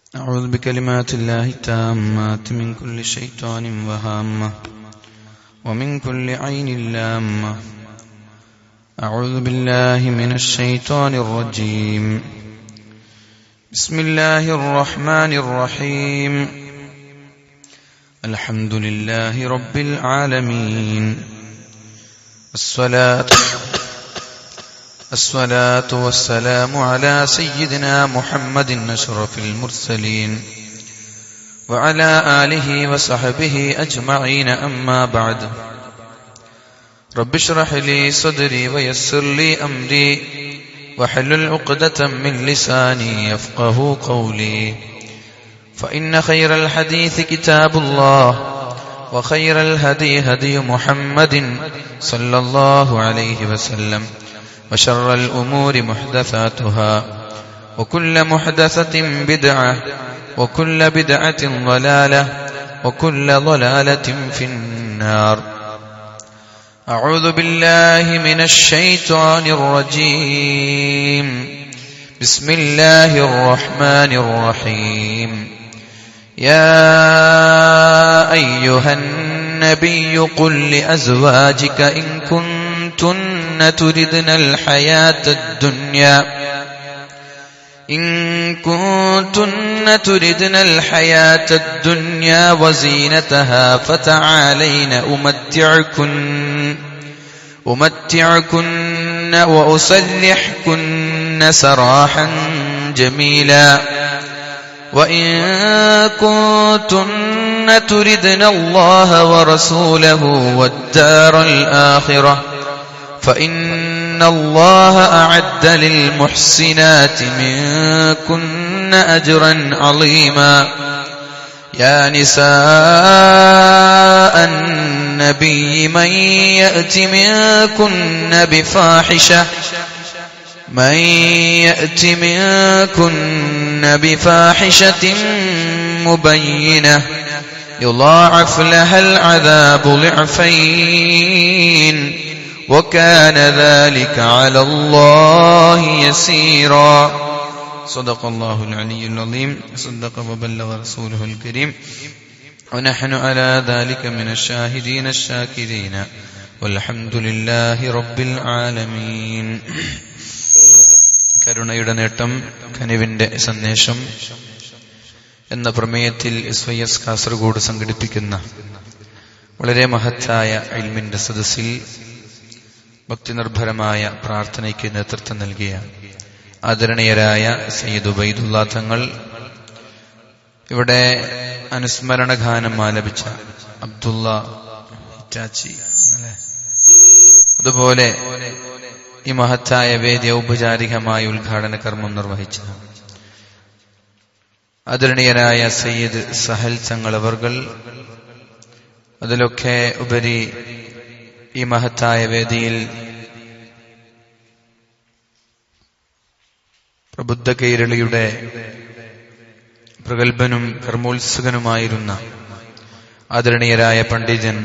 أعوذ بكلمات الله التامات من كل شيطان وهامة ومن كل عين لامة أعوذ بالله من الشيطان الرجيم بسم الله الرحمن الرحيم الحمد لله رب العالمين الصلاة الصلاة والسلام على سيدنا محمد أشرف المرسلين وعلى آله وصحبه أجمعين أما بعد رب اشرح لي صدري ويسر لي أمري وحلل عقدة من لساني يفقه قولي فإن خير الحديث كتاب الله وخير الهدي هدي محمد صلى الله عليه وسلم وشر الأمور محدثاتها وكل محدثة بدعة وكل بدعة ضلالة وكل ضلالة في النار أعوذ بالله من الشيطان الرجيم بسم الله الرحمن الرحيم يا أيها النبي قل لأزواجك إن كنتن تردن الحياة الدنيا إن كنتن تردن الحياة الدنيا وزينتها فتعالين أمتعكن أمتعكن وأسلحكن سراحا جميلا وإن كنتن تردن الله ورسوله والدار الآخرة فإن الله أعد للمحسنات منكن أجرا عظيما يا نساء النبي من يأت منكن بفاحشة من يأت منكن بفاحشة مبينة يضاعف لها العذاب ضعفين وكان ذلك على الله يسيرا صدق الله العلي العظيم صدق وبلغ رسوله الكريم ونحن على ذلك من الشاهدين الشاكرين والحمد لله رب العالمين കരുണയുടെ നേട്ടം കനിവിന്റെ സന്ദേശം എന്ന പ്രമേയത്തിൽ എസ് വൈ എസ് കാസർഗോഡ് സംഘടിപ്പിക്കുന്ന വളരെ മഹത്തായ ഇൽമിന്റെ സദസ്സിൽ ഭക്തിനിർഭരമായ പ്രാർത്ഥനയ്ക്ക് നേതൃത്വം നൽകിയ ആദരണീയരായ സയ്യിദ് ഉബൈദുള്ള തങ്ങൾ ഇവിടെ അനുസ്മരണ ഗാനം ആലപിച്ച അബ്ദുള്ള ഹിറ്റാച്ചി അതുപോലെ ഈ മഹത്തായ വേദി ഔപചാരികമായ ഉദ്ഘാടന കർമ്മം നിർവഹിച്ച ആദരണീയരായ സയ്യിദ് സഹൽ ചങ്ങളവർകൾ അതിലൊക്കെ ഉപരി ഈ മഹത്തായ വേദിയിൽ പ്രബുദ്ധ കേരളിയുടെ പ്രഗത്ഭനും കർമ്മോത്സുകനുമായിരുന്ന ആദരണീയരായ പണ്ഡിതൻ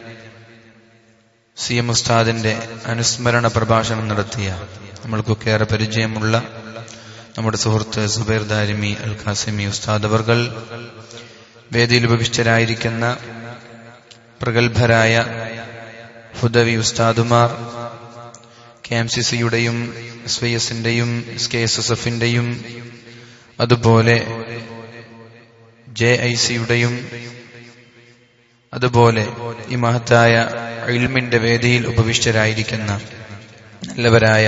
സി എം ഉസ്താദിന്റെ അനുസ്മരണ പ്രഭാഷണം നടത്തിയ നമ്മൾക്കൊക്കെ ഏറെ പരിചയമുള്ള നമ്മുടെ സുഹൃത്ത് സുബൈർ ദാരിമി അൽ ഖാസിമി ഉസ്താദ് അവർകൾ വേദിയിൽ ഉപവിഷ്ടരായിരിക്കുന്ന പ്രഗത്ഭരായ ഹുദവി ഉസ്താദുമാർ കെ എം സി സിയുടെയും എസ് വൈ എസിന്റെയും എസ് കെ എസ് എസ് എഫിന്റെയും അതുപോലെ ജെ ഐ സിയുടെയും അതുപോലെ ഈ മഹത്തായ ഇൽമിന്റെ വേദിയിൽ ഉപവിഷ്ടരായിരിക്കുന്ന നല്ലവരായ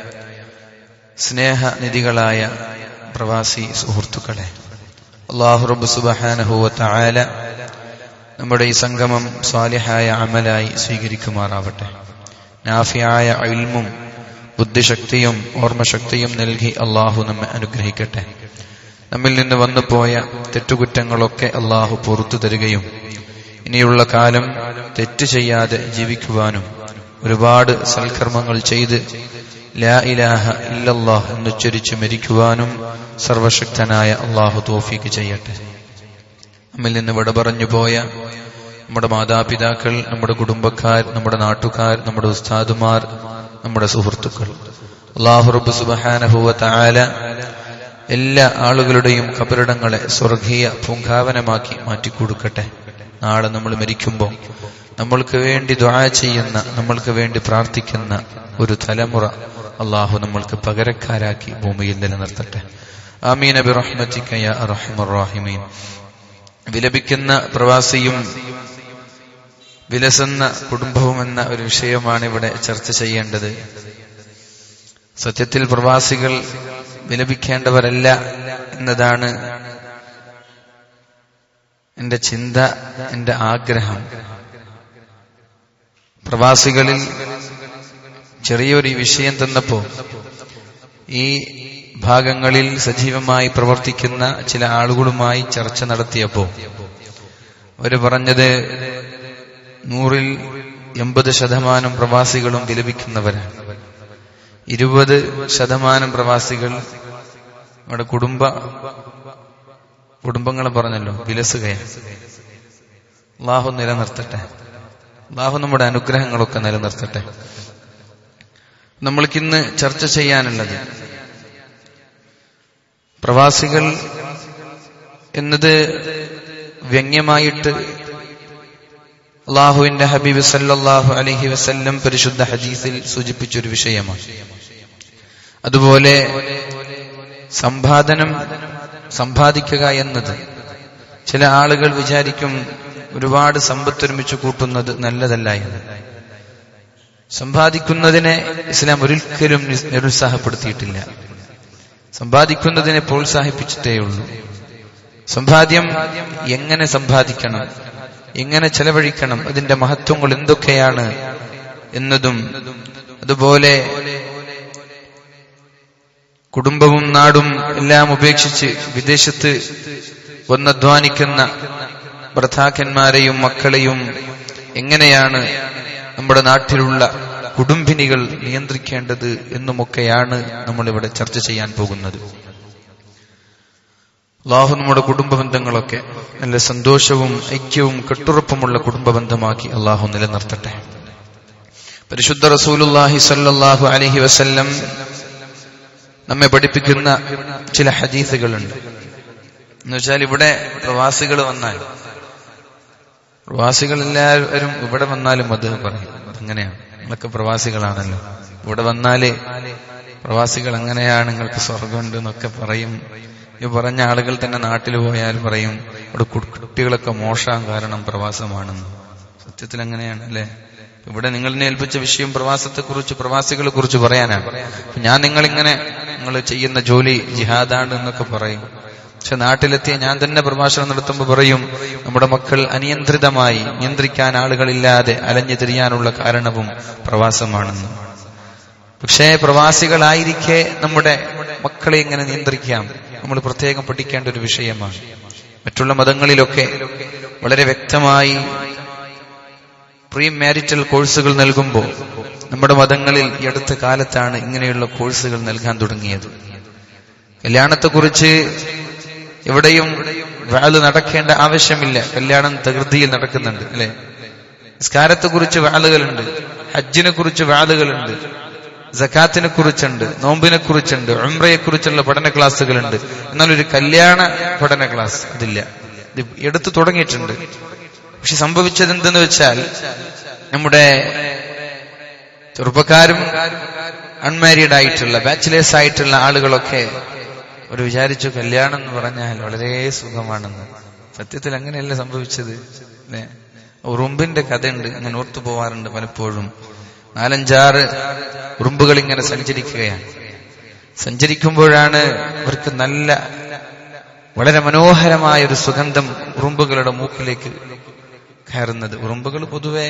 സ്നേഹനിധികളായ പ്രവാസി സുഹൃത്തുക്കളെ അള്ളാഹുറബ് സുബഹാനഹുവത്ത ആല നമ്മുടെ ഈ സംഗമം സ്വാലിഹായ അമലായി സ്വീകരിക്കുമാറാവട്ടെ നാഫിയായ ഇൽമും ബുദ്ധിശക്തിയും ഓർമ്മശക്തിയും നൽകി അള്ളാഹു നമ്മെ അനുഗ്രഹിക്കട്ടെ നമ്മിൽ നിന്ന് വന്നുപോയ തെറ്റുകുറ്റങ്ങളൊക്കെ അള്ളാഹു പുറത്തു തരികയും ഇനിയുള്ള കാലം തെറ്റ് ചെയ്യാതെ ജീവിക്കുവാനും ഒരുപാട് സൽക്കർമ്മങ്ങൾ ചെയ്ത് ലാ ഇലാഹ ഇല്ലല്ലാഹ് എന്നുച്ചരിച്ച് മരിക്കുവാനും സർവശക്തനായ അള്ളാഹു തോഫീക്ക് ചെയ്യട്ടെ നമ്മിൽ നിന്ന് വിട പറഞ്ഞു പോയ നമ്മുടെ മാതാപിതാക്കൾ നമ്മുടെ കുടുംബക്കാർ നമ്മുടെ നാട്ടുകാർ നമ്മുടെ ഉസ്താദുമാർ നമ്മുടെ സുഹൃത്തുക്കൾ അള്ളാഹു റബ്ബ് സുബഹാനഹുവ തആല എല്ലാ ആളുകളുടെയും കബറിടങ്ങളെ സ്വർഗീയ പൂങ്കാവനമാക്കി മാറ്റിക്കൊടുക്കട്ടെ നാളെ നമ്മൾ മരിക്കുമ്പോൾ നമ്മൾക്ക് വേണ്ടി ദ്വാ ചെയ്യുന്ന നമ്മൾക്ക് വേണ്ടി പ്രാർത്ഥിക്കുന്ന ഒരു തലമുറ അള്ളാഹു നമ്മൾക്ക് പകരക്കാരാക്കി ഭൂമിയിൽ നിലനിർത്തട്ടെ ആമീൻ അബി റഹ്മത്തിക്കയ റഹിമീൻ വിലപിക്കുന്ന പ്രവാസിയും വിലസുന്ന കുടുംബവും എന്ന ഒരു വിഷയമാണ് ഇവിടെ ചർച്ച ചെയ്യേണ്ടത് സത്യത്തിൽ പ്രവാസികൾ വിലപിക്കേണ്ടവരല്ല എന്നതാണ് എന്റെ ചിന്ത എന്റെ ആഗ്രഹം പ്രവാസികളിൽ ചെറിയൊരു വിഷയം തന്നപ്പോ ഈ ഭാഗങ്ങളിൽ സജീവമായി പ്രവർത്തിക്കുന്ന ചില ആളുകളുമായി ചർച്ച നടത്തിയപ്പോ അവര് പറഞ്ഞത് നൂറിൽ എൺപത് ശതമാനം പ്രവാസികളും വിലപിക്കുന്നവരാണ് ഇരുപത് ശതമാനം പ്രവാസികൾ നമ്മുടെ കുടുംബ കുടുംബങ്ങളെ പറഞ്ഞല്ലോ വിലസുകയാണ് അള്ളാഹു നിലനിർത്തട്ടെ അള്ളാഹു നമ്മുടെ അനുഗ്രഹങ്ങളൊക്കെ നിലനിർത്തട്ടെ നമ്മൾക്കിന്ന് ചർച്ച ചെയ്യാനുള്ളത് പ്രവാസികൾ എന്നത് വ്യംഗ്യമായിട്ട് അള്ളാഹുവിന്റെ ഹബീബ് സല്ലാഹു അലഹി വസല്ലം പരിശുദ്ധ ഹദീസിൽ സൂചിപ്പിച്ചൊരു വിഷയമാണ് അതുപോലെ സമ്പാദനം സമ്പാദിക്കുക എന്നത് ചില ആളുകൾ വിചാരിക്കും ഒരുപാട് സമ്പത്ത് ഒരുമിച്ച് കൂട്ടുന്നത് നല്ലതല്ല എന്ന് സമ്പാദിക്കുന്നതിനെ ഇസ്ലാം ഒരിക്കലും നിരുത്സാഹപ്പെടുത്തിയിട്ടില്ല സമ്പാദിക്കുന്നതിനെ പ്രോത്സാഹിപ്പിച്ചിട്ടേ ഉള്ളൂ സമ്പാദ്യം എങ്ങനെ സമ്പാദിക്കണം എങ്ങനെ ചെലവഴിക്കണം അതിന്റെ മഹത്വങ്ങൾ എന്തൊക്കെയാണ് എന്നതും അതുപോലെ കുടുംബവും നാടും എല്ലാം ഉപേക്ഷിച്ച് വിദേശത്ത് വന്നധ്വാനിക്കുന്ന ഭർത്താക്കന്മാരെയും മക്കളെയും എങ്ങനെയാണ് നമ്മുടെ നാട്ടിലുള്ള കുടുംബിനികൾ നിയന്ത്രിക്കേണ്ടത് എന്നുമൊക്കെയാണ് നമ്മളിവിടെ ചർച്ച ചെയ്യാൻ പോകുന്നത് അള്ളാഹു നമ്മുടെ കുടുംബ ബന്ധങ്ങളൊക്കെ നല്ല സന്തോഷവും ഐക്യവും കെട്ടുറപ്പുമുള്ള കുടുംബ ബന്ധമാക്കി അള്ളാഹു നിലനിർത്തട്ടെ പരിശുദ്ധ റസൂലുല്ലാഹി സല്ലാഹു അലഹി വസല്ലം നമ്മെ പഠിപ്പിക്കുന്ന ചില ഹദീസുകളുണ്ട് എന്നുവെച്ചാൽ ഇവിടെ പ്രവാസികൾ വന്നാൽ പ്രവാസികൾ എല്ലാവരും ഇവിടെ വന്നാലും അത് പറയും അങ്ങനെയാണ് നിങ്ങളൊക്കെ പ്രവാസികളാണല്ലോ ഇവിടെ വന്നാല് പ്രവാസികൾ അങ്ങനെയാണ് നിങ്ങൾക്ക് സ്വർഗമുണ്ട് എന്നൊക്കെ പറയും ഈ പറഞ്ഞ ആളുകൾ തന്നെ നാട്ടിൽ പോയാൽ പറയും ഇവിടെ കുട്ടികളൊക്കെ മോശം കാരണം പ്രവാസമാണെന്ന് സത്യത്തിൽ അങ്ങനെയാണ് അല്ലെ ഇവിടെ നിങ്ങളിനെ ഏൽപ്പിച്ച വിഷയം പ്രവാസത്തെ കുറിച്ച് പ്രവാസികളെ കുറിച്ച് പറയാനാണ് ഞാൻ നിങ്ങളിങ്ങനെ നിങ്ങൾ ചെയ്യുന്ന ജോലി ജിഹാദാണ് എന്നൊക്കെ പറയും പക്ഷെ നാട്ടിലെത്തിയ ഞാൻ തന്നെ പ്രഭാഷണം നടത്തുമ്പോൾ പറയും നമ്മുടെ മക്കൾ അനിയന്ത്രിതമായി നിയന്ത്രിക്കാൻ ആളുകളില്ലാതെ അലഞ്ഞു തിരിയാനുള്ള കാരണവും പ്രവാസമാണെന്ന് പക്ഷേ പ്രവാസികളായിരിക്കെ നമ്മുടെ മക്കളെ എങ്ങനെ നിയന്ത്രിക്കാം നമ്മൾ പ്രത്യേകം പഠിക്കേണ്ട ഒരു വിഷയമാണ് മറ്റുള്ള മതങ്ങളിലൊക്കെ വളരെ വ്യക്തമായി പ്രീ മാരിറ്റൽ കോഴ്സുകൾ നൽകുമ്പോൾ നമ്മുടെ മതങ്ങളിൽ ഈ അടുത്ത കാലത്താണ് ഇങ്ങനെയുള്ള കോഴ്സുകൾ നൽകാൻ തുടങ്ങിയത് കല്യാണത്തെക്കുറിച്ച് എവിടെയും വാല് നടക്കേണ്ട ആവശ്യമില്ല കല്യാണം തകൃതിയിൽ നടക്കുന്നുണ്ട് അല്ലെ നിസ്കാരത്തെ കുറിച്ച് വാളുകളുണ്ട് ഹജ്ജിനെ കുറിച്ച് വാളുകളുണ്ട് ജക്കാത്തിനെ കുറിച്ചുണ്ട് നോമ്പിനെ കുറിച്ചുണ്ട് ഉംറയെ കുറിച്ചുള്ള പഠന ക്ലാസ്സുകളുണ്ട് എന്നാൽ ഒരു കല്യാണ പഠന ക്ലാസ് അതില്ല ഇത് എടുത്തു തുടങ്ങിയിട്ടുണ്ട് പക്ഷെ സംഭവിച്ചത് എന്തെന്ന് വെച്ചാൽ നമ്മുടെ ചെറുപ്പക്കാരും അൺമാരീഡ് ആയിട്ടുള്ള ബാച്ചിലേഴ്സ് ആയിട്ടുള്ള ആളുകളൊക്കെ ഒരു വിചാരിച്ചു കല്യാണം എന്ന് പറഞ്ഞാൽ വളരെ സുഖമാണെന്ന് സത്യത്തിൽ അങ്ങനെയല്ല സംഭവിച്ചത് അല്ലേ ഉറുമ്പിന്റെ കഥയുണ്ട് അങ്ങനെ ഓർത്തു പോവാറുണ്ട് പലപ്പോഴും നാലഞ്ചാറ് ഉറുമ്പുകൾ ഇങ്ങനെ സഞ്ചരിക്കുകയാണ് സഞ്ചരിക്കുമ്പോഴാണ് അവർക്ക് നല്ല വളരെ മനോഹരമായ ഒരു സുഗന്ധം ഉറുമ്പുകളുടെ മൂക്കിലേക്ക് കയറുന്നത് ഉറുമ്പുകൾ പൊതുവെ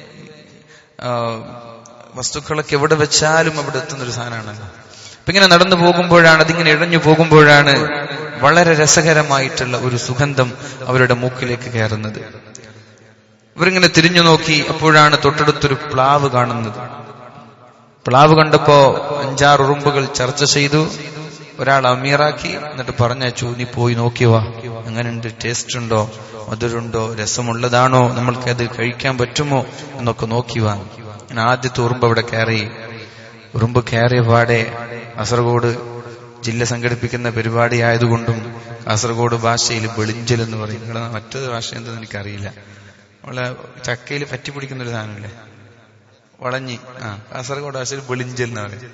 വസ്തുക്കളൊക്കെ എവിടെ വെച്ചാലും അവിടെ എത്തുന്ന ഒരു സാധനമാണല്ലോ അപ്പൊ ഇങ്ങനെ നടന്നു പോകുമ്പോഴാണ് അതിങ്ങനെ ഇഴഞ്ഞു പോകുമ്പോഴാണ് വളരെ രസകരമായിട്ടുള്ള ഒരു സുഗന്ധം അവരുടെ മൂക്കിലേക്ക് കയറുന്നത് ഇവരിങ്ങനെ തിരിഞ്ഞു നോക്കി അപ്പോഴാണ് തൊട്ടടുത്തൊരു പ്ലാവ് കാണുന്നത് പ്ലാവ് കണ്ടപ്പോ അഞ്ചാറ് ഉറുമ്പുകൾ ചർച്ച ചെയ്തു ഒരാൾ അമീറാക്കി എന്നിട്ട് പറഞ്ഞയച്ചു നീ പോയി നോക്കിവാ അങ്ങനെയുണ്ട് ടേസ്റ്റ് ഉണ്ടോ മധുരമുണ്ടോ രസമുള്ളതാണോ നമ്മൾക്ക് അത് കഴിക്കാൻ പറ്റുമോ എന്നൊക്കെ നോക്കിവാ ഞാൻ ആദ്യത്തെ ഉറുമ്പ് അവിടെ കയറി ഉറുമ്പ് കയറിയ പാടെ കാസർഗോഡ് ജില്ല സംഘടിപ്പിക്കുന്ന പരിപാടി ആയതുകൊണ്ടും കാസർഗോഡ് ഭാഷയിൽ വെളിഞ്ചൽ എന്ന് പറയും നിങ്ങളെ മറ്റൊരു ഭാഷ എന്തെന്ന് എനിക്കറിയില്ല നമ്മളെ ചക്കയിൽ പറ്റി പിടിക്കുന്ന ഒരു സാധനമില്ലേ വളഞ്ഞി ആ കാസർഗോഡ് ഭാഷയിൽ വെളിഞ്ചൽ എന്ന് പറയും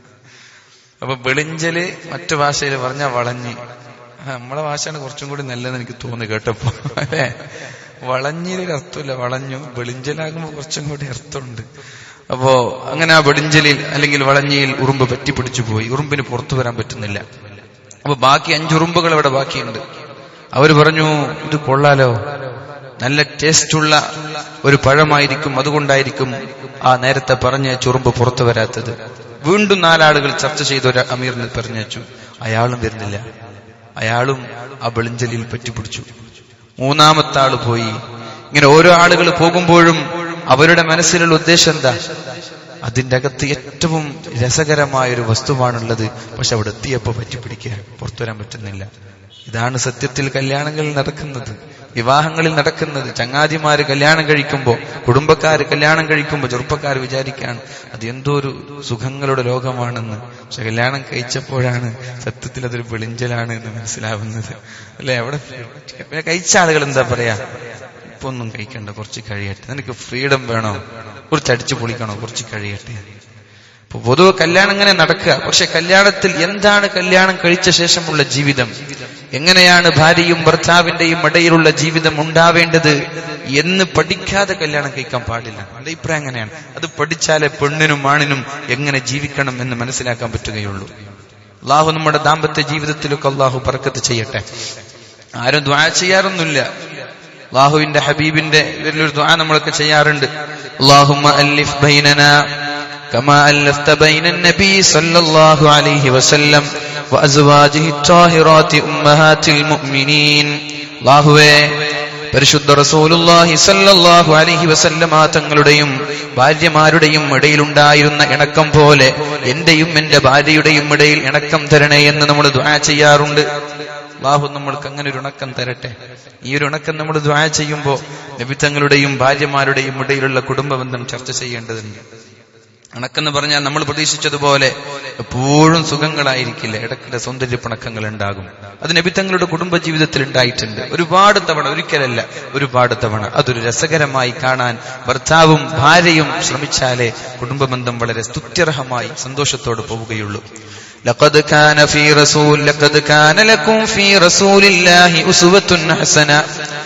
അപ്പൊ വെളിഞ്ചല് മറ്റു ഭാഷയിൽ പറഞ്ഞ വളഞ്ഞി ആ, നമ്മളെ ഭാഷയാണ് കുറച്ചും കൂടി നല്ലതെന്ന് എനിക്ക് തോന്നി കേട്ടപ്പോ അല്ലേ വളഞ്ഞിലൊരു അർത്ഥമില്ല വളഞ്ഞു വെളിഞ്ചലാകുമ്പോ കുറച്ചും കൂടി അർത്ഥമുണ്ട് അപ്പോ അങ്ങനെ ആ വെളിഞ്ചലിൽ അല്ലെങ്കിൽ വളഞ്ഞിയിൽ ഉറുമ്പ് പറ്റിപ്പിടിച്ചു പോയി ഉറുമ്പിന് പുറത്തു വരാൻ പറ്റുന്നില്ല അപ്പൊ ബാക്കി അഞ്ചുറുമ്പുകൾ അവിടെ ബാക്കിയുണ്ട് അവര് പറഞ്ഞു ഇത് കൊള്ളാലോ നല്ല ടേസ്റ്റുള്ള ഒരു പഴമായിരിക്കും അതുകൊണ്ടായിരിക്കും ആ നേരത്തെ പറഞ്ഞ ചുറുമ്പ് പുറത്തു വരാത്തത് വീണ്ടും നാലാളുകൾ ചർച്ച ചെയ്ത ഒരു അമീറിനെ പറഞ്ഞയച്ചു അയാളും വരുന്നില്ല അയാളും ആ വെളിഞ്ചലിൽ പറ്റിപ്പിടിച്ചു മൂന്നാമത്തെ ആള് പോയി ഇങ്ങനെ ഓരോ ആളുകൾ പോകുമ്പോഴും അവരുടെ മനസ്സിലുള്ള ഉദ്ദേശം എന്താ അതിന്റെ അകത്ത് ഏറ്റവും രസകരമായ ഒരു വസ്തുവാണുള്ളത് പക്ഷെ അവിടെ എത്തിയപ്പോ പറ്റിപ്പിടിക്കുക പുറത്തു വരാൻ പറ്റുന്നില്ല ഇതാണ് സത്യത്തിൽ കല്യാണങ്ങളിൽ നടക്കുന്നത് വിവാഹങ്ങളിൽ നടക്കുന്നത് ചങ്ങാതിമാര് കല്യാണം കഴിക്കുമ്പോ കുടുംബക്കാര് കല്യാണം കഴിക്കുമ്പോ ചെറുപ്പക്കാർ വിചാരിക്കാണ് അത് എന്തോ ഒരു സുഖങ്ങളുടെ ലോകമാണെന്ന് പക്ഷെ കല്യാണം കഴിച്ചപ്പോഴാണ് സത്യത്തിൽ അതൊരു വെളിഞ്ചലാണ് എന്ന് മനസ്സിലാവുന്നത് അല്ലെ അവിടെ പിന്നെ കഴിച്ച ആളുകൾ എന്താ പറയാ ഇപ്പൊ ഒന്നും കഴിക്കണ്ട കുറച്ച് കഴിയട്ടെ നിനക്ക് ഫ്രീഡം വേണോ കുറച്ച് അടിച്ചു പൊളിക്കണോ കുറച്ച് കഴിയട്ടെ ഇപ്പൊ പൊതുവെ കല്യാണം ഇങ്ങനെ നടക്കുക പക്ഷെ കല്യാണത്തിൽ എന്താണ് കല്യാണം കഴിച്ച ശേഷമുള്ള ജീവിതം എങ്ങനെയാണ് ഭാര്യയും ഭർത്താവിന്റെയും ഇടയിലുള്ള ജീവിതം ഉണ്ടാവേണ്ടത് എന്ന് പഠിക്കാതെ കല്യാണം കഴിക്കാൻ പാടില്ല എന്റെ അഭിപ്രായം അങ്ങനെയാണ് അത് പഠിച്ചാലേ പെണ്ണിനും ആണിനും എങ്ങനെ ജീവിക്കണം എന്ന് മനസ്സിലാക്കാൻ പറ്റുകയുള്ളൂ അള്ളാഹു നമ്മുടെ ദാമ്പത്യ ജീവിതത്തിലൊക്കെ അള്ളാഹു പറക്കത്ത് ചെയ്യട്ടെ ആരും ദ്വാ ചെയ്യാറൊന്നുമില്ല അള്ളാഹുവിന്റെ ഹബീബിന്റെ ഇതിലൊരു ദ്വാ നമ്മളൊക്കെ ചെയ്യാറുണ്ട് അള്ളാഹുമ്മ അല്ലിഫ് ബൈനന كما ألفت بين النبي صلى الله عليه وسلم وأزواجه الطاهرات أمهات المؤمنين അള്ളാഹുവേ പരിശുദ്ധ റസൂലുള്ളാഹി സല്ലല്ലാഹു അലൈഹി വസല്ലമ തങ്ങളുടെയും ഭാര്യമാരുടെയും ഇടയിലുണ്ടായിരുന്ന ഇണക്കം പോലെ എന്റെയും എന്റെ ഭാര്യയുടെയും ഇടയിൽ ഇണക്കം തരണേ എന്ന് നമ്മൾ ദുആ ചെയ്യാറുണ്ട് അള്ളാഹു നമ്മൾക്ക് അങ്ങനെ ഒരു ഇണക്കം തരട്ടെ ഈ ഒരു ഇണക്കം നമ്മൾ ദ്വാ ചെയ്യുമ്പോൾ നബിത്തങ്ങളുടെയും ഭാര്യമാരുടെയും ഇടയിലുള്ള കുടുംബ ബന്ധം ചർച്ച ചെയ്യേണ്ടതുണ്ട് ഇണക്കെന്ന് പറഞ്ഞാൽ നമ്മൾ പ്രതീക്ഷിച്ചതുപോലെ എപ്പോഴും സുഖങ്ങളായിരിക്കില്ല ഇടയ്ക്കിടെ സൗന്ദര്യ പിണക്കങ്ങൾ ഉണ്ടാകും അത് നബിത്തങ്ങളുടെ കുടുംബ ജീവിതത്തിൽ ഉണ്ടായിട്ടുണ്ട് ഒരുപാട് തവണ ഒരിക്കലല്ല ഒരുപാട് തവണ അതൊരു രസകരമായി കാണാൻ ഭർത്താവും ഭാര്യയും ശ്രമിച്ചാലേ കുടുംബ ബന്ധം വളരെ സ്തുത്യർഹമായി സന്തോഷത്തോടെ പോവുകയുള്ളൂ لقد كان في رسول لقد كان لكم في رسول الله أسوة حسنة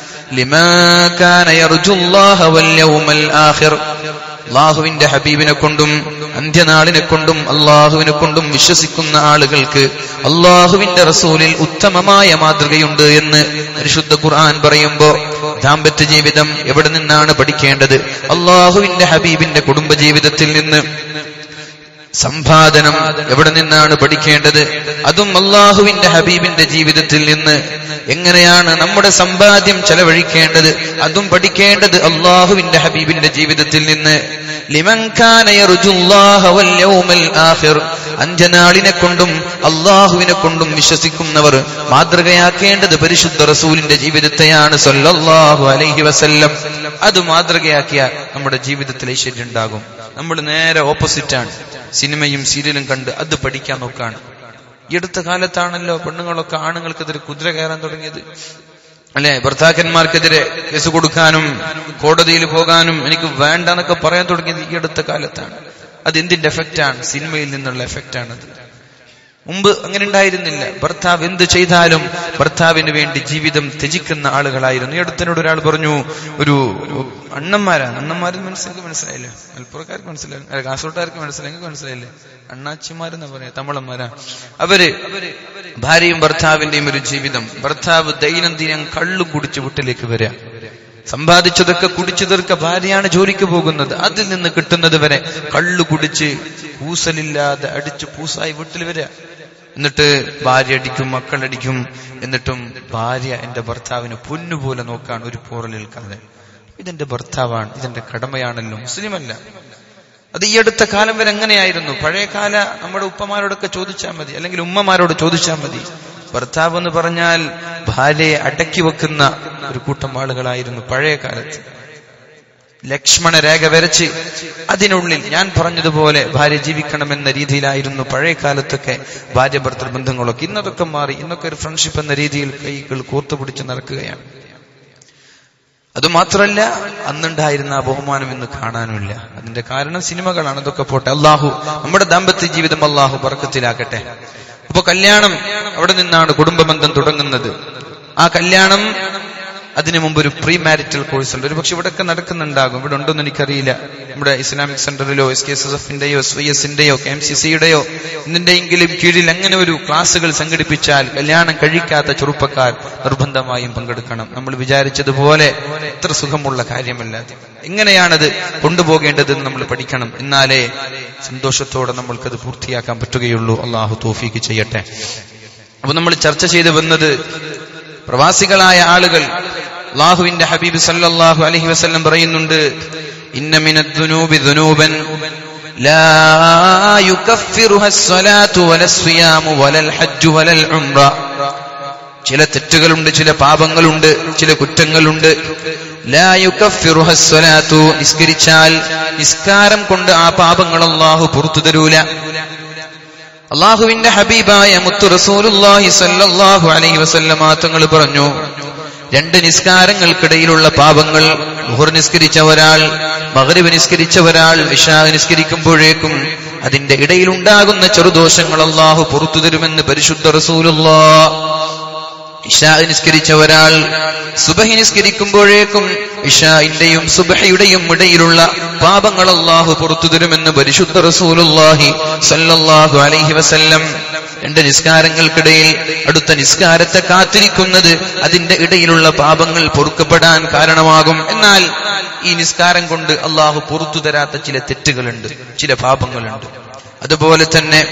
لمن كان يرجو الله واليوم الآخر അള്ളാഹുവിന്റെ ഹബീബിനെ കൊണ്ടും അന്ത്യനാളിനെ കൊണ്ടും അള്ളാഹുവിനെ കൊണ്ടും വിശ്വസിക്കുന്ന ആളുകൾക്ക് അള്ളാഹുവിന്റെ റസൂലിൽ ഉത്തമമായ മാതൃകയുണ്ട് എന്ന് പരിശുദ്ധ ഖുർആൻ പറയുമ്പോ ദാമ്പത്യ ജീവിതം എവിടെ നിന്നാണ് പഠിക്കേണ്ടത് അള്ളാഹുവിന്റെ ഹബീബിന്റെ കുടുംബ ജീവിതത്തിൽ നിന്ന് സമ്പാദനം എവിടെ നിന്നാണ് പഠിക്കേണ്ടത് അതും അള്ളാഹുവിന്റെ ഹബീബിന്റെ ജീവിതത്തിൽ നിന്ന് എങ്ങനെയാണ് നമ്മുടെ സമ്പാദ്യം ചെലവഴിക്കേണ്ടത് അതും പഠിക്കേണ്ടത് അള്ളാഹുവിന്റെ ഹബീബിന്റെ ജീവിതത്തിൽ നിന്ന് അഞ്ചനാളിനെ കൊണ്ടും അള്ളാഹുവിനെ കൊണ്ടും വിശ്വസിക്കുന്നവർ മാതൃകയാക്കേണ്ടത് പരിശുദ്ധ റസൂലിന്റെ ജീവിതത്തെയാണ് സല്ലല്ലാഹു അലൈഹി വസല്ലം അത് മാതൃകയാക്കിയ നമ്മുടെ ജീവിതത്തിൽ ഐശ്വര്യം ഉണ്ടാകും നമ്മൾ നേരെ ഓപ്പോസിറ്റാണ് സിനിമയും സീരിയലും കണ്ട് അത് പഠിക്കാൻ നോക്കാണ് ഈ അടുത്ത കാലത്താണല്ലോ പെണ്ണുങ്ങളൊക്കെ ആണുങ്ങൾക്കെതിരെ കുതിര കയറാൻ തുടങ്ങിയത് അല്ലെ ഭർത്താക്കന്മാർക്കെതിരെ കേസ് കൊടുക്കാനും കോടതിയിൽ പോകാനും എനിക്ക് വേണ്ട എന്നൊക്കെ പറയാൻ തുടങ്ങിയത് ഈ അടുത്ത കാലത്താണ് അത് എന്തിന്റെ എഫക്റ്റാണ് സിനിമയിൽ നിന്നുള്ള എഫക്റ്റാണത് മുമ്പ് അങ്ങനെ ഉണ്ടായിരുന്നില്ല ഭർത്താവ് എന്ത് ചെയ്താലും ഭർത്താവിന് വേണ്ടി ജീവിതം ത്യജിക്കുന്ന ആളുകളായിരുന്നു ഈ അടുത്തിനോട് ഒരാൾ പറഞ്ഞു ഒരു അണ്ണന്മാരാണ് അണ്ണന്മാരെന്ന് മനസ്സിലാക്കി മനസ്സിലായില്ലേ മലപ്പുറക്കാർക്ക് മനസ്സിലായി അല്ല, കാസർഗോട്ടുകാർക്ക് മനസ്സിലായെങ്കിൽ മനസ്സിലായില്ലേ അണ്ണാച്ചിമാരെന്ന് പറയാം തമിഴന്മാരാ അവര് ഭാര്യയും ഭർത്താവിന്റെയും ഒരു ജീവിതം ഭർത്താവ് ദൈനംദിനം കള്ളു കുടിച്ച് വീട്ടിലേക്ക് വരിക സമ്പാദിച്ചതൊക്കെ കുടിച്ചു തീർക്ക ഭാര്യയാണ് ജോലിക്ക് പോകുന്നത് അതിൽ നിന്ന് കിട്ടുന്നത് വരെ കള്ളു കുടിച്ച് പൂസലില്ലാതെ അടിച്ച് പൂസായി വീട്ടിൽ വരിക എന്നിട്ട് ഭാര്യ അടിക്കും മക്കളടിക്കും എന്നിട്ടും ഭാര്യ എന്റെ ഭർത്താവിനെ പൊന്നുപോലെ നോക്കാൻ ഒരു പോറലേൽക്കാതെ ഇതെന്റെ ഭർത്താവാണ് ഇതെന്റെ കടമയാണല്ലോ മുസ്ലിമല്ല അത് ഈ അടുത്ത കാലം വരെ എങ്ങനെയായിരുന്നു പഴയ കാല നമ്മുടെ ഉപ്പമാരോടൊക്കെ ചോദിച്ചാൽ മതി അല്ലെങ്കിൽ ഉമ്മമാരോട് ചോദിച്ചാൽ മതി ഭർത്താവ് എന്ന് പറഞ്ഞാൽ ഭാര്യയെ അടക്കി വെക്കുന്ന ഒരു കൂട്ടം ആളുകളായിരുന്നു പഴയ കാലത്ത് ലക്ഷ്മണ രേഖ വരച്ച് അതിനുള്ളിൽ ഞാൻ പറഞ്ഞതുപോലെ ഭാര്യ ജീവിക്കണമെന്ന രീതിയിലായിരുന്നു പഴയ കാലത്തൊക്കെ ഭാര്യ ഭർത്തൃ ബന്ധങ്ങളൊക്കെ ഇന്നതൊക്കെ മാറി ഇന്നൊക്കെ ഒരു ഫ്രണ്ട്ഷിപ്പ് എന്ന രീതിയിൽ കൈകൾ കൂർത്തുപിടിച്ച് നടക്കുകയാണ് അതുമാത്രമല്ല അന്നുണ്ടായിരുന്ന ആ ബഹുമാനം ഇന്ന് കാണാനുമില്ല അതിന്റെ കാരണം സിനിമകളാണ് അതൊക്കെ പോട്ടെ അള്ളാഹു നമ്മുടെ ദാമ്പത്യ ജീവിതം അള്ളാഹു ബർക്കത്തിലാക്കട്ടെ അപ്പൊ കല്യാണം അവിടെ നിന്നാണ് കുടുംബബന്ധം തുടങ്ങുന്നത് ആ കല്യാണം അതിനു മുമ്പ് ഒരു പ്രീ മാരിറ്റൽ കോഴ്സ് ഉണ്ട് ഒരു പക്ഷെ ഇവിടെയൊക്കെ നടക്കുന്നുണ്ടാകും ഇവിടെ ഉണ്ടോന്ന് എനിക്കറിയില്ല നമ്മുടെ ഇസ്ലാമിക് സെന്ററിലോ എസ് കെ എസ് എസ് എഫിന്റെയോ എസ് വൈ എസിന്റെയോ കെ എം സി സിയുടെയോ എന്തിന്റെയെങ്കിലും കീഴിൽ അങ്ങനെ ഒരു ക്ലാസ്സുകൾ സംഘടിപ്പിച്ചാൽ കല്യാണം കഴിക്കാത്ത ചെറുപ്പക്കാർ നിർബന്ധമായും പങ്കെടുക്കണം നമ്മൾ വിചാരിച്ചതുപോലെ എത്ര സുഖമുള്ള കാര്യമല്ല അത്. എങ്ങനെയാണത് കൊണ്ടുപോകേണ്ടതെന്ന് നമ്മൾ പഠിക്കണം എന്നാലേ സന്തോഷത്തോടെ നമ്മൾക്കത് പൂർത്തിയാക്കാൻ പറ്റുകയുള്ളൂ അള്ളാഹു തോഫീക്ക് ചെയ്യട്ടെ അപ്പൊ നമ്മൾ ചർച്ച ചെയ്ത് വന്നത് പ്രവാസികളായ ആളുകൾ അള്ളാഹുവിന്റെ ഹബീബ് സല്ലല്ലാഹു അലൈഹി വസല്ലം പറയുന്നുണ്ട് ഇന്ന മിനദ്ദുനൂബി ദുനൂബൻ ലാ യുകഫിറുഹ സ്വലാത്തു വലസ്സിയാമു വലൽ ഹജ്ജു വലൽ ഉംറ ചില തെറ്റുകളുണ്ട് ചില പാപങ്ങളുണ്ട് ചില കുറ്റങ്ങളുണ്ട് ലാ യുകഫിറുഹ സ്വലാത്തു നിസ്കരിച്ചാൽ നിസ്കാരം കൊണ്ട് ആ പാപങ്ങൾ അള്ളാഹു പുറത്തു തരൂല അള്ളാഹുവിന്റെ ഹബീബായ മുത്തു റസൂലുള്ളാഹി സല്ലല്ലാഹു അലൈഹി വസല്ലമ തങ്ങൾ പറഞ്ഞു രണ്ട് നിസ്കാരങ്ങൾക്കിടയിലുള്ള പാപങ്ങൾ മുഹർ നിസ്കരിച്ച ഒരാൾ മഗ്രിബ് നിസ്കരിച്ച ഒരാൾ ഇഷാ നിസ്കരിക്കുമ്പോഴേക്കും അതിന്റെ ഇടയിലുണ്ടാകുന്ന ചെറുദോഷങ്ങൾ അള്ളാഹു പുറത്തു തരുമെന്ന് പരിശുദ്ധ റസൂലുള്ളാ ഇഷാ നിസ്കരിച്ച ഒരാൾ സുബഹി നിസ്കരിക്കുമ്പോഴേക്കും ഇഷാഇന്റെയും സുബഹയുടെയും ഇടയിലുള്ള പാപങ്ങൾ അള്ളാഹു പുറത്തു തരുമെന്ന് പരിശുദ്ധ റസൂലുള്ളാഹി സല്ലല്ലാഹു അലൈഹി വസല്ലം രണ്ട് നിസ്കാരങ്ങൾക്കിടയിൽ അടുത്ത നിസ്കാരത്തെ കാത്തിരിക്കുന്നത് അതിന്റെ ഇടയിലുള്ള പാപങ്ങൾ പൊറുക്കപ്പെടാൻ കാരണമാകും എന്നാൽ ഈ നിസ്കാരം കൊണ്ട് അള്ളാഹു പുറത്തു തരാത്ത ചില തെറ്റുകളുണ്ട് ചില പാപങ്ങളുണ്ട് അതുപോലെ തന്നെ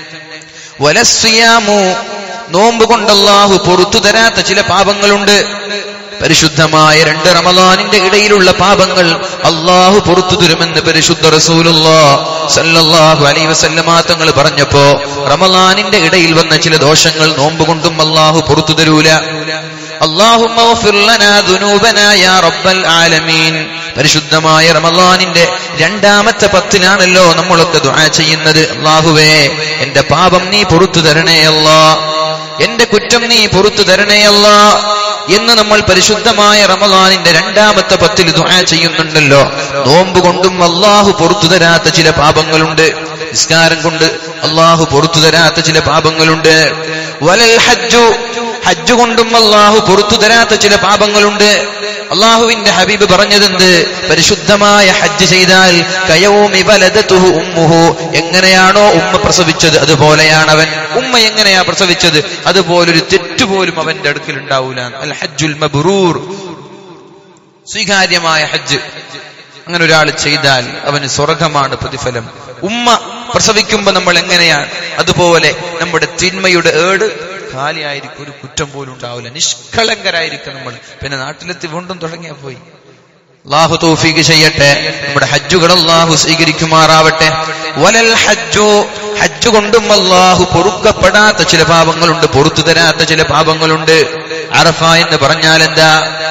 വലസ്വിയാമു നോമ്പ് കൊണ്ട് അള്ളാഹു പുറത്തു തരാത്ത ചില പാപങ്ങളുണ്ട് പരിശുദ്ധമായ രണ്ട് റമദാനിന്റെ ഇടയിലുള്ള പാപങ്ങൾ അള്ളാഹു പുറത്തു തരുമെന്ന് പരിശുദ്ധ റസൂലുള്ളാ സല്ലല്ലാഹു അലൈഹി വസല്ലമ തങ്ങൾ പറഞ്ഞപ്പോ റമദാനിന്റെ ഇടയിൽ വന്ന ചില ദോഷങ്ങൾ നോമ്പ് കൊണ്ടും അള്ളാഹു പുറത്തു തരൂല اللهم اغفر لنا ذنوبنا يا رب العالمين പരിശുദ്ധമായ റമദാനിന്റെ രണ്ടാമത്തെ പത്തിലാണല്ലോ നമ്മളൊക്കെ ദുആ ചെയ്യുന്നത് അള്ളാഹുവേ എന്റെ പാപം നീ പുറത്തു തരണേ അല്ലാ എന്റെ കുറ്റം നീ പുറത്തു തരണേ അല്ലാ എന്ന് നമ്മൾ പരിശുദ്ധമായ റമദാനിന്റെ രണ്ടാമത്തെ പത്തിൽ ദുആ ചെയ്യുന്നുണ്ടല്ലോ നോമ്പ് കൊണ്ടും അള്ളാഹു പുറത്തു തരാത്ത ചില പാപങ്ങളുണ്ട് നിസ്കാരം കൊണ്ട് അള്ളാഹു പുറത്തു തരാത്ത ചില പാപങ്ങളുണ്ട് വലൽ ഹജ്ജു ഹജ്ജ് കൊണ്ടും അള്ളാഹു പുറത്തു തരാത്ത ചില പാപങ്ങളുണ്ട് അള്ളാഹുവിന്റെ ഹബീബ് പറഞ്ഞതെന്ത് പരിശുദ്ധമായ ഹജ്ജ് ചെയ്താൽ കയവുമി വലതത്തുഹു ഉമ്മുഹു എങ്ങനെയാണോ ഉമ്മ പ്രസവിച്ചത് അതുപോലെയാണ് അവൻ ഉമ്മ എങ്ങനെയാ പ്രസവിച്ചത് അതുപോലൊരു തെറ്റുപോലും അവന്റെ അടുക്കൽ ഉണ്ടാവൂല അൽ ഹജ്ജുൽ മബ്രൂർ സ്വീകാര്യമായ ഹജ്ജ് അങ്ങനെ ഒരാൾ ചെയ്താൽ അവന് സ്വർഗമാണ് പ്രതിഫലം ഉമ്മ പ്രസവിക്കുമ്പോ നമ്മൾ എങ്ങനെയാണ് അതുപോലെ നമ്മുടെ തിന്മയുടെ ഏട് ഖാലിയായിരിക്കും ഒരു കുറ്റം പോലും ഉണ്ടാവില്ല നിഷ്കളങ്കരായിരിക്കും നമ്മൾ പിന്നെ നാട്ടിലെത്തി വീണ്ടും തുടങ്ങിയാ പോയി അള്ളാഹു തൗഫീഖ് ചെയ്യട്ടെ നമ്മുടെ ഹജ്ജുകൾ അള്ളാഹു സ്വീകരിക്കുമാറാവട്ടെ വലൽ ഹജ്ജു ഹജ്ജ് കൊണ്ടും അള്ളാഹു പൊറുക്കപ്പെടാത്ത ചില പാപങ്ങളുണ്ട് പൊറത്തു തരാത്ത ചില പാപങ്ങളുണ്ട് അറഫ എന്ന് പറഞ്ഞാൽ എന്താ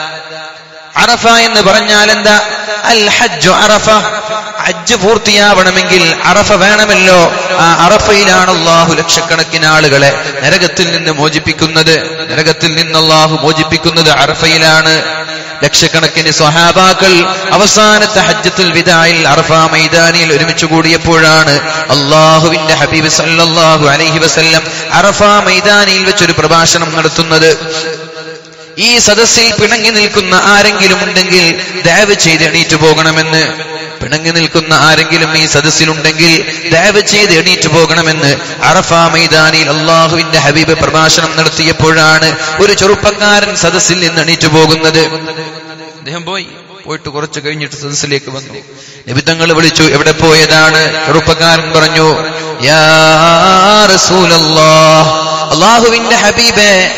അറഫ എന്ന് പറഞ്ഞാൽ എന്താ അൽ ഹജ്ജു അറഫ ഹജ്ജ് പൂർത്തിയാവണമെങ്കിൽ അറഫ വേണമല്ലോ ആ അറഫയിലാണ് അള്ളാഹു ലക്ഷക്കണക്കിന് ആളുകളെ നരകത്തിൽ നിന്ന് മോചിപ്പിക്കുന്നത് നരകത്തിൽ നിന്ന് അള്ളാഹു മോചിപ്പിക്കുന്നത് അറഫയിലാണ് ലക്ഷക്കണക്കിന് സ്വഹാബാക്കൾ അവസാനത്തെ ഹജ്ജത്തുൽ വിദായിൽ അറഫ മൈതാനിയിൽ ഒരുമിച്ച് കൂടിയപ്പോഴാണ് അള്ളാഹുവിന്റെ ഹബീബ് സല്ലല്ലാഹു അലൈഹി വസല്ലം അറഫ മൈതാനിയിൽ വെച്ചൊരു പ്രഭാഷണം നടത്തുന്നത് ഈ സദസ്സിൽ പിണങ്ങി നിൽക്കുന്ന ആരെങ്കിലും ഉണ്ടെങ്കിൽ ദയവ് ചെയ്ത് എണീറ്റ് പോകണമെന്ന് പിണങ്ങി നിൽക്കുന്ന ആരെങ്കിലും ഈ സദസ്സിലുണ്ടെങ്കിൽ ദയവ് ചെയ്ത് എണീറ്റ് പോകണമെന്ന് അറഫ മൈതാനിയിൽ അള്ളാഹുവിന്റെ ഹബീബ് പ്രഭാഷണം നടത്തിയപ്പോഴാണ് ഒരു ചെറുപ്പക്കാരൻ സദസ്സിൽ നിന്ന് എണീറ്റ് പോകുന്നത് അദ്ദേഹം പോയി പോയിട്ട് കുറച്ച് കഴിഞ്ഞിട്ട് സദസ്സിലേക്ക് വന്നു നിബിത്തങ്ങൾ വിളിച്ചു എവിടെ പോയതാണ് ചെറുപ്പക്കാരൻ പറഞ്ഞു യാ റസൂലല്ലാഹ് അള്ളാഹുവിന്റെ ഹബീബേ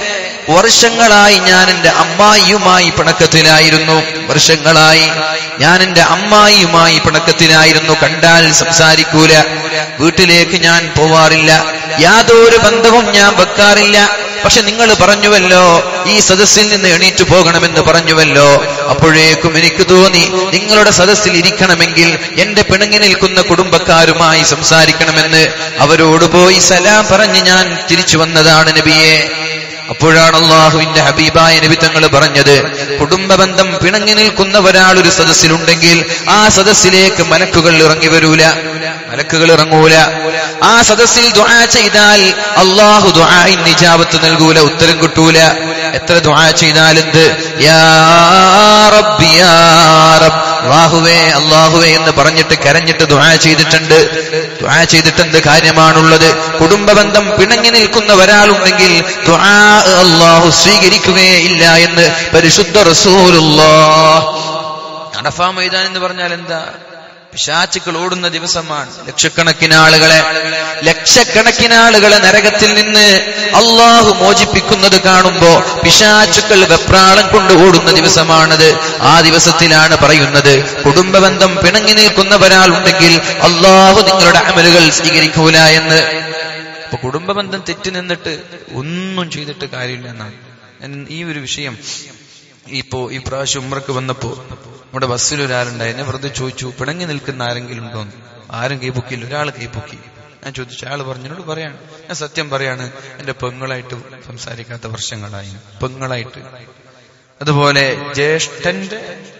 വർഷങ്ങളായി ഞാൻ എന്റെ അമ്മായിയുമായി പിണക്കത്തിലായിരുന്നു വർഷങ്ങളായി ഞാൻ എന്റെ അമ്മായിയുമായി പിണക്കത്തിലായിരുന്നു കണ്ടാൽ സംസാരിക്കൂല വീട്ടിലേക്ക് ഞാൻ പോവാറില്ല യാതൊരു ബന്ധവും ഞാൻ വെക്കാറില്ല പക്ഷെ നിങ്ങൾ പറഞ്ഞുവല്ലോ ഈ സദസ്സിൽ നിന്ന് എണീറ്റു പോകണമെന്ന് പറഞ്ഞുവല്ലോ അപ്പോഴേക്കും എനിക്ക് തോന്നി നിങ്ങളുടെ സദസ്സിൽ ഇരിക്കണമെങ്കിൽ എന്റെ പിണങ്ങി നിൽക്കുന്ന കുടുംബക്കാരുമായി സംസാരിക്കണമെന്ന് അവരോട് പോയി സലാം പറഞ്ഞ് ഞാൻ തിരിച്ചു വന്നതാണ് നബിയെ അപ്പോഴാണ് അള്ളാഹുവിന്റെ ഹബീബായ നബി തങ്ങൾ പറഞ്ഞത് കുടുംബ ബന്ധം പിണങ്ങി നിൽക്കുന്ന ഒരാൾ ഒരു സദസ്സിലുണ്ടെങ്കിൽ ആ സദസ്സിലേക്ക് മലക്കുകൾ ഇറങ്ങി വരൂല മലക്കുകൾ ഇറങ്ങൂല ആ സദസ്സിൽ ദുആ ചെയ്താൽ അള്ളാഹു ദുആഇൻ നിജാബത്ത് നൽകൂല ഉത്തരം കിട്ടൂല എത്ര ദുആ ചെയ്താൽ എന്ത് യാ റബ്ബി യാ റബ്ബ് അള്ളാഹുവേ അള്ളാഹുവേ എന്ന് പറഞ്ഞിട്ട് കരഞ്ഞിട്ട് ദുആ ചെയ്തിട്ടുണ്ട് ദുആ ചെയ്തിട്ട് എന്ത് കാര്യമാണുള്ളത് കുടുംബ ബന്ധം പിണങ്ങി നിൽക്കുന്ന ഒരാളുണ്ടെങ്കിൽ ദുആ അള്ളാഹു സ്വീകരിക്കുകയേ ഇല്ല എന്ന് പരിശുദ്ധ റസൂലുള്ളാഹ് അടഫാ മൈതാൻ എന്ന് പറഞ്ഞാൽ എന്താ പിശാച്ചുക്കൾ ഓടുന്ന ദിവസമാണ് ലക്ഷക്കണക്കിന് ആളുകളെ ലക്ഷക്കണക്കിന് ആളുകളെ നരകത്തിൽ നിന്ന് അള്ളാഹു മോചിപ്പിക്കുന്നത് കാണുമ്പോ പിശാച്ചുക്കൾ വെപ്രാളം കൊണ്ട് ഓടുന്ന ദിവസമാണത് ആ ദിവസത്തിലാണ് പറയുന്നത് കുടുംബബന്ധം പിണങ്ങി നിൽക്കുന്ന ഒരാളുണ്ടെങ്കിൽ അള്ളാഹു നിങ്ങളുടെ അമലുകൾ സ്വീകരിക്കൂല എന്ന് അപ്പൊ കുടുംബബന്ധം തെറ്റി നിന്നിട്ട് ഒന്നും ചെയ്തിട്ട് കാര്യമില്ല എന്നാണ് ഞാൻ ഈ ഒരു വിഷയം ഇപ്പോ ഈ പ്രാവശ്യം ഉമ്രക്ക് വന്നപ്പോ നമ്മുടെ ബസ്സിൽ ഒരാളുണ്ടായി എന്നെ വെറുതെ ചോദിച്ചു പിണങ്ങി നിൽക്കുന്ന ആരെങ്കിലും ഉണ്ടോ എന്ന് ആരും കൈ പൊക്കിയില്ല ഒരാൾ കൈ പൊക്കി ഞാൻ ചോദിച്ചു അയാൾ പറഞ്ഞു എന്നോട് പറയാണ് ഞാൻ സത്യം പറയാണ് എന്റെ പെങ്ങളായിട്ട് സംസാരിക്കാത്ത വർഷങ്ങളായി പെങ്ങളായിട്ട് അതുപോലെ ജ്യേഷ്ഠന്റെ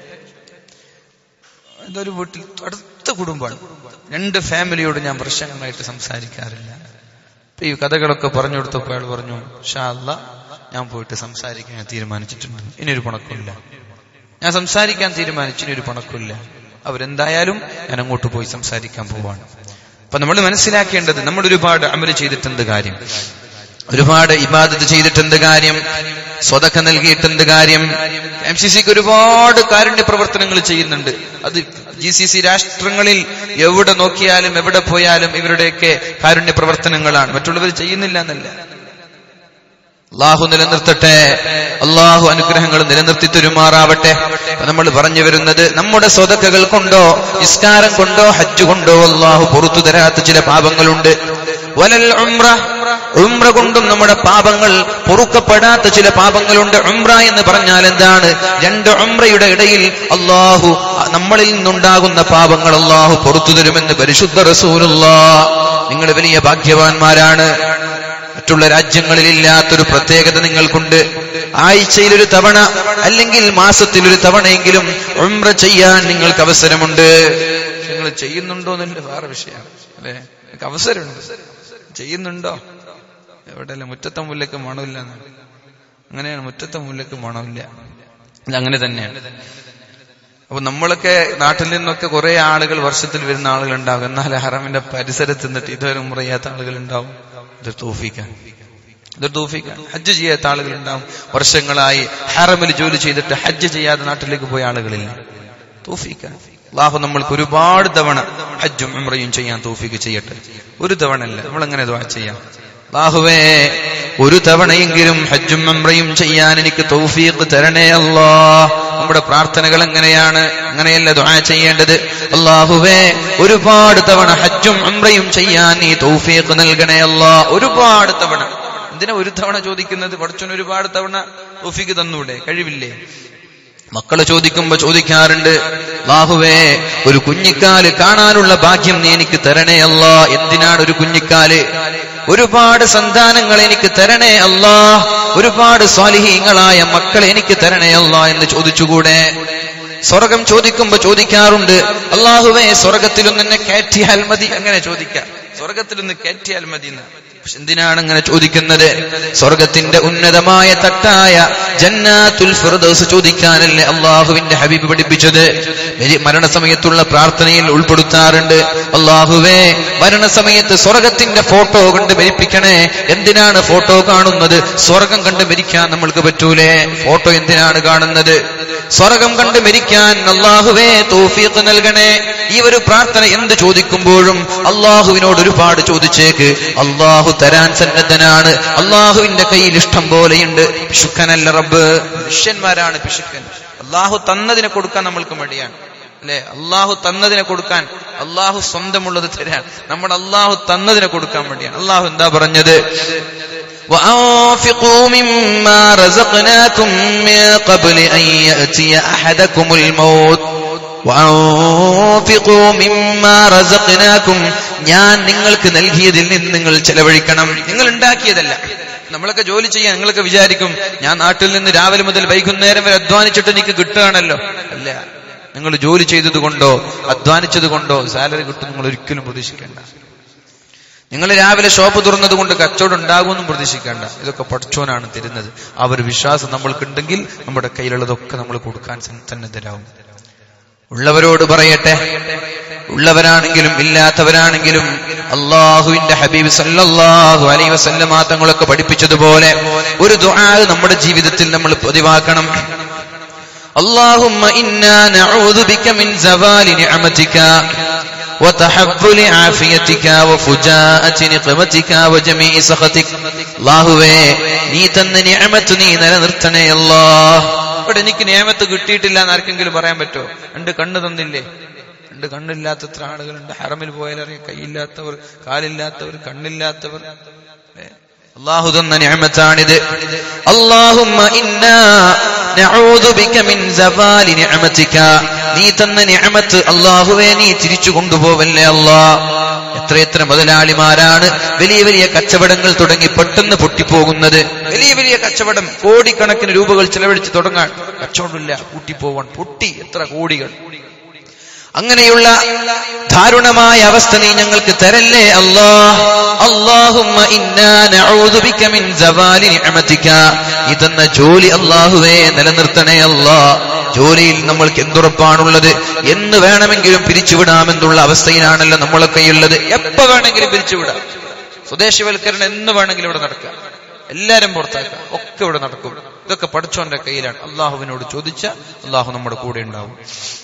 ഇതൊരു വീട്ടിൽ അടുത്ത കുടുംബമാണ് രണ്ട് ഫാമിലിയോട് ഞാൻ വർഷങ്ങളായിട്ട് സംസാരിക്കാറില്ല ഇപ്പൊ ഈ കഥകളൊക്കെ പറഞ്ഞു കൊടുത്തപ്പോൾ അയാൾ പറഞ്ഞു ഷാ അല്ല ഞാൻ പോയിട്ട് സംസാരിക്കാൻ തീരുമാനിച്ചിട്ടുണ്ട് ഇനിയൊരു പണക്കില്ല ഞാൻ സംസാരിക്കാൻ തീരുമാനിച്ചു ഇനിയൊരു പണക്കില്ല അവരെന്തായാലും ഞാൻ അങ്ങോട്ട് പോയി സംസാരിക്കാൻ പോവാണ് അപ്പൊ നമ്മൾ മനസ്സിലാക്കേണ്ടത് നമ്മൾ ഒരുപാട് അമല് ചെയ്തിട്ടെന്ത് കാര്യം ഒരുപാട് ഇബാദത്ത് ചെയ്തിട്ടെന്ത് കാര്യം സ്വതക്ക നൽകിയിട്ടെന്ത് കാര്യം എം സി സിക്ക് ഒരുപാട് കാരുണ്യ പ്രവർത്തനങ്ങൾ ചെയ്യുന്നുണ്ട് അത് ജി സി സി രാഷ്ട്രങ്ങളിൽ എവിടെ നോക്കിയാലും എവിടെ പോയാലും ഇവരുടെയൊക്കെ കാരുണ്യ പ്രവർത്തനങ്ങളാണ് മറ്റുള്ളവർ ചെയ്യുന്നില്ല എന്നല്ല അള്ളാഹു നിലനിർത്തട്ടെ അള്ളാഹു അനുഗ്രഹങ്ങൾ നിലനിർത്തി തരുമാറാവട്ടെ നമ്മൾ പറഞ്ഞു വരുന്നത് നമ്മുടെ സ്വതക്കകൾ കൊണ്ടോ നിസ്കാരം കൊണ്ടോ ഹജ്ജ് കൊണ്ടോ അള്ളാഹു പുറത്തു തരാത്ത ചില പാപങ്ങളുണ്ട് വലൽ ഉംറ ഉംറ കൊണ്ടും നമ്മുടെ പാപങ്ങൾ പൊറുക്കപ്പെടാത്ത ചില പാപങ്ങളുണ്ട് ഉംറ എന്ന് പറഞ്ഞാൽ എന്താണ് രണ്ട് ഉംറയുടെ ഇടയിൽ അള്ളാഹു നമ്മളിൽ നിന്നുണ്ടാകുന്ന പാപങ്ങൾ അള്ളാഹു പുറത്തു തരുമെന്ന് പരിശുദ്ധ റസൂലുള്ള നിങ്ങൾ വലിയ ഭാഗ്യവാന്മാരാണ് മറ്റുള്ള രാജ്യങ്ങളിൽ ഇല്ലാത്തൊരു പ്രത്യേകത നിങ്ങൾക്കുണ്ട് ആഴ്ചയിൽ ഒരു തവണ അല്ലെങ്കിൽ മാസത്തിൽ ഒരു തവണയെങ്കിലും ഉംറ ചെയ്യാൻ നിങ്ങൾക്ക് അവസരമുണ്ട് നിങ്ങൾ ചെയ്യുന്നുണ്ടോ എന്നല്ല വേറെ വിഷയമാണ് അല്ലേ നിങ്ങൾക്ക് അവസരമുണ്ട് ചെയ്യുന്നുണ്ടോ എവിടെയല്ല മുറ്റത്തെ മുല്ലക്ക് മണമില്ല എന്നാണ്. അങ്ങനെയാണ് മുറ്റത്തെ മുല്ലക്ക് മണമില്ല ഇത് അങ്ങനെ തന്നെയാണ് അപ്പൊ നമ്മളൊക്കെ നാട്ടിൽ നിന്നൊക്കെ കുറെ ആളുകൾ വർഷത്തിൽ വരുന്ന ആളുകൾ ഉണ്ടാകും എന്നാൽ ഹറമിന്റെ പരിസരത്ത് നിന്നിട്ട് ഇതുവരെ മുറിയാത്ത ആളുകൾ ഉണ്ടാവും ഇതൊരു തോഫിക്കാൻ ഇതൊരു തോഫിക്കാൻ ഹജ്ജ് ചെയ്യാത്ത ആളുകൾ ഉണ്ടാവും വർഷങ്ങളായി ഹറമിൽ ജോലി ചെയ്തിട്ട് ഹജ്ജ് ചെയ്യാതെ നാട്ടിലേക്ക് പോയ ആളുകളില്ല തോഫിക്കാൻ അള്ളാഹു നമ്മൾക്ക് ഒരുപാട് തവണ ഹജ്ജും ഉംറയും ചെയ്യാൻ തോഫിക്ക് ചെയ്യട്ടെ ഒരു തവണ അല്ല നമ്മൾ എങ്ങനെ ദ്വാ ചെയ്യാം അള്ളാഹുവേ ഒരു തവണയെങ്കിലും ഹജ്ജും ഉംറയും ചെയ്യാൻ എനിക്ക് തൗഫീഖ് തരണേ അല്ലാ നമ്മുടെ പ്രാർത്ഥനകൾ എങ്ങനെയാണ് അങ്ങനെയല്ല ദുആ ചെയ്യേണ്ടത് അള്ളാഹുവേ ഒരുപാട് തവണ ഹജ്ജും ഉംറയും ചെയ്യാൻ നീ തൗഫീഖ് നൽകണേ അല്ലാ ഒരുപാട് തവണ എന്തിനാ ഒരു തവണ ചോദിക്കുന്നത് പഠിച്ചോൻ ഒരുപാട് തവണ തൗഫീഖ് തന്നൂടെ കഴിവില്ലേ മക്കള് ചോദിക്കുമ്പോ ചോദിക്കാറുണ്ട് ലാഹുവേ ഒരു കുഞ്ഞിക്കാല് കാണാനുള്ള ഭാഗ്യം നീ എനിക്ക് തരണേ അല്ലാ എന്തിനാണ് ഒരു കുഞ്ഞിക്കാല് ഒരുപാട് സന്താനങ്ങൾ എനിക്ക് തരണേ അല്ലാ ഒരുപാട് സ്വാലിഹീങ്ങളായ മക്കളെ എനിക്ക് തരണേ അല്ലാ എന്ന് ചോദിച്ചുകൂടെ സ്വർഗം ചോദിക്കുമ്പോ ചോദിക്കാറുണ്ട് അള്ളാഹുവേ സ്വർഗത്തിലൊന്ന് എന്നെ കയറ്റിയാൽ മതി അങ്ങനെ ചോദിക്കാം സ്വർഗത്തിലൊന്ന് കയറ്റിയാൽ മതി എന്ന് പക്ഷെ എന്തിനാണ് അങ്ങനെ ചോദിക്കുന്നത് സ്വർഗത്തിന്റെ ഉന്നതമായ തട്ടായ ജന്നാത്തുൽ ഫിർദൗസ് ചോദിക്കാനല്ലേ അള്ളാഹുവിന്റെ ഹബീബ് പഠിപ്പിച്ചത് മരി- മരണസമയത്തുള്ള പ്രാർത്ഥനയിൽ ഉൾപ്പെടുത്താറുണ്ട് അള്ളാഹുവേ മരണസമയത്ത് സ്വർഗത്തിന്റെ ഫോട്ടോ കണ്ട് മരിപ്പിക്കണേ എന്തിനാണ് ഫോട്ടോ കാണുന്നത് സ്വർഗം കണ്ട് മരിക്കാൻ നമ്മൾക്ക് പറ്റൂലേ ഫോട്ടോ എന്തിനാണ് കാണുന്നത് സ്വർഗം കണ്ട് മരിക്കാൻ അള്ളാഹുവേ തൗഫീഖ് നൽകണേ ഈ ഒരു പ്രാർത്ഥന എന്ത് ചോദിക്കുമ്പോഴും അള്ളാഹുവിനോട് ഒരുപാട് ചോദിച്ചേക്ക് അള്ളാഹു തരാൻ സന്നദ്ധനാണ് അള്ളാഹുവിന്റെ കയ്യിൽ ഇഷ്ടം പോലെയുണ്ട് പിശുക്കനല്ല റബ്ബ് മനുഷ്യന്മാരാണ് പിശുക്കൻ അള്ളാഹു തന്നതിനെ കൊടുക്കാൻ നമ്മൾക്ക് മടിയാണ് അല്ലെ അള്ളാഹു തന്നതിനെ കൊടുക്കാൻ അള്ളാഹു സ്വന്തമുള്ളത് തരാൻ നമ്മുടെ അള്ളാഹു തന്നതിനെ കൊടുക്കാൻ വേണ്ടിയാണ് അള്ളാഹു എന്താ പറഞ്ഞത് وأنفقوا مما رزقناكم من قبل أن يأتي أحدكم الموت وأنفقوا مما رزقناكم ഞാൻ നിങ്ങൾക്ക് നൽകിയതിൽ നിന്ന് നിങ്ങൾ ചെലവഴിക്കണം നിങ്ങൾ ഉണ്ടാക്കിയതല്ല നമ്മളൊക്കെ ജോലി ചെയ്യാൻ നിങ്ങളൊക്കെ വിചാരിക്കും ഞാൻ നാട്ടിൽ നിന്ന് രാവിലെ മുതൽ വൈകുന്നേരം വരെ അധ്വാനിച്ചിട്ട് എനിക്ക് കിട്ടുകയാണല്ലോ അല്ല നിങ്ങൾ ജോലി ചെയ്തത് കൊണ്ടോ അധ്വാനിച്ചത് കൊണ്ടോ സാലറി കിട്ടും നിങ്ങൾ ഒരിക്കലും പ്രതീക്ഷിക്കേണ്ട നിങ്ങൾ രാവിലെ ഷോപ്പ് തുറന്നത് കൊണ്ട് കച്ചവടം ഉണ്ടാകുമെന്നും പ്രതീക്ഷിക്കേണ്ട ഇതൊക്കെ പഠിച്ചോനാണ് തരുന്നത് ആ ഒരു വിശ്വാസം നമ്മൾക്കുണ്ടെങ്കിൽ നമ്മുടെ കയ്യിലുള്ളതൊക്കെ നമ്മൾ കൊടുക്കാൻ സന്നദ്ധരാകും ഉള്ളവരോട് പറയട്ടെ ഉള്ളവരാണെങ്കിലും ഇല്ലാത്തവരാണെങ്കിലും അള്ളാഹുവിന്റെ ഹബീബ് സല്ലല്ലാഹു അലൈഹി വസല്ലമ തങ്ങളൊക്കെ പഠിപ്പിച്ചതുപോലെ ഒരു ദുആ നമ്മുടെ ജീവിതത്തിൽ നമ്മൾ പതിവാക്കണം اللهم إنا نعوذ بك من زوال نعمتك وتحفل عافيتك وفجاءة نقمتك وجميع سخطك അള്ളാഹുവേ നീ തന്ന നിയമത്ത് നീ നിലനിർത്തണേ അല്ലാ ഇവിടെ എനിക്ക് നിയമത്ത് കിട്ടിയിട്ടില്ല എന്ന് ആർക്കെങ്കിലും പറയാൻ പറ്റുമോ രണ്ട് കണ്ണ് തന്നില്ലേ രണ്ട് കണ്ണില്ലാത്ത എത്ര ആളുകളുണ്ട് ഹറമിൽ പോയാലറിയാം കൈയില്ലാത്തവർ കാലില്ലാത്തവർ കണ്ണില്ലാത്തവർ ഏ? അള്ളാഹു തന്ന നിഅമത്താണിത് അല്ലാഹുമ്മ ഇന്നാ നഊദു ബിക മിൻ സവാലി നിഅമതിക നീ തന്ന നിഅമത്ത് അല്ലാഹുവേ നീ തിരിച്ചു കൊണ്ടുപോവല്ലേ അല്ലാ എത്രയെത്ര മുതലാളിമാരാണ് വലിയ വലിയ കച്ചവടങ്ങൾ തുടങ്ങി പെട്ടെന്ന് പൊട്ടിപ്പോകുന്നത് വലിയ വലിയ കച്ചവടം കോടിക്കണക്കിന് രൂപകൾ ചെലവഴിച്ച് തുടങ്ങാൻ കച്ചവടമില്ല പൂട്ടിപ്പോവാൻ പൊട്ടി എത്ര കോടികൾ അങ്ങനെയുള്ള ദാരുണമായ അവസ്ഥ നീ ഞങ്ങൾക്ക് തരല്ലേ അല്ലാ അല്ലാഹുമ്മ ഇന്നാ നഊദു ബിക മിൻ സവാലി നിഅമതിക ഇതെന്ന ജോലി അല്ലാഹുവേ നിലനിർത്തണേ അല്ലാ ജോലിയിൽ നമ്മൾക്ക് എന്തുറപ്പാണുള്ളത് എന്ന് വേണമെങ്കിലും പിരിച്ചുവിടാമെന്നുള്ള അവസ്ഥയിലാണല്ലോ നമ്മളൊക്കെയുള്ളത് എപ്പോ വേണമെങ്കിലും പിരിച്ചുവിടാം സ്വദേശിവൽക്കരണം എന്ന് വേണമെങ്കിലും ഇവിടെ നടക്കുക എല്ലാരും പുറത്താക്കുക ഒക്കെ ഇവിടെ നടക്കും ഇതൊക്കെ പഠിച്ചോന്റെ കയ്യിലാണ് അള്ളാഹുവിനോട് ചോദിച്ച അള്ളാഹു നമ്മുടെ കൂടെ ഉണ്ടാവും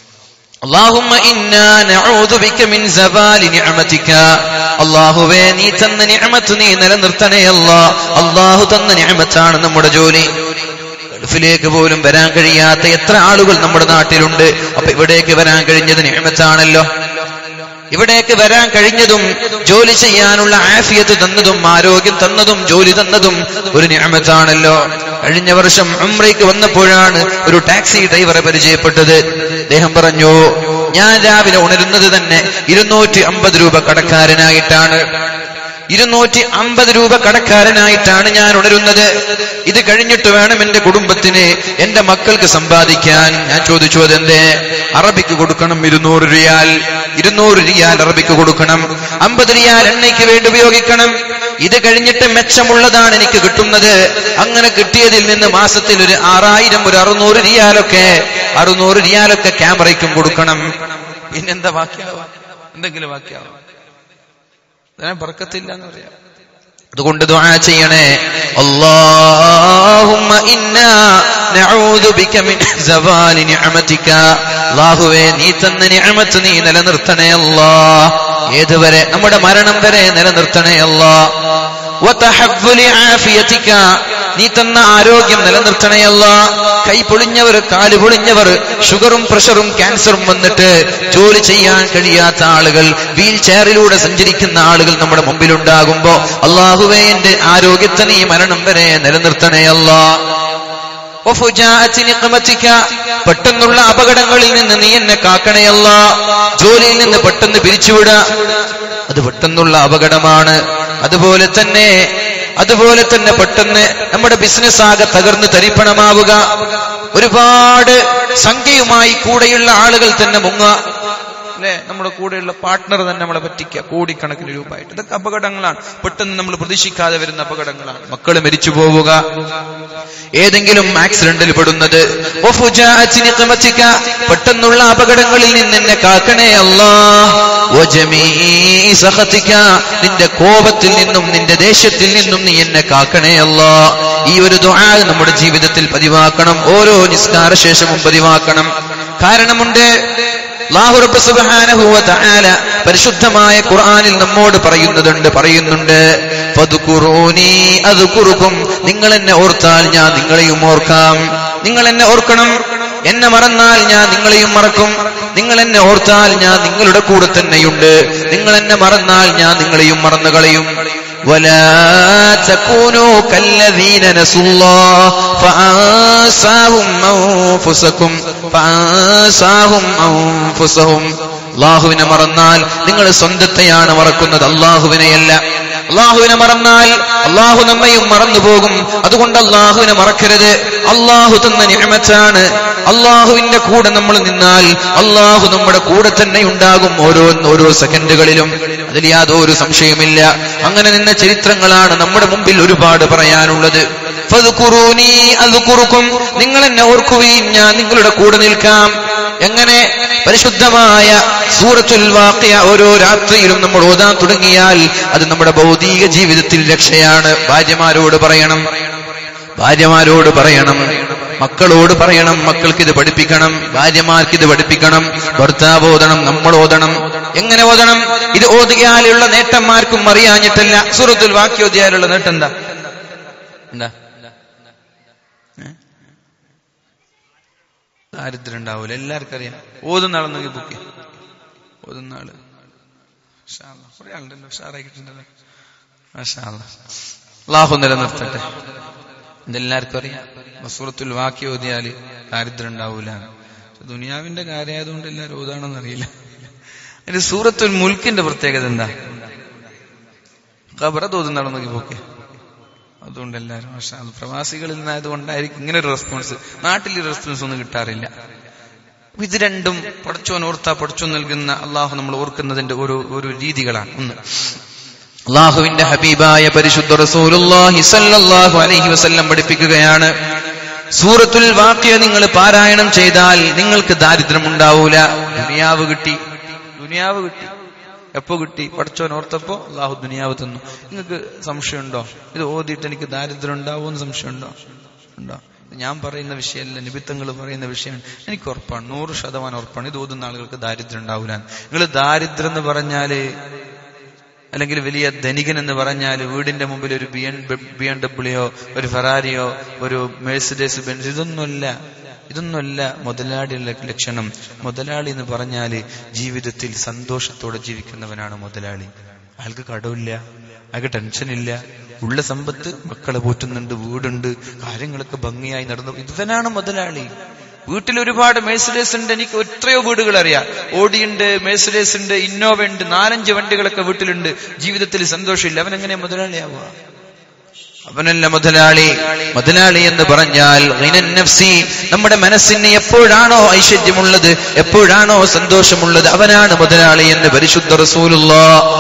اللهم إنا نعوذ بك من زوال نعمتك അള്ളാഹുവേ നീ തന്ന നിഅമത്ത് നീ നിലനിർത്തണേ അല്ലാ അള്ളാഹു തന്ന നിഅമത്താണ് നമ്മുടെ ജോലി ഗൾഫിലേക്ക് പോലും വരാൻ കഴിയാത്ത എത്ര ആളുകൾ നമ്മുടെ നാട്ടിലുണ്ട് അപ്പൊ ഇവിടേക്ക് വരാൻ കഴിഞ്ഞത് നിഅമത്താണല്ലോ ഇവിടേക്ക് വരാൻ കഴിഞ്ഞതും ജോലി ചെയ്യാനുള്ള ആഫിയത്ത് തന്നതും ആരോഗ്യം തന്നതും ജോലി തന്നതും ഒരു നിയമത്താണല്ലോ കഴിഞ്ഞ വർഷം ഉംറയ്ക്ക് വന്നപ്പോഴാണ് ഒരു ടാക്സി ഡ്രൈവറെ പരിചയപ്പെട്ടത് അദ്ദേഹം പറഞ്ഞു ഞാൻ രാവിലെ ഉണരുന്നത് തന്നെ ഇരുന്നൂറ്റി അമ്പത് രൂപ കടക്കാരനായിട്ടാണ് ഇരുന്നൂറ്റി അമ്പത് രൂപ കടക്കാരനായിട്ടാണ് ഞാൻ ഉണരുന്നത് ഇത് കഴിഞ്ഞിട്ട് വേണം എന്റെ കുടുംബത്തിന് എന്റെ മക്കൾക്ക് സമ്പാദിക്കാൻ ഞാൻ ചോദിച്ചു അതെന്തേ അറബിക്ക് കൊടുക്കണം ഇരുന്നൂറ് റിയാൽ ഇരുന്നൂറ് റിയാൽ അറബിക്ക് കൊടുക്കണം അമ്പത് റിയാൽ എണ്ണയ്ക്ക് വേണ്ടി ഉപയോഗിക്കണം ഇത് കഴിഞ്ഞിട്ട് മെച്ചമുള്ളതാണ് എനിക്ക് കിട്ടുന്നത് അങ്ങനെ കിട്ടിയതിൽ നിന്ന് മാസത്തിൽ ഒരു ആറായിരം ഒരു അറുന്നൂറ് റിയാലൊക്കെ അറുന്നൂറ് റിയാലൊക്കെ ക്യാമറയ്ക്കും കൊടുക്കണം പിന്നെന്താ ബാക്കിയാവാം എന്തെങ്കിലും ബാക്കിയാവാം അതിനെ പറക്കത്തില്ല എന്ന് പറയാം അതുകൊണ്ട് ദുആ ചെയ്യണേ അല്ലാഹുമ്മ ഇന്നാ നഊദു ബിക മിൻ സവാലി നിഅമതിക അല്ലാഹുവേ നീ തന്ന നിഅമത്ത് നീ നിലനിർത്തണേ അല്ലാ ഏതുവരെ നമ്മുടെ മരണം വരെ നിലനിർത്തണേ അല്ലാ വതഹബ്ബുലി ആഫിയതിക നീ തന്ന ആരോഗ്യം നിലനിർത്തണയല്ല കൈ പൊളിഞ്ഞവർ കാല് പൊളിഞ്ഞവർ ഷുഗറും പ്രഷറും ക്യാൻസറും വന്നിട്ട് ജോലി ചെയ്യാൻ കഴിയാത്ത ആളുകൾ വീൽ ചെയറിലൂടെ സഞ്ചരിക്കുന്ന ആളുകൾ നമ്മുടെ മുമ്പിലുണ്ടാകുമ്പോ അള്ളാഹുവേ എന്റെ ആരോഗ്യത്തെ നീ മരണം വരെ നിലനിർത്തണയല്ല പെട്ടെന്നുള്ള അപകടങ്ങളിൽ നിന്ന് നീ എന്നെ കാക്കണയല്ല ജോലിയിൽ നിന്ന് പെട്ടെന്ന് പിരിച്ചുവിട അത് പെട്ടെന്നുള്ള അപകടമാണ് അതുപോലെ തന്നെ അതുപോലെ തന്നെ പെട്ടെന്ന് നമ്മുടെ ബിസിനസ് ആകെ തകർന്ന് തരിപ്പണമാവുക ഒരുപാട് സംഖ്യയുമായി കൂടെയുള്ള ആളുകൾ തന്നെ മുങ്ങ അല്ലെ നമ്മുടെ കൂടെയുള്ള പാർട്ട്ണർ തന്നെ നമ്മളെ പറ്റിക്കുക കോടിക്കണക്കിന് രൂപയായിട്ട് ഇതൊക്കെ അപകടങ്ങളാണ് പെട്ടെന്ന് നമ്മൾ പ്രതീക്ഷിക്കാതെ വരുന്ന അപകടങ്ങളാണ് മക്കൾ മരിച്ചു പോവുക ഏതെങ്കിലും ആക്സിഡന്റിൽ പെടുന്നത് പെട്ടെന്നുള്ള അപകടങ്ങളിൽ നിന്ന് എന്നെ കാക്കണേ അല്ലാ നിന്റെ കോപത്തിൽ നിന്നും നിന്റെ ദേഷ്യത്തിൽ നിന്നും നീ എന്നെ കാക്കണേ അല്ലാ ഈ ഒരു ദുആ നമ്മുടെ ജീവിതത്തിൽ പതിവാക്കണം ഓരോ നിസ്കാര ശേഷവും പതിവാക്കണം കാരണമുണ്ട് അല്ലാഹു റബ്ബ് സുബ്ഹാനഹു വ തആല പരിശുദ്ധമായ ഖുർആനിൽ നമ്മോട് പറയുന്നതുണ്ട് പറയുന്നുണ്ട് ഫദ്കുറൂനി അദ്കുറുക്കും നിങ്ങൾ എന്നെ ഓർത്താൽ ഞാൻ നിങ്ങളെയും ഓർക്കാം നിങ്ങൾ എന്നെ ഓർക്കണം എന്നെ മറന്നാൽ ഞാൻ നിങ്ങളെയും മറക്കും നിങ്ങൾ എന്നെ ഓർത്താൽ ഞാൻ നിങ്ങളുടെ കൂടെ തന്നെയുണ്ട് നിങ്ങൾ എന്നെ മറന്നാൽ ഞാൻ നിങ്ങളെയും മറന്നു കളയും ولا تكونوا كالذين نسوا الله فأنساهم أنفسكم فأنساهم أنفسهم അള്ളാഹുവിനെ മറന്നാൽ നിങ്ങൾ സ്വന്തത്തെയാണ് മറക്കുന്നത് അള്ളാഹുവിനെയല്ല അള്ളാഹുവിനെ മറന്നാൽ അള്ളാഹു നമ്മയും മറന്നുപോകും അതുകൊണ്ട് അള്ളാഹുവിനെ മറക്കരുത് അള്ളാഹു തന്ന നിയമത്താണ് അള്ളാഹുവിന്റെ കൂടെ നമ്മൾ നിന്നാൽ അള്ളാഹു നമ്മുടെ കൂടെ തന്നെ ഉണ്ടാകും ഓരോ ഓരോ സെക്കൻഡുകളിലും അതിൽ യാതൊരു സംശയമില്ല അങ്ങനെ നിന്ന ചരിത്രങ്ങളാണ് നമ്മുടെ മുമ്പിൽ ഒരുപാട് പറയാനുള്ളത് ഫദ്കുറൂനി അദ്കുറുക്കും നിങ്ങൾ എന്നെ ഓർക്കുകയും ഞാൻ നിങ്ങളുടെ കൂടെ നിൽക്കാം എങ്ങനെ പരിശുദ്ധമായ സൂറത്തുൽ വാഖിയ ഓരോ രാത്രിയിലും നമ്മൾ ഓതാൻ തുടങ്ങിയാൽ അത് നമ്മുടെ ഭൗതിക ജീവിതത്തിൽ രക്ഷയാണ് ഭാര്യമാരോട് പറയണം ഭാര്യമാരോട് പറയണം മക്കളോട് പറയണം മക്കൾക്ക് ഇത് പഠിപ്പിക്കണം ഭാര്യമാർക്ക് ഇത് പഠിപ്പിക്കണം ഭർത്താവ് ഓതണം നമ്മൾ ഓതണം എങ്ങനെ ഓതണം ഇത് ഓതുകയാലുള്ള നേട്ടന്മാർക്കും അറിയാഞ്ഞിട്ടല്ല സൂറത്തുൽ വാക്യ ഓതിയാലുള്ള നേട്ടം എന്താ എന്താ ദാരിദ്ര്യം ഉണ്ടാവൂല എല്ലാവർക്കും അറിയാം ഓതുന്ന ആളെന്നെങ്കിൽ ബുക്ക് ഓതുന്ന ആള് കുറെ ആളുണ്ടല്ലോ ഉഷാറാക്കിയിട്ടുണ്ടല്ലോ അള്ളാഹു നിലനിർത്തട്ടെ ഇതെല്ലാവർക്കും അറിയാം മസൂറത്തുൽ വാക്കി ഓതിയാല് ദാരിദ്ര്യം ഉണ്ടാവൂല ദുനിയാവിന്റെ കാര്യമായതുകൊണ്ട് എല്ലാവരും ഓതാണെന്ന് അറിയില്ല അതിന് സൂറത്തുൽ മുൽക്കിന്റെ പ്രത്യേകത എന്താ ഖബറ തോതുന്നാണെന്ന് നോക്കി പോക്കെ അതുകൊണ്ട് എല്ലാവരും പക്ഷെ അത് പ്രവാസികളിൽ നിന്നായതുകൊണ്ടായിരിക്കും ഇങ്ങനെ ഒരു റെസ്പോൺസ് നാട്ടിൽ ഈ റെസ്പോൺസ് ഒന്നും കിട്ടാറില്ല അപ്പൊ ഇത് രണ്ടും പടച്ചോൻ ഓർത്താ പടച്ചോൻ നൽകുന്ന അള്ളാഹു നമ്മൾ ഓർക്കുന്നതിന്റെ ഒരു ഒരു രീതികളാണ് ഒന്ന് അള്ളാഹുവിന്റെ ഹബീബായ പരിശുദ്ധ റസൂലുള്ളാഹി സല്ലല്ലാഹു അലൈഹി വസല്ലം പഠിപ്പിക്കുകയാണ് സൂറത്തുൽ വാക്യ നിങ്ങൾ പാരായണം ചെയ്താൽ നിങ്ങൾക്ക് ദാരിദ്ര്യം ഉണ്ടാവൂല ദുനിയാവ് കിട്ടി ദുനിയാവ് കിട്ടി എപ്പോ കിട്ടി പഠിച്ചോൻ ഓർത്തപ്പോ അള്ളാഹു ദുനിയാവ് തന്നു നിങ്ങൾക്ക് സംശയമുണ്ടോ ഇത് ഓതിയിട്ട് എനിക്ക് ദാരിദ്ര്യം ഉണ്ടാവുമെന്ന് സംശയമുണ്ടോ ഉണ്ടോ ഞാൻ പറയുന്ന വിഷയമല്ല നിബിത്തങ്ങൾ പറയുന്ന വിഷയമാണ് എനിക്ക് ഉറപ്പാണ് നൂറ് ശതമാനം ഉറപ്പാണ് ഇത് ഓതുന്ന ആളുകൾക്ക് ദാരിദ്ര്യം ഉണ്ടാവില്ല നിങ്ങൾ ദാരിദ്ര്യം എന്ന് പറഞ്ഞാല് അല്ലെങ്കിൽ വലിയ ധനികൻ എന്ന് പറഞ്ഞാൽ വീടിന്റെ മുമ്പിൽ ഒരു B N B M W ഒരു ഫെറാരിയോ ഒരു മേഴ്സിഡേസ് ബെൻസ് ഇതൊന്നുമല്ല ഇതൊന്നുമല്ല മുതലാളിയുടെ ലക്ഷണം മുതലാളി എന്ന് പറഞ്ഞാൽ ജീവിതത്തിൽ സന്തോഷത്തോടെ ജീവിക്കുന്നവനാണ് മുതലാളി അയാൾക്ക് കടമില്ല അയാൾക്ക് ടെൻഷനില്ല ഉള്ള സമ്പത്ത് മക്കളെ പോറ്റുന്നുണ്ട് വീടുണ്ട് കാര്യങ്ങളൊക്കെ ഭംഗിയായി നടന്നു ഇവനാണ് മുതലാളി വീട്ടിൽ ഒരുപാട് മേഴ്സിഡേസ് ഉണ്ട് എനിക്ക് എത്രയോ വീടുകൾ അറിയാം ഓടിയുണ്ട് മേഴ്സിഡേസ് ഉണ്ട് ഇന്നോവ ഉണ്ട് നാലഞ്ച് വണ്ടികളൊക്കെ വീട്ടിലുണ്ട് ജീവിതത്തിൽ സന്തോഷമില്ല അവൻ എങ്ങനെ മുതലാളിയാവുക അവനല്ല മുതലാളി മുതലാളി എന്ന് പറഞ്ഞാൽ നഫ്സി നമ്മുടെ മനസ്സിന് എപ്പോഴാണോ ഐശ്വര്യമുള്ളത് എപ്പോഴാണോ സന്തോഷമുള്ളത് അവനാണ് മുതലാളി എന്ന് പരിശുദ്ധ റസൂലുള്ള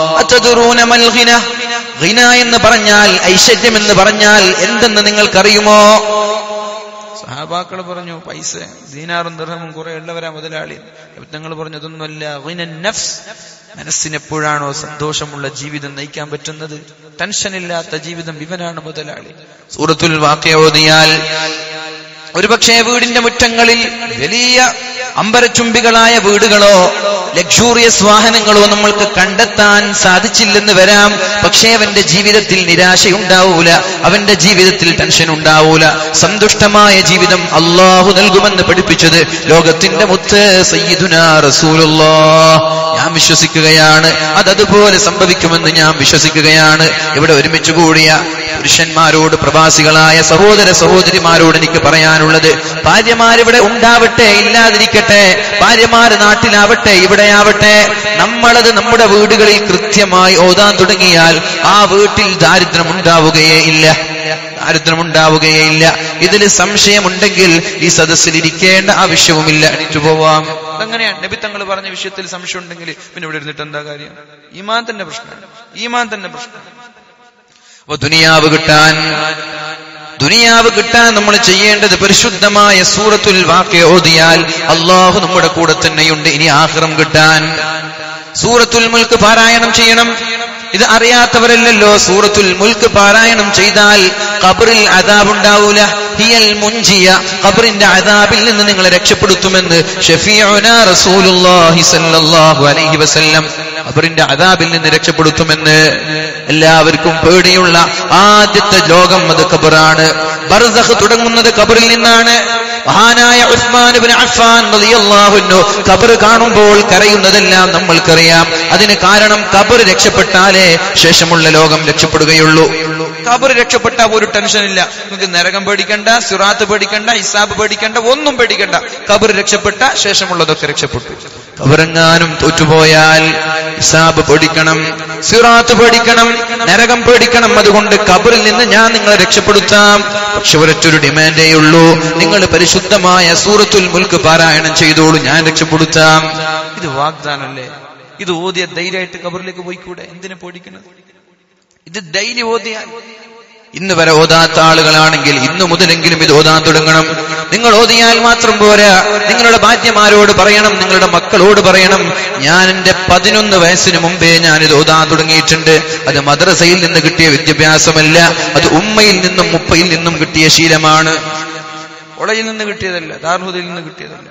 എന്ന് പറഞ്ഞാൽ ഐശ്വര്യം എന്ന് പറഞ്ഞാൽ എന്തെന്ന് നിങ്ങൾക്കറിയുമോ സഹാബാക്കൾ പറഞ്ഞു പൈസ ദീനാറും ദർഹമും കുറെ ഉള്ളവരാ മുതലാളി ഞങ്ങൾ പറഞ്ഞു അതൊന്നുമല്ല നഫ്സ് മനസ്സിന് എപ്പോഴാണോ സന്തോഷമുള്ള ജീവിതം നയിക്കാൻ പറ്റുന്നത് ടെൻഷനില്ലാത്ത ജീവിതം ഇവനാണ് മുതലാളി സൂറത്തുൽ വാക്യ ഓതിയാൽ ഒരുപക്ഷെ വീടിന്റെ മുറ്റങ്ങളിൽ വലിയ അമ്പരച്ചുംബികളായ വീടുകളോ ലക്ഷൂറിയസ് വാഹനങ്ങളോ നമ്മൾക്ക് കണ്ടെത്താൻ സാധിച്ചില്ലെന്ന് വരാം പക്ഷേ അവന്റെ ജീവിതത്തിൽ നിരാശയുണ്ടാവൂല അവന്റെ ജീവിതത്തിൽ ടെൻഷൻ ഉണ്ടാവൂല സന്തുഷ്ടമായ ജീവിതം അള്ളാഹു നൽകുമെന്ന് പഠിപ്പിച്ചത് ലോകത്തിന്റെ മുത്ത് സയ്യിദുന റസൂലുള്ളാ ഞാൻ വിശ്വസിക്കുകയാണ് അതതുപോലെ സംഭവിക്കുമെന്ന് ഞാൻ വിശ്വസിക്കുകയാണ് ഇവിടെ ഒരുമിച്ച് കൂടിയ പുരുഷന്മാരോട് പ്രവാസികളായ സഹോദര സഹോദരിമാരോട് എനിക്ക് പറയാനുള്ളത് ഭാര്യമാരിവിടെ ഉണ്ടാവട്ടെ ഇല്ലാതിരിക്കട്ടെ ഭാര്യമാര് നാട്ടിലാവട്ടെ ഇവിടെയാവട്ടെ നമ്മളത് നമ്മുടെ വീടുകളിൽ കൃത്യമായി ഓതാൻ തുടങ്ങിയാൽ ആ വീട്ടിൽ ദാരിദ്ര്യം ഉണ്ടാവുകയേ ഇല്ല ദാരിദ്ര്യം ഉണ്ടാവുകയേ ഇല്ല ഇതിൽ സംശയമുണ്ടെങ്കിൽ ഈ സദസ്സിൽ ഇരിക്കേണ്ട ആവശ്യവുമില്ല എണീറ്റു പോവാം അങ്ങനെയാണ് നബി തങ്ങൾ പറഞ്ഞ വിഷയത്തിൽ സംശയം ഉണ്ടെങ്കിൽ പിന്നെ ഇവിടെ ഇരുന്നിട്ട് എന്താ കാര്യം ഈമാൻ തന്നെ പ്രശ്നമാണ് ഈമാൻ തന്നെ പ്രശ്നം അപ്പൊ ദുനിയാവ് കിട്ടാൻ ദുനിയാവ് കിട്ടാൻ നമ്മൾ ചെയ്യേണ്ടത് പരിശുദ്ധമായ സൂറത്തുൽ വാക്യ ഓതിയാൽ അള്ളാഹു നമ്മുടെ കൂടെ തന്നെയുണ്ട് ഇനി ആഹ്റം കിട്ടാൻ സൂറത്തുൽ മുൽക്ക് പാരായണം ചെയ്യണം ഇത് അറിയാത്തവരല്ലല്ലോ സൂറത്തുൽ മുൽക്ക് പാരായണം ചെയ്താൽ ഖബറിൽ അതാബുണ്ടാവൂല ഹിയൽ മുൻജിയ ഖബറിന്റെ അതാബിൽ നിന്ന് നിങ്ങളെ രക്ഷപ്പെടുത്തുമെന്ന് ഷഫീഉന റസൂലുള്ളാഹി സ്വല്ലല്ലാഹു അലൈഹി വസല്ലം ഖബറിന്റെ അതാബിൽ നിന്ന് രക്ഷപ്പെടുത്തുമെന്ന് എല്ലാവർക്കും പേടിയുള്ള ആദ്യത്തെ ലോകം അത് ഖബറാണ് ബർസഖ് തുടങ്ങുന്നത് ഖബറിൽ നിന്നാണ് മഹാനായ ഉസ്മാൻ ഇബ്നു അഫ്ഫാൻ റളിയല്ലാഹു അൻഹു ഖബർ കാണുമ്പോൾ കരയുന്നതെല്ലാം നമ്മൾക്കറിയാം അതിന് കാരണം ഖബർ രക്ഷപ്പെട്ടാലേ ശേഷമുള്ള ലോകം രക്ഷപ്പെടുകയുള്ളൂ ഖബർ രക്ഷപ്പെട്ട ഒരു ടെൻഷൻ ഇല്ല നിങ്ങൾക്ക് നരകം പേടിക്കണ്ട സിറാത്ത് പേടിക്കണ്ട ഹിസാബ് പേടിക്കണ്ട ഒന്നും പേടിക്കണ്ട ഖബർ രക്ഷപ്പെട്ട ശേഷമുള്ളതൊക്കെ രക്ഷപ്പെട്ടു ഖബറെങ്ങാനും തോറ്റുപോയാൽ ഹിസാബ് പേടിക്കണം സിറാത്ത് പേടിക്കണം നരകം പേടിക്കണം അതുകൊണ്ട് ഖബറിൽ നിന്ന് ഞാൻ നിങ്ങളെ രക്ഷപ്പെടുത്താം പക്ഷെ ഒരൊറ്റൊരു ഡിമാൻഡേ ഉള്ളൂ നിങ്ങൾ പരിശുദ്ധമായ സൂറത്തുൽ മുൽക്ക് പാരായണം ചെയ്തോളൂ ഞാൻ രക്ഷപ്പെടുത്താം ഇത് വാഗ്ദാനല്ലേ ഇത് ഓതിയ ധൈര്യമായിട്ട് ഖബറിലേക്ക് പോയിക്കൂടെ എന്തിനെ പേടിക്കണം ഇത് ഡെയിലി ഓതിയാൽ ഇന്ന് വരെ ഓതാത്ത ആളുകളാണെങ്കിൽ ഇന്നു മുതലെങ്കിലും ഇത് ഓതാൻ തുടങ്ങണം നിങ്ങൾ ഓതിയാൽ മാത്രം പോരാ നിങ്ങളുടെ ഭാര്യമാരോട് പറയണം നിങ്ങളുടെ മക്കളോട് പറയണം ഞാൻ എന്റെ പതിനൊന്ന് വയസ്സിന് മുമ്പേ ഞാൻ ഇത് ഓതാൻ തുടങ്ങിയിട്ടുണ്ട് അത് മദ്രസയിൽ നിന്ന് കിട്ടിയ വിദ്യാഭ്യാസമല്ല അത് ഉമ്മയിൽ നിന്നും മുപ്പയിൽ നിന്നും കിട്ടിയ ശീലമാണ് കോളേജിൽ നിന്ന് കിട്ടിയതല്ല ദാർഹുദയിൽ നിന്ന് കിട്ടിയതല്ല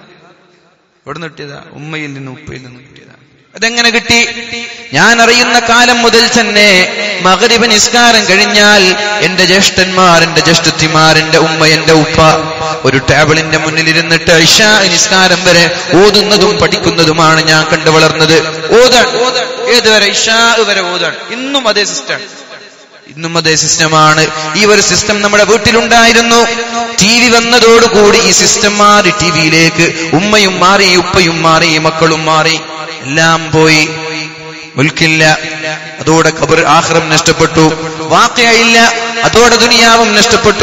എവിടെ നിന്ന് കിട്ടിയതാ ഉമ്മയിൽ നിന്നും ഉപ്പയിൽ നിന്നും കിട്ടിയതാ അതെങ്ങനെ കിട്ടി ഞാൻ അറിയുന്ന കാലം മുതൽ തന്നെ മകരിബ് നിസ്കാരം കഴിഞ്ഞാൽ എന്റെ ജ്യേഷ്ഠന്മാർ എന്റെ ജ്യേഷ്ഠത്തിമാർ എന്റെ ഉമ്മ എന്റെ ഉപ്പ ഒരു ടേബിളിന്റെ മുന്നിൽ ഇരുന്നിട്ട് ഇഷാ നിസ്കാരം വരെ ഓതുന്നതും പഠിക്കുന്നതുമാണ് ഞാൻ കണ്ടു വളർന്നത് ഓതാൻ ഏതുവരെ ഇഷാ വരെ ഓതാൻ ഇന്നും അതേ സിസ്റ്റം ഇന്നും അതേ സിസ്റ്റമാണ് ഈ ഒരു സിസ്റ്റം നമ്മുടെ വീട്ടിലുണ്ടായിരുന്നു ടി വി വന്നതോടുകൂടി ഈ സിസ്റ്റം മാറി ടി വിയിലേക്ക് ഉമ്മയും മാറി ഉപ്പയും മാറി മക്കളും മാറി എല്ലാം പോയി മുൽക്കില്ല അതോടെ ഖബർ ആഹ്റം നഷ്ടപ്പെട്ടു വാക്കയില്ല അതോടെ ദുനിയാവും നഷ്ടപ്പെട്ടു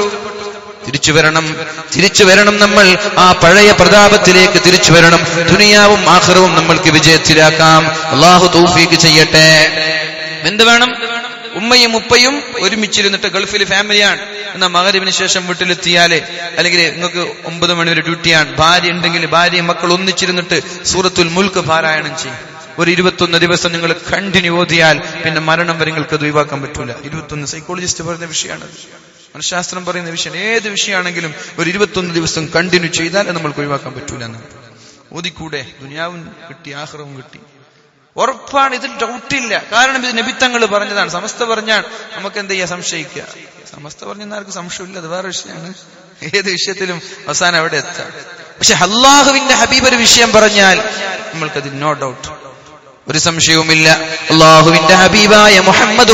തിരിച്ചു വരണം തിരിച്ചു വരണം നമ്മൾ ആ പഴയ പ്രതാപത്തിലേക്ക് തിരിച്ചു വരണം ദുനിയാവും ആഹ്റവും നമ്മൾക്ക് വിജയത്തിലാക്കാം അള്ളാഹു തൗഫീക്ക് ചെയ്യട്ടെ എന്ത് വേണം ഉമ്മയും ഉപ്പയും ഒരുമിച്ചിരുന്നിട്ട് ഗൾഫിൽ ഫാമിലിയാണ് എന്നാ മകരവിന് ശേഷം വീട്ടിലെത്തിയാല് അല്ലെങ്കിൽ നിങ്ങൾക്ക് ഒമ്പത് മണിവരെ ഡ്യൂട്ടിയാണ് ഭാര്യ ഉണ്ടെങ്കിൽ ഭാര്യയും മക്കൾ ഒന്നിച്ചിരുന്നിട്ട് സൂറത്തുൽ മുൽക്ക് പാരായണം ചെയ്യും ഒരു ഇരുപത്തൊന്ന് ദിവസം നിങ്ങൾ കണ്ടിന്യൂ ഓതിയാൽ പിന്നെ മരണം വരെ നിങ്ങൾക്ക് അത് ഒഴിവാക്കാൻ പറ്റൂല ഇരുപത്തൊന്ന് സൈക്കോളജിസ്റ്റ് പറയുന്ന വിഷയമാണ് മനഃശാസ്ത്രം പറയുന്ന വിഷയം ഏത് വിഷയമാണെങ്കിലും ഒരു ഇരുപത്തൊന്ന് ദിവസം കണ്ടിന്യൂ ചെയ്താൽ അത് നമ്മൾക്ക് ഒഴിവാക്കാൻ പറ്റൂല എന്ന് ഓതിക്കൂടെ ദുനിയാവും കിട്ടി ആഹ്റവും കിട്ടി ഉറപ്പാണ് ഇതിൽ ഡൗട്ടില്ല കാരണം ഇത് നബിത്തങ്ങൾ പറഞ്ഞതാണ് സമസ്ത പറഞ്ഞാൽ നമുക്ക് എന്ത് ചെയ്യാ സംശയിക്കുക സമസ്ത പറഞ്ഞ ആർക്ക് സംശയമില്ല അത് വേറെ വിഷയമാണ് ഏത് വിഷയത്തിലും അവസാനം അവിടെ എത്താം പക്ഷെ അള്ളാഹുവിന്റെ ഹബീബ് ഒരു വിഷയം പറഞ്ഞാൽ നമ്മൾക്കത് നോ ഡൗട്ട് ഒരു സംശയവുമില്ല അള്ളാഹുവിന്റെ ഹബീബായ മുഹമ്മദ്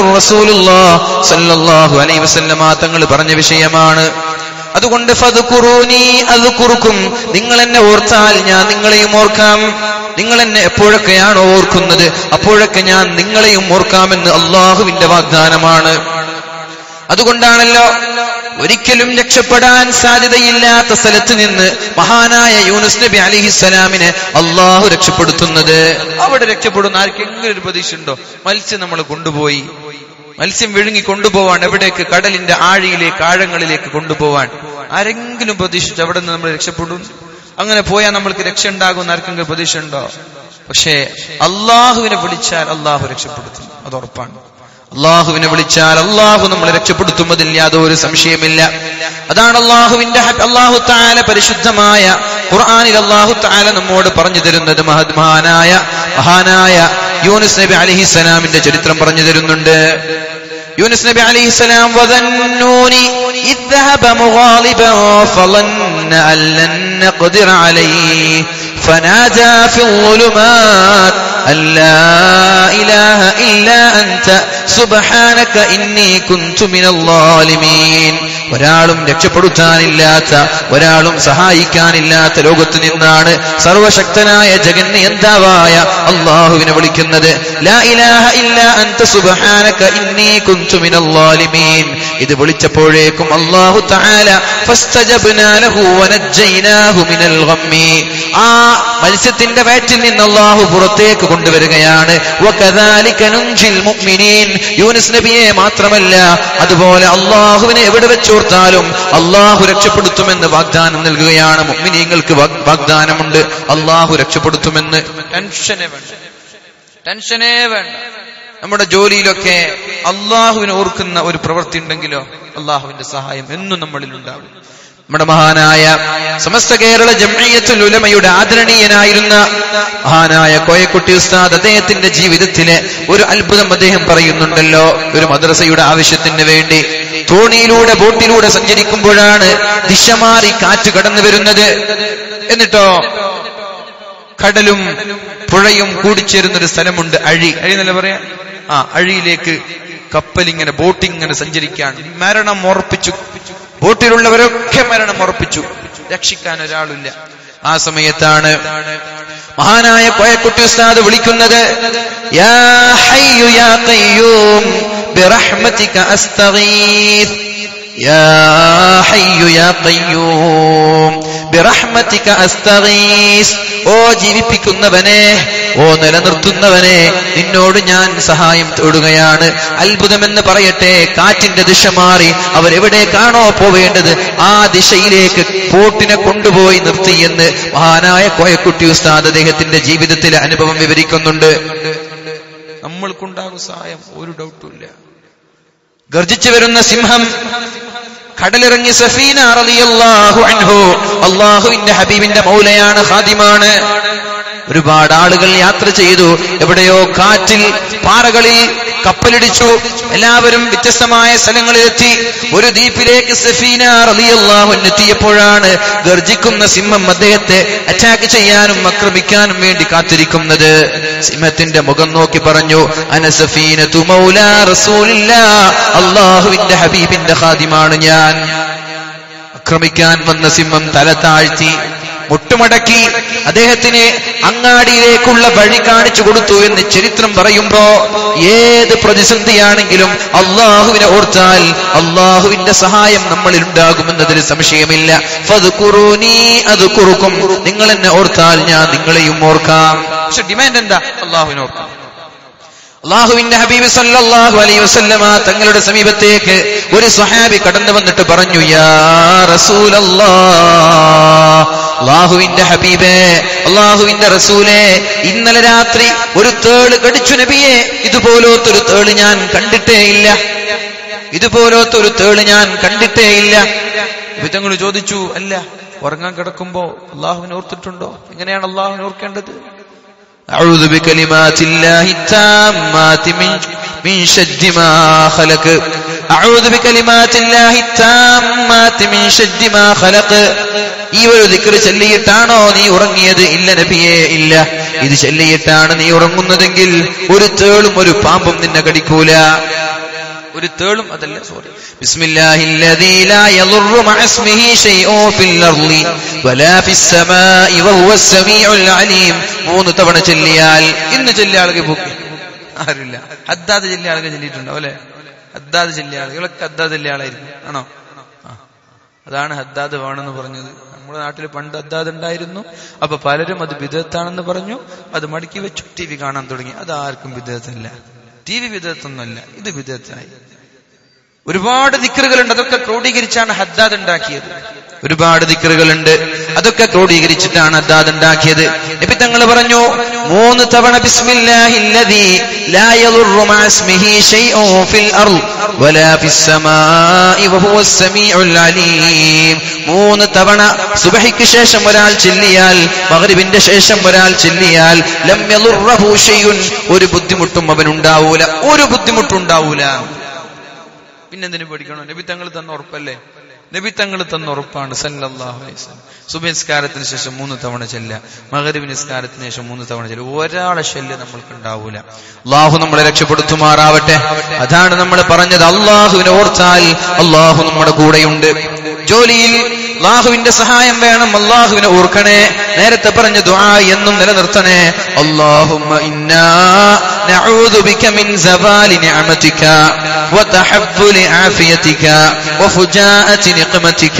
സല്ലല്ലാഹു അലൈഹി വസല്ലമ തങ്ങൾ പറഞ്ഞ വിഷയമാണ് അതുകൊണ്ട് ഫദ്കുറൂനി അദ്കുറുക്കും നിങ്ങൾ എന്നെ ഓർത്താൽ ഞാൻ നിങ്ങളെയും ഓർക്കാം നിങ്ങൾ എന്നെ എപ്പോഴൊക്കെയാണോ ഓർക്കുന്നത് അപ്പോഴൊക്കെ ഞാൻ നിങ്ങളെയും ഓർക്കാമെന്ന് അള്ളാഹുവിന്റെ വാഗ്ദാനമാണ് അതുകൊണ്ടാണല്ലോ ഒരിക്കലും രക്ഷപ്പെടാൻ സാധ്യതയില്ലാത്ത സ്ഥലത്ത് നിന്ന് മഹാനായ യൂനുസ് നബി അലിഹിസ്സലാമിനെ അള്ളാഹു രക്ഷപ്പെടുത്തുന്നത് അവിടെ രക്ഷപ്പെടുന്ന ആർക്കെങ്കിലും ഒരു പ്രതീക്ഷ ഉണ്ടോ മത്സ്യം നമ്മൾ കൊണ്ടുപോയി മത്സ്യം വിഴുങ്ങി കൊണ്ടുപോവാൻ എവിടേക്ക് കടലിന്റെ ആഴിയിലേക്ക് ആഴങ്ങളിലേക്ക് കൊണ്ടുപോവാൻ ആരെങ്കിലും പ്രതീക്ഷിച്ചു അവിടെ നിന്ന് നമ്മൾ രക്ഷപ്പെടും അങ്ങനെ പോയാൽ നമ്മൾക്ക് രക്ഷ ഉണ്ടാകുന്ന ആർക്കെങ്കിലും പ്രതീക്ഷ ഉണ്ടോ പക്ഷേ അള്ളാഹുവിനെ വിളിച്ചാൽ അള്ളാഹു രക്ഷപ്പെടുത്തും അത് ഉറപ്പാണ് അള്ളാഹുവിനെ വിളിച്ചാൽ അള്ളാഹു നമ്മളെ രക്ഷപ്പെടുത്തും അതിൽ യാതൊരു സംശയമില്ല അതാണ് അള്ളാഹുവിന്റെ അള്ളാഹു താല പരിശുദ്ധമായ ഖുർആാനിൽ അള്ളാഹു താല നമ്മോട് പറഞ്ഞു തരുന്നത് മഹാനായ മഹാനായ യൂനുസ് നബി അലിഹിസലാമിന്റെ ചരിത്രം പറഞ്ഞു തരുന്നുണ്ട് യൂനുസ് നബി അലിഹിസലാം വദന്നൂനി إذ ذهب مغاضبا فظن أن لن نقدر عليه فنادى في الظلمات أن لا إله إلا أنت سبحانك إني كنت من الظالمين ഒരാളും രക്ഷപ്പെടുത്താനില്ലാത്ത ഒരാളും സഹായിക്കാനില്ലാത്ത ലോകത്ത് നിന്നാണ് സർവശക്തനായ ജഗന്നിയന്താവായ അള്ളാഹുവിനെ വിളിക്കുന്നത് ലാ ഇലാഹ ഇല്ല അന്ത സുബ്ഹാനക ഇന്നി കുന്തു മിനൽ ളാലിമീൻ ഇത് വിളിച്ചപ്പോഴേക്കും അല്ലാഹു തആല ഫസ്തജബ്നാ ലഹു വനജ്ജയ്നാഹു മിനൽ ഗമ്മി ആ മത്സ്യത്തിന്റെ വയറ്റിൽ നിന്ന് അല്ലാഹു പുറത്തേക്ക് കൊണ്ടുവരികയാണ് വകദാലിക നുൻജിൽ മുഅ്മിനീൻ യൂനുസ് നബിയെ മാത്രമല്ല അതുപോലെ അള്ളാഹുവിനെ എവിടെ വെച്ചോർത്താലും അള്ളാഹു രക്ഷപ്പെടുത്തുമെന്ന് വാഗ്ദാനം നൽകുകയാണ് മുഅ്മിനീങ്ങൾക്ക് വാഗ്ദാനമുണ്ട് അള്ളാഹു രക്ഷപ്പെടുത്തുമെന്ന് ടെൻഷനേ വേണ്ട ടെൻഷനേ വേണ്ട നമ്മുടെ ജോലിയിലൊക്കെ അള്ളാഹുവിനെ ഓർക്കുന്ന ഒരു പ്രവൃത്തി ഉണ്ടെങ്കിലോ അള്ളാഹുവിന്റെ സഹായം എന്നും നമ്മളിൽ ഉണ്ടാവും നമ്മുടെ മഹാനായ സമസ്ത കേരള ജംഇയ്യത്തുൽ ഉലമയുടെ ആദരണീയനായിരുന്ന മഹാനായ കോയക്കുട്ടി ഉസ്താദ് അദ്ദേഹത്തിന്റെ ജീവിതത്തിലെ ഒരു അത്ഭുതം അദ്ദേഹം പറയുന്നുണ്ടല്ലോ ഒരു മദ്രസയുടെ ആവശ്യത്തിന് വേണ്ടി തോണിയിലൂടെ ബോട്ടിലൂടെ സഞ്ചരിക്കുമ്പോഴാണ് ദിശ മാറി കാറ്റ് കടന്നു വരുന്നത് എന്നിട്ടോ കടലും പുഴയും കൂടിച്ചേരുന്ന ഒരു സ്ഥലമുണ്ട് അഴി അഴി എന്നല്ല പറയാ ആ അഴിയിലേക്ക് കപ്പലിങ്ങനെ ബോട്ടിങ്ങനെ സഞ്ചരിക്കാൻ മരണം ഉറപ്പിച്ചു ബോട്ടിലുള്ളവരൊക്കെ മരണം ഉറപ്പിച്ചു രക്ഷിക്കാൻ ഒരാളില്ല ആ സമയത്താണ് മഹാനായ കോയക്കുട്ടി ഉസ്താദ് വിളിക്കുന്നത് യാ ഹയ്യു യാ ഖയ്യൂം ബിറഹ്മതിക അസ്തഗീസ് യാ ഹയ്യു യാ ഖയ്യൂം ബിറഹ്മതിക അസ്തഗീസ് ഓ ജീവിപ്പിക്കുന്നവനെ ഓ നിലനിർത്തുന്നവനെ നിന്നോട് ഞാൻ സഹായം തേടുകയാണ് അത്ഭുതമെന്ന് പറയട്ടെ കാറ്റിന്റെ ദിശ മാറി അവരെവിടേക്കാണോ പോവേണ്ടത് ആ ദിശയിലേക്ക് ബോട്ടിനെ കൊണ്ടുപോയി നിർത്തി എന്ന് മഹാനായ കോയക്കുട്ടി ഉസ്താദ് അദ്ദേഹത്തിന്റെ ജീവിതത്തിലെ അനുഭവം വിവരിക്കുന്നുണ്ട് നമ്മൾക്കുണ്ടാകും സഹായം ഒരു ഡൗട്ടും ഇല്ല ഗർജിച്ചു വരുന്ന സിംഹം കടലിറങ്ങി സഫീന റളിയല്ലാഹു അൻഹു അള്ളാഹുവിന്റെ ഹബീബിന്റെ മൗലയാണ് ഖാദിമാണ് ഒരുപാട് ആളുകൾ യാത്ര ചെയ്തു എവിടെയോ കാറ്റിൽ പാറകളിൽ കപ്പലിടിച്ചു എല്ലാവരും വ്യത്യസ്തമായ സ്ഥലങ്ങളിലെത്തി ഒരു ദ്വീപിലേക്ക് സഫീന റളിയല്ലാഹു അൻഹു എത്തിയപ്പോഴാണ് ഗർജിക്കുന്ന സിംഹം അദ്ദേഹത്തെ അറ്റാക്ക് ചെയ്യാനും ആക്രമിക്കാനും വേണ്ടി കാത്തിരിക്കുന്നത് സിംഹത്തിന്റെ മുഖം നോക്കി പറഞ്ഞു അനസഫീനതു മൗലാ റസൂലില്ലാ അള്ളാഹുവിന്റെ ഹബീബിന്റെ ഖാദിമാണ് ഞാൻ ആക്രമിക്കാൻ വന്ന സിംഹം തല താഴ്ത്തി മുട്ടുമടക്കി അദ്ദേഹത്തിന് അങ്ങാടിയിലേക്കുള്ള വഴി കാണിച്ചു കൊടുത്തു എന്ന് ചരിത്രം പറയുമ്പോ ഏത് പ്രതിസന്ധിയാണെങ്കിലും അള്ളാഹുവിനെ ഓർത്താൽ അള്ളാഹുവിന്റെ സഹായം നമ്മളിൽ ഉണ്ടാകുമെന്നതിൽ സംശയമില്ല ഫദ്കുറൂനി അത് കുറുക്കും നിങ്ങൾ എന്നെ ഓർത്താൽ ഞാൻ നിങ്ങളെയും ഓർക്കാം പക്ഷെ ഡിമാൻഡ് എന്താ അള്ളാഹുവിനെ ഓർക്കാം അള്ളാഹുവിന്റെ ഹബീബ് സല്ലല്ലാഹു അലൈഹി വസല്ലമ തങ്ങളുടെ സമീപത്തേക്ക് ഒരു സ്വഹാബി കടന്നു വന്നിട്ട് പറഞ്ഞു യാ റസൂലല്ലാഹ് അള്ളാഹുവിന്റെ ഹബീബേ അള്ളാഹുവിന്റെ റസൂലേ ഇന്നലെ രാത്രി ഒരു തേള് കടിച്ചു നബിയെ ഇതുപോലത്തൊരു തേള് ഞാൻ കണ്ടിട്ടേ ഇല്ല ഇതുപോലത്തൊരു തേള് ഞാൻ കണ്ടിട്ടേ ഇല്ല വിധങ്ങൾ ചോദിച്ചു അല്ല ഉറങ്ങാൻ കിടക്കുമ്പോ അള്ളാഹുവിനെ ഓർത്തിട്ടുണ്ടോ എങ്ങനെയാണ് അള്ളാഹുവിനെ ഓർക്കേണ്ടത് أعوذ بكلمات الله التامات من من شد ما خلق أعوذ بكلمات الله التامات من شد ما خلق ഈ ഒരു ദിക്ർ ചൊല്ലിയിട്ടാണോ നീ ഉറങ്ങിയത് ഇല്ല നബിയേ ഇല്ല ഇത് ചൊല്ലിയിട്ടാണ് നീ ഉറങ്ങുന്നതെങ്കിൽ ഒരു തേളും ഒരു പാമ്പും നിന്നെ കടിക്കൂല ഒരു തേളും അതല്ല സോറി ബിസ്മില്ലാഹില്ലദീ ലാ യളുറു മഅ ഇസ്മിഹി ഷൈഉ ഫിൽ അർളി വലാ ഫിസ് സമാഇ വഹുവസ് സമീഉൽ അലീം മൂന്ന് തവണ ചൊല്ലിയാൽ ഇന്ന് ചൊല്ലിയ ആളുകൾ പോക്കി ആരില്ല ഹദ്ദാദ് ചൊല്ലിയ ആളുകൾ ചൊല്ലിയിട്ടുണ്ടോ അല്ലെ ഹദ്ദാദ് ചൊല്ലിയ ആളുകളൊക്കെ ഹദ്ദാദ് ചൊല്ലിയ ആളായിരിക്കും ആണോ ആ. അതാണ് ഹദ്ദാദ് വേണമെന്ന് പറഞ്ഞത് നമ്മുടെ നാട്ടിൽ പണ്ട് ഹദ്ദാദ് ഉണ്ടായിരുന്നു അപ്പൊ പലരും അത് വിദഗ്ധാണെന്ന് പറഞ്ഞു അത് മടക്കി വെച്ചു ടി വി കാണാൻ തുടങ്ങി അത് ആർക്കും വിദഗ്ധല്ല ടി വി വിദഗ്ധൊന്നുമല്ല ഇത് വിദഗ്ധായി ഒരുപാട് ദിക്കറുകളുണ്ട് അതൊക്കെ ക്രോഡീകരിച്ചാണ് ഹദ്ദാദ് ഉണ്ടാക്കിയത് ഒരുപാട് ദിക്കറുകളുണ്ട് അതൊക്കെ ക്രോഡീകരിച്ചിട്ടാണ് ഹദ്ദാദ് ഉണ്ടാക്കിയത് നബി തങ്ങൾ പറഞ്ഞു മൂന്ന് തവണ ബിസ്മില്ലാഹില്ലദീ ലാ യളുറു മഅ ഇസ്മിഹി ശൈഉ ഫിൽ അർള് വലാ ഫിസ് സമാഇ വഹുവസ് സമീഉൽ അലീം മൂന്ന് തവണ സുബഹിക്ക് ശേഷം ഒരാൾ ചെല്ലിയാൽ മഗ്രിബിന്റെ ശേഷം ഒരാൾ ചെല്ലിയാൽ ലം യളുറഹു ഷൈഉൻ ഒരു ബുദ്ധിമുട്ടും അവനുണ്ടാവൂല ഒരു ബുദ്ധിമുട്ടുണ്ടാവൂല പിന്നെന്തിനു പേടിക്കണോ നബി തങ്ങൾ തന്ന ഉറപ്പല്ലേ നബി തങ്ങൾ തന്ന ഉറപ്പാണ് സല്ലല്ലാഹു അലൈഹി വസല്ലം സുബഹി നിസ്കാരത്തിന് ശേഷം മൂന്ന് തവണ ചെല്ല മഗ്രിബ് നിസ്കാരത്തിന് ശേഷം മൂന്ന് തവണ ചെല്ല ഒരാളെ ശല്യം നമ്മൾക്ക് ഉണ്ടാവൂല അള്ളാഹു നമ്മളെ രക്ഷപ്പെടുത്തുമാറാവട്ടെ അതാണ് നമ്മൾ പറഞ്ഞത് അള്ളാഹുവിനെ ഓർത്താൽ അള്ളാഹു നമ്മുടെ കൂടെയുണ്ട് ജോലിയിൽ അള്ളാഹുവിന്റെ സഹായം വേണം അള്ളാഹുവിനെ ഓർക്കണേ നേരത്തെ പറഞ്ഞ ദുആ എന്നും നിലനിർത്തണേ അല്ലാഹുമ്മ ഇന്നാ നഊദു ബിക മിൻ സവാലി നിഅമതിക വതഹവ്വുലി ആഫിയതിക വഫുജാഅതി നിഖമതിക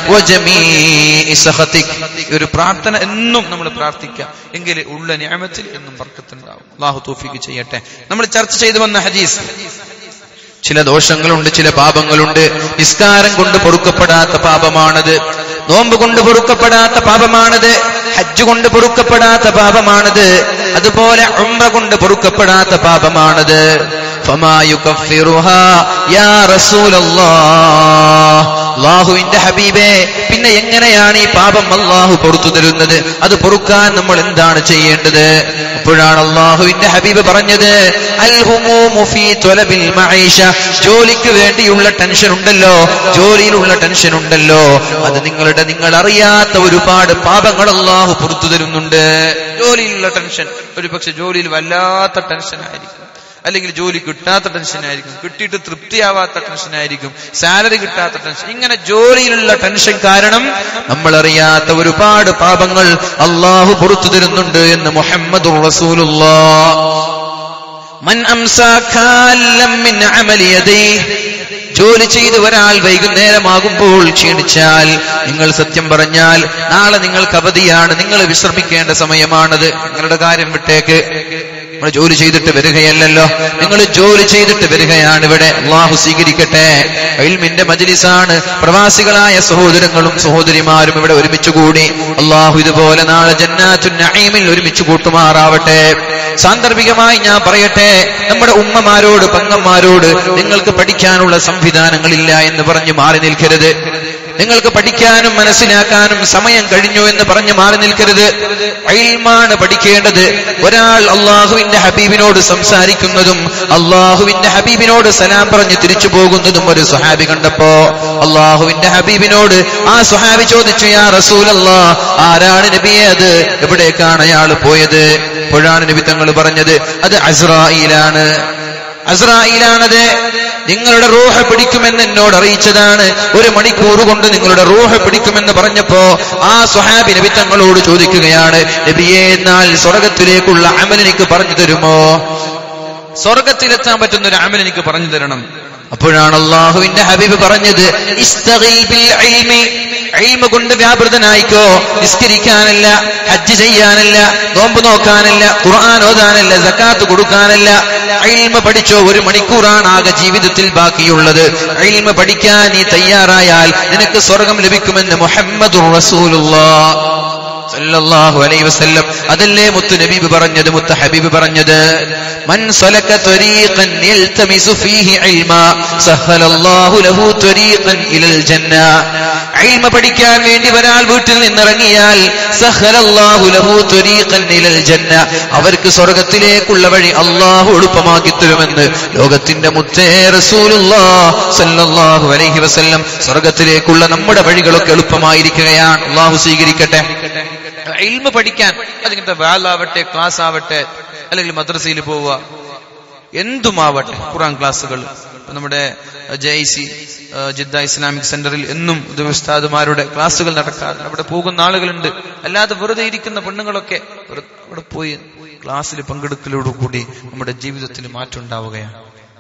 വജമീഇ സഖതിക ഒരു പ്രാർത്ഥന എന്നും നമ്മൾ പ്രാർത്ഥിക്കുക എങ്കിൽ ഉള്ള നിഅമത്തിൽ എന്നും ബർക്കത്തുണ്ടാവും അല്ലാഹു തൗഫീഖ് ചെയ്യട്ടെ നമ്മൾ ചർച്ച ചെയ്തു വന്ന ഹദീസ് ചില ദോഷങ്ങളുണ്ട് ചില പാപങ്ങളുണ്ട് നിസ്കാരം കൊണ്ട് പൊറുക്കപ്പെടാത്ത പാപമാണത് നോമ്പ് കൊണ്ട് പൊറുക്കപ്പെടാത്ത പാപമാണത് ഹജ്ജ് കൊണ്ട് പൊറുക്കപ്പെടാത്ത പാപമാണത് അതുപോലെ ഉംറ കൊണ്ട് പൊറുക്കപ്പെടാത്ത പാപമാണത് فما يكفرها يا رسول الله അള്ളാഹുവിന്റെ ഹബീബേ പിന്നെ എങ്ങനെയാണ് ഈ പാപം അള്ളാഹു പൊറത്തു തരുന്നത് അത് പൊറുക്കാൻ നമ്മൾ എന്താണ് ചെയ്യേണ്ടത് അപ്പോഴാണ് അള്ളാഹുവിന്റെ ഹബീബ് പറഞ്ഞത് അൽ ഹുമൂമു ഫീ ത്വലബിൽ മഈഷ ജോലിക്ക് വേണ്ടിയുള്ള ടെൻഷൻ ഉണ്ടല്ലോ ജോലിയിലുള്ള ടെൻഷൻ ഉണ്ടല്ലോ അത് നിങ്ങളുടെ നിങ്ങൾ അറിയാത്ത ഒരുപാട് പാപങ്ങൾ അള്ളാഹു പുറത്തു തരുന്നുണ്ട് ജോലിയിലുള്ള ടെൻഷൻ ഒരു പക്ഷെ ജോലിയിൽ വല്ലാത്ത ടെൻഷൻ ആയിരിക്കും അല്ലെങ്കിൽ ജോലി കിട്ടാത്ത ടെൻഷനായിരിക്കും കിട്ടിയിട്ട് തൃപ്തിയാവാത്ത ടെൻഷനായിരിക്കും സാലറി കിട്ടാത്ത ടെൻഷൻ ഇങ്ങനെ ജോലിയിലുള്ള ടെൻഷൻ കാരണം നമ്മൾ അറിയാത്ത ഒരുപാട് പാപങ്ങൾ അള്ളാഹു പുറത്തു തരുന്നുണ്ട് എന്ന് മുഹമ്മദ് മൻ അംസാ ഖാല്ലം മിൻ അമലി യദൈഹി ജോലി ചെയ്ത് ഒരാൾ വൈകുന്നേരമാകുമ്പോൾ ക്ഷീണിച്ചാൽ നിങ്ങൾ സത്യം പറഞ്ഞാൽ നാളെ നിങ്ങൾക്ക് അവധിയാണ് നിങ്ങൾ വിശ്രമിക്കേണ്ട സമയമാണത് നിങ്ങളുടെ കാര്യം വിട്ടേക്ക് നമ്മൾ ജോലി ചെയ്തിട്ട് വരികയല്ലല്ലോ നിങ്ങൾ ജോലി ചെയ്തിട്ട് വരികയാണ് ഇവിടെ അള്ളാഹു സ്വീകരിക്കട്ടെ ഇൽമിന്റെ മജ്ലിസാണ് പ്രവാസികളായ സഹോദരങ്ങളും സഹോദരിമാരും ഇവിടെ ഒരുമിച്ച് കൂടി അള്ളാഹു ഇതുപോലെ നാളെ ജന്നാത്തു നഈമിൽ ഒരുമിച്ച് കൂട്ടുമാറാവട്ടെ സാന്ദർഭികമായി ഞാൻ പറയട്ടെ നമ്മുടെ ഉമ്മമാരോട് പെങ്ങന്മാരോട് നിങ്ങൾക്ക് പഠിക്കാനുള്ള സംവിധാനങ്ങളില്ല എന്ന് പറഞ്ഞ് മാറി നിൽക്കരുത് നിങ്ങൾക്ക് പഠിക്കാനും മനസ്സിലാക്കാനും സമയം കഴിഞ്ഞു എന്ന് പറഞ്ഞ് മാറി നിൽക്കരുത് അയിൽമാണ് പഠിക്കേണ്ടത് ഒരാൾ അള്ളാഹുവിന്റെ ഹബീബിനോട് സംസാരിക്കുന്നതും അള്ളാഹുവിന്റെ ഹബീബിനോട് സലാം പറഞ്ഞ് തിരിച്ചു പോകുന്നതും ഒരു സുഹാബി കണ്ടപ്പോ അള്ളാഹുവിന്റെ ഹബീബിനോട് ആ സുഹാബി ചോദിച്ചു യാ റസൂലല്ലാ ആരാണ് നബിയെ അത് എവിടേക്കാണ് അയാൾ പോയത് അപ്പോഴാണ് നബി തങ്ങൾ പറഞ്ഞത് അത് അസ്രായിലാണ് അസ്രായിലാണത് നിങ്ങളുടെ റൂഹ പിടിക്കുമെന്ന് എന്നോട് അറിയിച്ചതാണ് ഒരു മണിക്കൂർ കൊണ്ട് നിങ്ങളുടെ റൂഹ പിടിക്കുമെന്ന് പറഞ്ഞപ്പോ ആ സുഹാബി നബി തങ്ങളോട് ചോദിക്കുകയാണ് നബിയെ എന്നാൽ സ്വർഗത്തിലേക്കുള്ള അമൽ എനിക്ക് പറഞ്ഞു തരുമോ സ്വർഗത്തിലെത്താൻ പറ്റുന്ന ഒരു അമൽ എനിക്ക് പറഞ്ഞു തരണം അപ്പോഴാണ് അള്ളാഹുവിന്റെ ഹബീബ് പറഞ്ഞത് ഇസ്തഗിൽ ബിൽ ഇൽമി ഇൽമ കൊണ്ട് വ്യാപൃതനായിക്കോ നിസ്കരിക്കാനല്ല ഹജ്ജ് ചെയ്യാനല്ല നോമ്പ് നോക്കാനല്ല ഖുർആൻ ഓതാനല്ല സക്കാത്ത് കൊടുക്കാനല്ല ഇൽമ പഠിച്ചോ ഒരു മണിക്കൂറാണ് ആകെ ജീവിതത്തിൽ ബാക്കിയുള്ളത് ഇൽമ പഠിക്കാൻ നീ തയ്യാറായാൽ നിനക്ക് സ്വർഗം ലഭിക്കുമെന്ന് മുഹമ്മദ് റസൂലുള്ളാഹ് സല്ലല്ലാഹു അലൈഹി വസല്ലം അതല്ലേ മുത്തു നബീബ് പറഞ്ഞത് മുത്ത ഹബീബ് പറഞ്ഞത് മൻ സലക ത്വരീഖൻ യൽതമിസു ഫീഹി ഇൽമ സഹലല്ലാഹു ലഹു ത്വരീഖൻ ഇലൽ ജന്ന ഇൽമ പഠിക്കാൻ വേണ്ടി ഒരാൾ വീട്ടിൽ നിന്നിറങ്ങിയാൽ സഹലല്ലാഹു ലഹു ത്വരീഖൻ ഇലൽ ജന്ന അവർക്ക് സ്വർഗ്ഗത്തിലേക്കുള്ള വഴി അല്ലാഹു എളുപ്പമാക്കി തരുമെന്ന് ലോകത്തിന്റെ മുത്തേ റസൂലുള്ളാഹ് സല്ലല്ലാഹു അലൈഹി വസല്ലം സ്വർഗ്ഗത്തിലേക്കുള്ള നമ്മുടെ വഴികളൊക്കെ എളുപ്പമായിരിക്കുകയാണ് അള്ളാഹു സ്വീകരിക്കട്ടെ ഇൽമ പഠിക്കാൻ അതിങ്ങനത്തെ വാലാവട്ടെ ക്ലാസ് ആവട്ടെ അല്ലെങ്കിൽ മദ്രസയിൽ പോവുക എന്തുമാവട്ടെ ഖുറാൻ ക്ലാസ്സുകൾ ഇപ്പൊ നമ്മുടെ J I C Jeddah Islamic സെന്ററിൽ എന്നും ഇത് ഉസ്താദുമാരുടെ ക്ലാസ്സുകൾ നടക്കാറുണ്ട് അവിടെ പോകുന്ന ആളുകളുണ്ട് അല്ലാതെ വെറുതെ ഇരിക്കുന്ന പെണ്ണുങ്ങളൊക്കെ വെറു- അവിടെ പോയി ക്ലാസ്സിൽ പങ്കെടുക്കലോടു കൂടി നമ്മുടെ ജീവിതത്തിൽ മാറ്റം ഉണ്ടാവുകയാണ്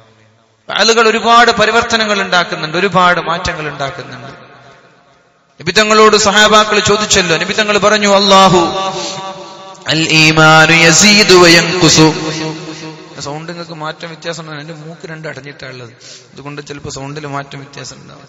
ആളുകൾ ഒരുപാട് പരിവർത്തനങ്ങൾ ഉണ്ടാക്കുന്നുണ്ട് ഒരുപാട് മാറ്റങ്ങൾ ഉണ്ടാക്കുന്നുണ്ട് നിബിതങ്ങളോട് സഹാബാക്കൾ ചോദിച്ചല്ലോ നിബിതങ്ങൾ പറഞ്ഞു അള്ളാഹു അൽ ഈമാനു യസീദു വയൻകുസു സൗണ്ട് നിങ്ങൾക്ക് മാറ്റം വ്യത്യാസം ഉണ്ടാവും. എന്റെ മൂക്ക് രണ്ട് അടഞ്ഞിട്ടാ ഉള്ളത് അതുകൊണ്ട് ചിലപ്പോൾ സൗണ്ടിൽ മാറ്റം വ്യത്യാസം ഉണ്ടാവും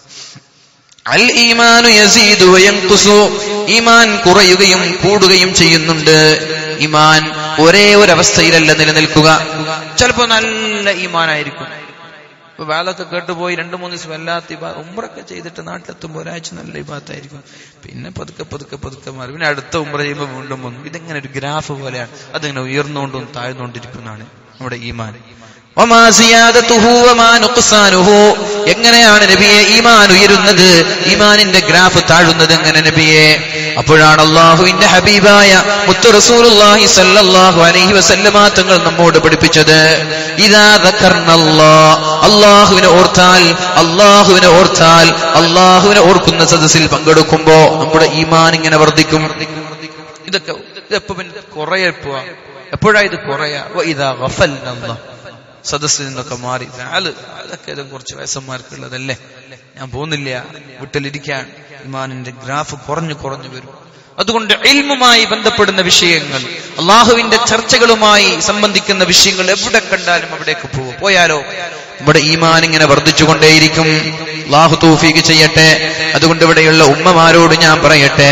അൽ ഈമാനു യസീദു വയൻകുസു ഈമാൻ കുറയുകയും കൂടുകയും ചെയ്യുന്നുണ്ട് ഈമാൻ ഒരേ ഒരു അവസ്ഥയിലല്ല നിലനിൽക്കുക ചിലപ്പോ നല്ല ഈമാനായിരിക്കും ഇപ്പൊ വേലൊക്കെ കേട്ടുപോയി രണ്ടു മൂന്ന് ദിവസം വല്ലാത്ത ഇബാ ഉമ്രൊക്കെ ചെയ്തിട്ട് നാട്ടിലെത്തുമ്പോൾ ഒരാഴ്ച നല്ല ഇബാത്തായിരിക്കും പിന്നെ പതുക്കെ പതുക്കെ പതുക്കെ മാറി പിന്നെ അടുത്ത ഉമ്ര ചെയ്യുമ്പോൾ വീണ്ടും വന്നു ഇതിങ്ങനെ ഒരു ഗ്രാഫ് പോലെയാണ് അതിങ്ങനെ ഉയർന്നുകൊണ്ടും താഴ്ന്നുകൊണ്ടിരിക്കുന്നതാണ് നമ്മുടെ ഈമാൻ വമാ സിയാദതുഹു വമാ നുഖ്സാനുഹു എങ്ങനെയാണ് നബിയെ ഈമാൻ ഉയരുന്നത് ഈമാനിന്റെ ഗ്രാഫ് താഴുന്നത് എങ്ങനെ നബിയെ അപ്പോഴാണ് അള്ളാഹുവിന്റെ ഹബീബായ മുത്തു റസൂലുള്ളാഹി സല്ലല്ലാഹു അലൈഹി വസല്ലമ തങ്ങൾ നമ്മോട് പഠിപ്പിച്ചത് ഇദാ ദക്കർനല്ലാഹ് അള്ളാഹുവിനെ ഓർത്താൽ അള്ളാഹുവിനെ ഓർത്താൽ അള്ളാഹുവിനെ ഓർക്കുന്ന സദസ്സിൽ പങ്കെടുക്കുമ്പോ നമ്മുടെ ഈമാൻ ഇങ്ങനെ വർദ്ധിക്കും ഇതൊക്കെ ഇതെപ്പോ പിന്നെ കുറയെ പോവാ എപ്പോഴാ ഇത് കുറയാ വ ഇദാ ഗഫൽനല്ലാഹ് സദസ്സിൽ നിന്നൊക്കെ മാറി ആള് അതൊക്കെ ഇത് കുറച്ച് വയസ്സന്മാർക്കുള്ളതല്ലേ ഞാൻ പോകുന്നില്ല വീട്ടിലിരിക്കാൻ ഇമാനിന്റെ ഗ്രാഫ് കുറഞ്ഞു കുറഞ്ഞു വരും അതുകൊണ്ട് ഇൽമുമായി ബന്ധപ്പെടുന്ന വിഷയങ്ങൾ അള്ളാഹുവിന്റെ ചർച്ചകളുമായി സംബന്ധിക്കുന്ന വിഷയങ്ങൾ എവിടെ കണ്ടാലും അവിടേക്ക് പോകും പോയാലോ നമ്മുടെ ഈമാൻ ഇങ്ങനെ വർദ്ധിച്ചുകൊണ്ടേയിരിക്കും അള്ളാഹു തൗഫീക്ക് ചെയ്യട്ടെ അതുകൊണ്ട് ഇവിടെയുള്ള ഉമ്മമാരോട് ഞാൻ പറയട്ടെ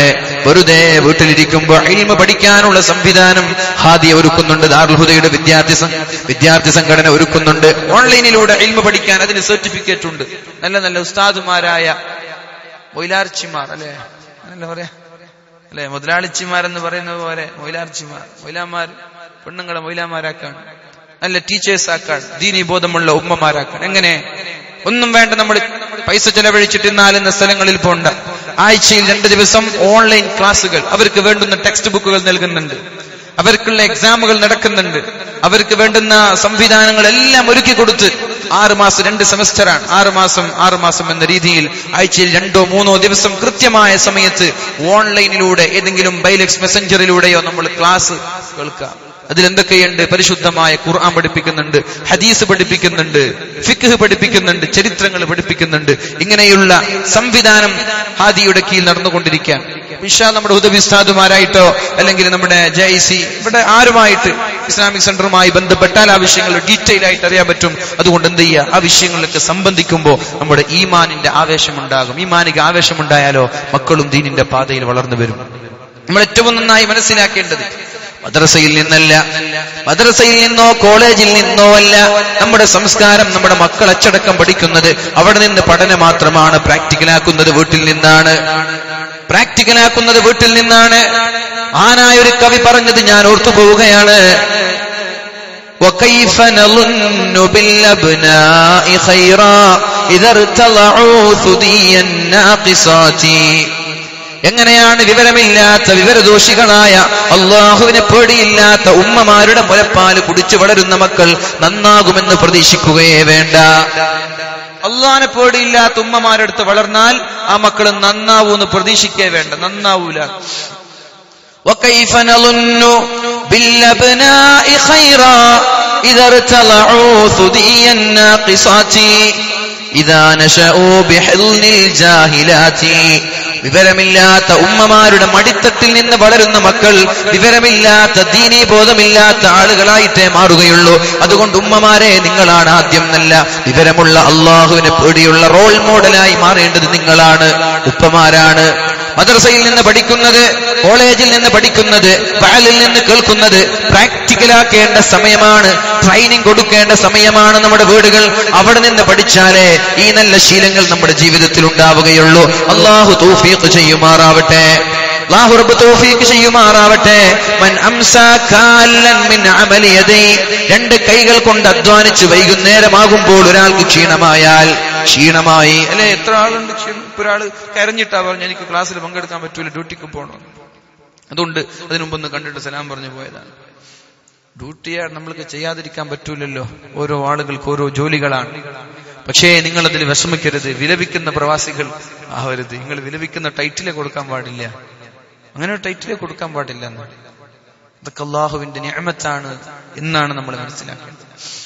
വെറുതെ വീട്ടിലിരിക്കുമ്പോൾ ഇൽമ പഠിക്കാനുള്ള സംവിധാനം ഹാദിയ ഒരുക്കുന്നുണ്ട് ദാർഹുദയുടെ വിദ്യാർത്ഥി സം- വിദ്യാർത്ഥി സംഘടന ഒരുക്കുന്നുണ്ട് ഓൺലൈനിലൂടെ ഇൽമ പഠിക്കാൻ അതിന് സർട്ടിഫിക്കറ്റ് ഉണ്ട് നല്ല നല്ല ഉസ്താദുമാരായ മൊയിലാർച്ചിമാർ അല്ലെ അങ്ങനല്ലേ പറയാ അല്ലെ മുതലാളിച്ചിമാരെന്ന് പറയുന്ന പോലെ മൊയിലാർച്ചിമാർ മൊയിലാമാർ പെണ്ണുങ്ങളെ മൊയിലാമാരാക്കാണ് നല്ല ടീച്ചേഴ്സ് ആക്കാൻ ദീനി ബോധമുള്ള ഉമ്മമാരാക്കാൻ എങ്ങനെ ഒന്നും വേണ്ട നമ്മൾ പൈസ ചെലവഴിച്ചിട്ട് നാലുന്ന സ്ഥലങ്ങളിൽ പോണ്ട ആഴ്ചയിൽ രണ്ട് ദിവസം ഓൺലൈൻ ക്ലാസ്സുകൾ അവർക്ക് വേണ്ടുന്ന ടെക്സ്റ്റ് ബുക്കുകൾ നൽകുന്നുണ്ട് അവർക്കുള്ള എക്സാമുകൾ നടക്കുന്നുണ്ട് അവർക്ക് വേണ്ടുന്ന സംവിധാനങ്ങളെല്ലാം ഒരുക്കി കൊടുത്ത് ആറ് മാസം രണ്ട് സെമസ്റ്ററാണ് ആറ് മാസം ആറ് മാസം എന്ന രീതിയിൽ ആഴ്ചയിൽ രണ്ടോ മൂന്നോ ദിവസം കൃത്യമായ സമയത്ത് ഓൺലൈനിലൂടെ ഏതെങ്കിലും ബൈലക്സ് മെസ്സഞ്ചറിലൂടെയോ നമ്മൾ ക്ലാസ് കേൾക്കാം അതിലെന്തൊക്കെയുണ്ട് പരിശുദ്ധമായ ഖുർആൻ പഠിപ്പിക്കുന്നുണ്ട് ഹദീസ് പഠിപ്പിക്കുന്നുണ്ട് ഫിഖ് പഠിപ്പിക്കുന്നുണ്ട് ചരിത്രങ്ങൾ പഠിപ്പിക്കുന്നുണ്ട് ഇങ്ങനെയുള്ള സംവിധാനം ഹാദിയുടെ കീഴിൽ നടന്നുകൊണ്ടിരിക്കാൻ വിശാ നമ്മുടെ ഉദവി ഉസ്താദുമാരായിട്ടോ അല്ലെങ്കിൽ നമ്മുടെ ജെ ഐ സി ഇവിടെ ആരുമായിട്ട് ഇസ്ലാമിക് സെന്ററുമായി ബന്ധപ്പെട്ടാൽ ആ വിഷയങ്ങൾ ഡീറ്റെയിൽ ആയിട്ട് അറിയാൻ പറ്റും അതുകൊണ്ട് എന്ത് ചെയ്യുക ആ വിഷയങ്ങളിലൊക്കെ സംബന്ധിക്കുമ്പോൾ നമ്മുടെ ഈമാനിന്റെ ആവേശമുണ്ടാകും ഈമാനിക ആവേശമുണ്ടായാലോ മക്കളും ദീനിന്റെ പാതയിൽ വളർന്നു വരും നമ്മൾ ഏറ്റവും നന്നായി മനസ്സിലാക്കേണ്ടത് മദ്രസയിൽ നിന്നല്ല മദ്രസയിൽ നിന്നോ കോളേജിൽ നിന്നോ അല്ല നമ്മുടെ സംസ്കാരം നമ്മുടെ മക്കൾ അച്ചടക്കം പഠിക്കുന്നത് അവിടെ നിന്ന് പഠനം മാത്രമാണ് പ്രാക്ടിക്കലാക്കുന്നത് വീട്ടിൽ നിന്നാണ് പ്രാക്ടിക്കലാക്കുന്നത് വീട്ടിൽ നിന്നാണ് ആനായ ഒരു കവി പറഞ്ഞത് ഞാൻ ഓർത്തു പോവുകയാണ് وكيف نظن بالأبناء خيرا إذا ارتضعوا ثدي الناقصات എങ്ങനെയാണ് വിവരമില്ലാത്ത വിവരദോഷികളായ അള്ളാഹുവിനെ പേടിയില്ലാത്ത ഉമ്മമാരുടെ മുലപ്പാല് കുടിച്ചു വളരുന്ന മക്കൾ നന്നാകുമെന്ന് പ്രതീക്ഷിക്കുകയേ വേണ്ട അള്ളാഹിനെ പേടിയില്ലാത്ത ഉമ്മമാരുടെ അടുത്ത് വളർന്നാൽ ആ മക്കൾ നന്നാവൂന്ന് പ്രതീക്ഷിക്കേ വേണ്ട നന്നാവൂല وكيف نظن بالأبناء خيرا إذا ارتلعوا ثدي الناقصات إذا نشأوا بحضن الجاهلات വിവരമില്ലാത്ത ഉമ്മമാരുടെ മടിത്തട്ടിൽ നിന്ന് വളരുന്ന മക്കൾ വിവരമില്ലാത്ത ദീനീ ബോധമില്ലാത്ത ആളുകളായിട്ടേ മാറുകയുള്ളൂ അതുകൊണ്ട് ഉമ്മമാരെ നിങ്ങളാണ് ആദ്യം നല്ല വിവരമുള്ള അള്ളാഹുവിനെ പേടിയുള്ള റോൾ മോഡലായി മാറേണ്ടത് നിങ്ങളാണ് ഉപ്പമാരാണ് മദ്രസയിൽ നിന്ന് പഠിക്കുന്നത് കോളേജിൽ നിന്ന് പഠിക്കുന്നത് പാലിൽ നിന്ന് കേൾക്കുന്നത് പ്രാക്ടിക്കലാക്കേണ്ട സമയമാണ് ട്രെയിനിങ് കൊടുക്കേണ്ട സമയമാണ് നമ്മുടെ വീടുകൾ അവിടെ നിന്ന് പഠിച്ചാലേ ഈ നല്ല ശീലങ്ങൾ നമ്മുടെ ജീവിതത്തിൽ ഉണ്ടാവുകയുള്ളൂ അള്ളാഹു തൗഫീഖ് ചെയ്യുമാറാവട്ടെ അല്ലാഹു റബ്ബ് തൗഫീഖ് ചെയ്യുമാറാവട്ടെ മൻ അംസാ കാല്ലൻ മിൻ അമലി യദൈ രണ്ട് കൈകൾ കൊണ്ട് അധ്വാനിച്ച് വൈകുന്നേരമാകുമ്പോൾ ഒരാൾക്ക് ക്ഷീണമായാൽ ക്ഷീണമായി അല്ലെ എത്ര ആളുണ്ട് ക്ഷീണം ഇപ്പൊ ഒരാള് കരഞ്ഞിട്ടാ പറഞ്ഞു എനിക്ക് ക്ലാസ്സിൽ പങ്കെടുക്കാൻ പറ്റൂല ഡ്യൂട്ടിക്ക് പോകണം അതുകൊണ്ട് അതിനു മുമ്പൊന്ന് കണ്ടിട്ട് സലാം പറഞ്ഞു പോയതാണ് ഡ്യൂട്ടിയാ നമ്മൾക്ക് ചെയ്യാതിരിക്കാൻ പറ്റൂലല്ലോ ഓരോ ആളുകൾക്ക് ഓരോ ജോലികളാണ് പക്ഷേ നിങ്ങൾ അതിൽ വിഷമിക്കരുത് വിലപിക്കുന്ന പ്രവാസികൾ ആവരുത് നിങ്ങൾ വിലപിക്കുന്ന ടൈറ്റിലെ കൊടുക്കാൻ പാടില്ല അങ്ങനെ ഒരു ടൈറ്റിലെ കൊടുക്കാൻ പാടില്ല എന്ന് ഇതൊക്കെ അള്ളാഹുവിന്റെ ഞാമത്താണ് എന്നാണ് നമ്മൾ മനസ്സിലാക്കേണ്ടത്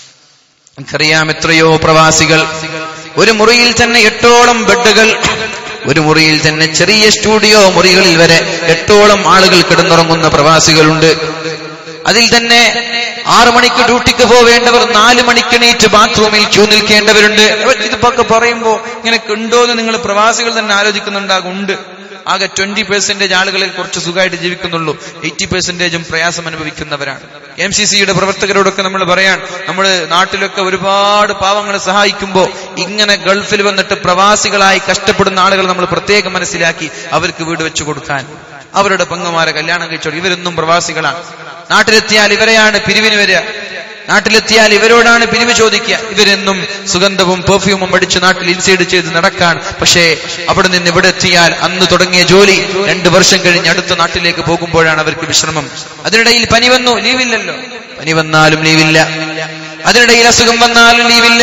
നമുക്കറിയാം എത്രയോ പ്രവാസികൾ ഒരു മുറിയിൽ തന്നെ എട്ടോളം ബെഡുകൾ ഒരു മുറിയിൽ തന്നെ ചെറിയ സ്റ്റുഡിയോ മുറികളിൽ വരെ എട്ടോളം ആളുകൾ കിടന്നുറങ്ങുന്ന പ്രവാസികളുണ്ട് അതിൽ തന്നെ ആറു മണിക്ക് ഡ്യൂട്ടിക്ക് പോവേണ്ടവർ നാല് മണിക്ക് എണീറ്റ് ബാത്റൂമിൽ ക്യൂ നിൽക്കേണ്ടവരുണ്ട് ഇതിപ്പൊക്കെ പറയുമ്പോ ഇങ്ങനെ ഉണ്ടോ എന്ന് നിങ്ങൾ പ്രവാസികൾ തന്നെ ആലോചിക്കുന്നുണ്ടാകും ഉണ്ട് ആകെ ട്വന്റി പെർസെന്റേജ് ആളുകളിൽ കുറച്ച് സുഖമായിട്ട് ജീവിക്കുന്നുള്ളൂ എയ്റ്റി പെർസെന്റേജും പ്രയാസം അനുഭവിക്കുന്നവരാണ് എം സി സിയുടെ പ്രവർത്തകരോടൊക്കെ നമ്മൾ പറയാൻ നമ്മൾ നാട്ടിലൊക്കെ ഒരുപാട് പാവങ്ങളെ സഹായിക്കുമ്പോൾ ഇങ്ങനെ ഗൾഫിൽ വന്നിട്ട് പ്രവാസികളായി കഷ്ടപ്പെടുന്ന ആളുകൾ നമ്മൾ പ്രത്യേകം മനസ്സിലാക്കി അവർക്ക് വീട് വെച്ചു കൊടുക്കാൻ അവരുടെ പെങ്ങന്മാരെ കല്യാണം കഴിച്ചോളൂ ഇവരൊന്നും പ്രവാസികളാണ് നാട്ടിലെത്തിയാൽ ഇവരെയാണ് പിരിവിന് വരിക നാട്ടിലെത്തിയാൽ ഇവരോടാണ് പിരിവ് ചോദിക്കുക ഇവരെന്നും സുഗന്ധവും പെർഫ്യൂമും അടിച്ച് നാട്ടിൽ ഇൻസൈഡ് ചെയ്ത് നടക്കാൻ പക്ഷേ അവിടെ നിന്ന് ഇവിടെ എത്തിയാൽ അന്ന് തുടങ്ങിയ ജോലി രണ്ടു വർഷം കഴിഞ്ഞ് അടുത്ത നാട്ടിലേക്ക് പോകുമ്പോഴാണ് അവർക്ക് വിശ്രമം അതിനിടയിൽ പനി വന്നു ലീവില്ലല്ലോ പനി വന്നാലും ലീവില്ല അതിനിടയിൽ അസുഖം വന്നാലും ലീവില്ല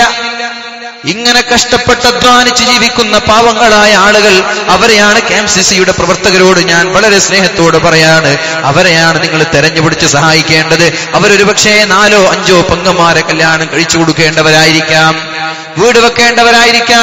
ഇങ്ങനെ കഷ്ടപ്പെട്ട് അധ്വാനിച്ച് ജീവിക്കുന്ന പാവങ്ങളായ ആളുകൾ അവരെയാണ് കെ എം സി സിയുടെ പ്രവർത്തകരോട് ഞാൻ വളരെ സ്നേഹത്തോട് പറയാണ് അവരെയാണ് നിങ്ങൾ തെരഞ്ഞുപിടിച്ച് സഹായിക്കേണ്ടത് അവരൊരു പക്ഷേ നാലോ അഞ്ചോ പെങ്ങന്മാരെ കല്യാണം കഴിച്ചു കൊടുക്കേണ്ടവരായിരിക്കാം വീട് വെക്കേണ്ടവരായിരിക്കാം